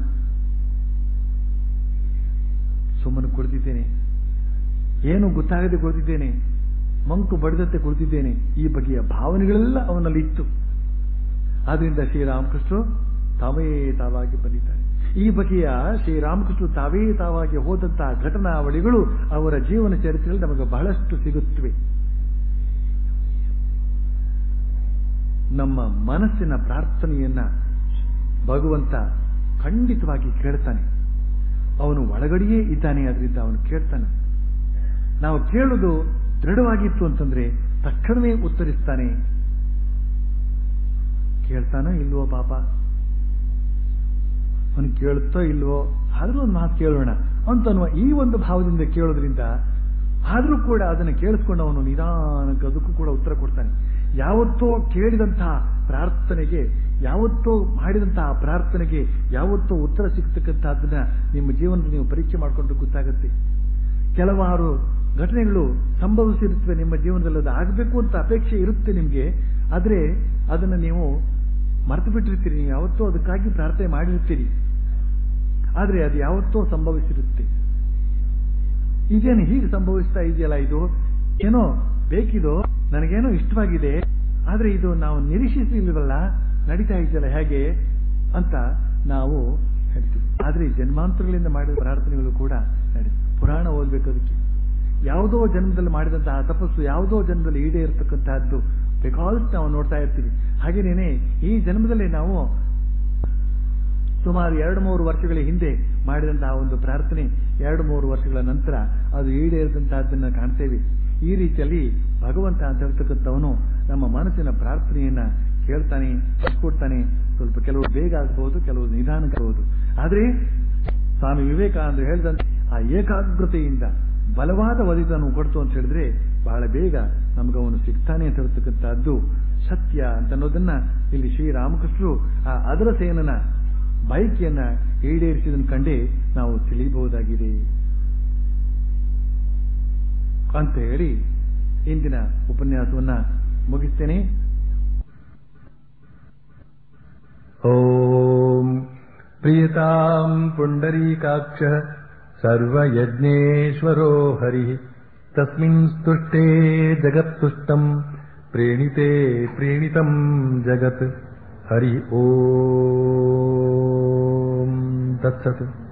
Speaker 2: ಸುಮ್ಮನೆ ಕುಳಿತಿದ್ದೇನೆ ಏನು ಗೊತ್ತಾಗದೆ ಕುಳಿತಿದ್ದೇನೆ ಮಂಕು ಬಡಿದಂತೆ ಕುಳಿತಿದ್ದೇನೆ ಈ ಬಗೆಯ ಭಾವನೆಗಳೆಲ್ಲ ಅವನಲ್ಲಿ ಇತ್ತು ಆದ್ರಿಂದ ಶ್ರೀರಾಮಕೃಷ್ಣರು ತಾವೇ ತಾವಾಗಿ ಬಂದಿದ್ದಾರೆ ಈ ಬಗೆಯ ಶ್ರೀರಾಮಕೃಷ್ಣರು ತಾವೇ ತಾವಾಗಿ ಹೋದಂತಹ ಘಟನಾವಳಿಗಳು ಅವರ ಜೀವನ ಚರಿತ್ರೆಯಲ್ಲಿ ನಮಗೆ ಬಹಳಷ್ಟು ಸಿಗುತ್ತವೆ ನಮ್ಮ ಮನಸ್ಸಿನ ಪ್ರಾರ್ಥನೆಯನ್ನ ಭಗವಂತ ಖಂಡಿತವಾಗಿ ಕೇಳ್ತಾನೆ ಅವನು ಒಳಗಡೆಯೇ ಇದ್ದಾನೆ ಅದರಿಂದ ಅವನು ಕೇಳ್ತಾನೆ ನಾವು ಕೇಳುವುದು ದೃಢವಾಗಿತ್ತು ಅಂತಂದ್ರೆ ತಕ್ಷಣವೇ ಉತ್ತರಿಸ್ತಾನೆ ಕೇಳ್ತಾನೋ ಇಲ್ವೋ ಪಾಪ ಅವನು ಕೇಳುತ್ತೋ ಇಲ್ವೋ ಆದ್ರೂ ಒಂದು ಮಾತು ಕೇಳೋಣ ಅಂತನ್ನುವ ಈ ಒಂದು ಭಾವದಿಂದ ಕೇಳೋದ್ರಿಂದ ಆದ್ರೂ ಕೂಡ ಅದನ್ನು ಕೇಳಿಸ್ಕೊಂಡು ಅವನು ನಿಧಾನಕ್ಕೆ ಅದಕ್ಕೂ ಕೂಡ ಉತ್ತರ ಕೊಡ್ತಾನೆ ಯಾವತ್ತೋ ಕೇಳಿದಂತಹ ಪ್ರಾರ್ಥನೆಗೆ ಯಾವತ್ತೋ ಮಾಡಿದಂತಹ ಪ್ರಾರ್ಥನೆಗೆ ಯಾವತ್ತೋ ಉತ್ತರ ಸಿಗ್ತಕ್ಕಂಥದ್ದನ್ನ ನಿಮ್ಮ ಜೀವನದಲ್ಲಿ ನೀವು ಪರೀಕ್ಷೆ ಮಾಡಿಕೊಂಡ್ರೆ ಗೊತ್ತಾಗುತ್ತೆ ಕೆಲವಾರು ಘಟನೆಗಳು ಸಂಭವಿಸಿರುತ್ತವೆ ನಿಮ್ಮ ಜೀವನದಲ್ಲಿ ಅದು ಆಗಬೇಕು ಅಂತ ಅಪೇಕ್ಷೆ ಇರುತ್ತೆ ನಿಮಗೆ ಆದರೆ ಅದನ್ನು ನೀವು ಮರೆತು ಬಿಟ್ಟಿರ್ತೀರಿ ನೀವು ಯಾವತ್ತೋ ಅದಕ್ಕಾಗಿ ಪ್ರಾರ್ಥನೆ ಮಾಡಿರ್ತೀರಿ ಆದರೆ ಅದು ಯಾವತ್ತೋ ಸಂಭವಿಸಿರುತ್ತೆ ಇದೇನು ಹೀಗೆ ಸಂಭವಿಸ್ತಾ ಇದೆಯಲ್ಲ ಇದು ಏನೋ ಬೇಕಿದೋ ನನಗೇನೋ ಇಷ್ಟವಾಗಿದೆ ಆದ್ರೆ ಇದು ನಾವು ನಿರೀಕ್ಷಿಸಲಿಲ್ವಲ್ಲ ನಡೀತಾ ಇದೆಯಲ್ಲ ಹೇಗೆ ಅಂತ ನಾವು ಹೇಳ್ತೀವಿ ಆದ್ರೆ ಈ ಜನ್ಮಾಂತರಗಳಿಂದ ಮಾಡಿದ ಪ್ರಾರ್ಥನೆಗಳು ಕೂಡ ನಡೀತು ಪುರಾಣ ಓದ್ಬೇಕು ಅದಕ್ಕೆ ಯಾವುದೋ ಜನ್ಮದಲ್ಲಿ ಮಾಡಿದಂತಹ ತಪಸ್ಸು ಯಾವುದೋ ಜನ್ಮದಲ್ಲಿ ಈಡೇ ಇರತಕ್ಕಂತಹದ್ದು ಬಿಕಾಸ್ ನಾವು ನೋಡ್ತಾ ಇರ್ತೀವಿ ಹಾಗೇನೇನೆ ಈ ಜನ್ಮದಲ್ಲಿ ನಾವು ಸುಮಾರು ಎರಡು ಮೂರು ವರ್ಷಗಳ ಹಿಂದೆ ಮಾಡಿದಂತಹ ಒಂದು ಪ್ರಾರ್ಥನೆ ಎರಡು ಮೂರು ವರ್ಷಗಳ ನಂತರ ಅದು ಈಡೇರಿದಂತಹದ್ದನ್ನ ಕಾಣ್ತೇವೆ ಈ ರೀತಿಯಲ್ಲಿ ಭಗವಂತ ಅಂತ ಹೇಳ್ತಕ್ಕಂಥವನು ನಮ್ಮ ಮನಸ್ಸಿನ ಪ್ರಾರ್ಥನೆಯನ್ನ ಕೇಳ್ತಾನೆ ಕೊಡ್ತಾನೆ ಸ್ವಲ್ಪ ಕೆಲವು ಬೇಗ ಆಗಬಹುದು ಕೆಲವು ನಿಧಾನ ಆಗಬಹುದು ಆದ್ರೆ ಸ್ವಾಮಿ ವಿವೇಕಾನಂದರು ಹೇಳಿದಂತೆ ಆ ಏಕಾಗ್ರತೆಯಿಂದ ಬಲವಾದ ಒಲಿತನ್ನು ಕೊಡ್ತು ಅಂತ ಹೇಳಿದ್ರೆ ಬಹಳ ಬೇಗ ನಮಗವನು ಸಿಗ್ತಾನೆ ಅಂತ ಹೇಳ್ತಕ್ಕಂಥದ್ದು ಸತ್ಯ ಅಂತ ಅನ್ನೋದನ್ನ ಇಲ್ಲಿ ಶ್ರೀರಾಮಕೃಷ್ಣರು ಆ ಅದರ ಸೇನನ ಬೈಕಿಯನ್ನ ಈಡೇರಿಸಿದನ್ನು ಕಂಡೇ ನಾವು ತಿಳಿಯಬಹುದಾಗಿದೆ ಅಂತ ಹೇಳಿ ಇಂದಿನ ಉಪನ್ಯಾಸವನ್ನ ಮುಗಿಸ್ತೇನೆ
Speaker 1: ॐ प्रियताम् पुण्डरीकाक्षः सर्वयज्ञेश्वरो हरिः तस्मिन् स्तुष्टे जगत्तुष्टम् प्रेणिते प्रेणितम् जगत् हरि ॐ तत्सत्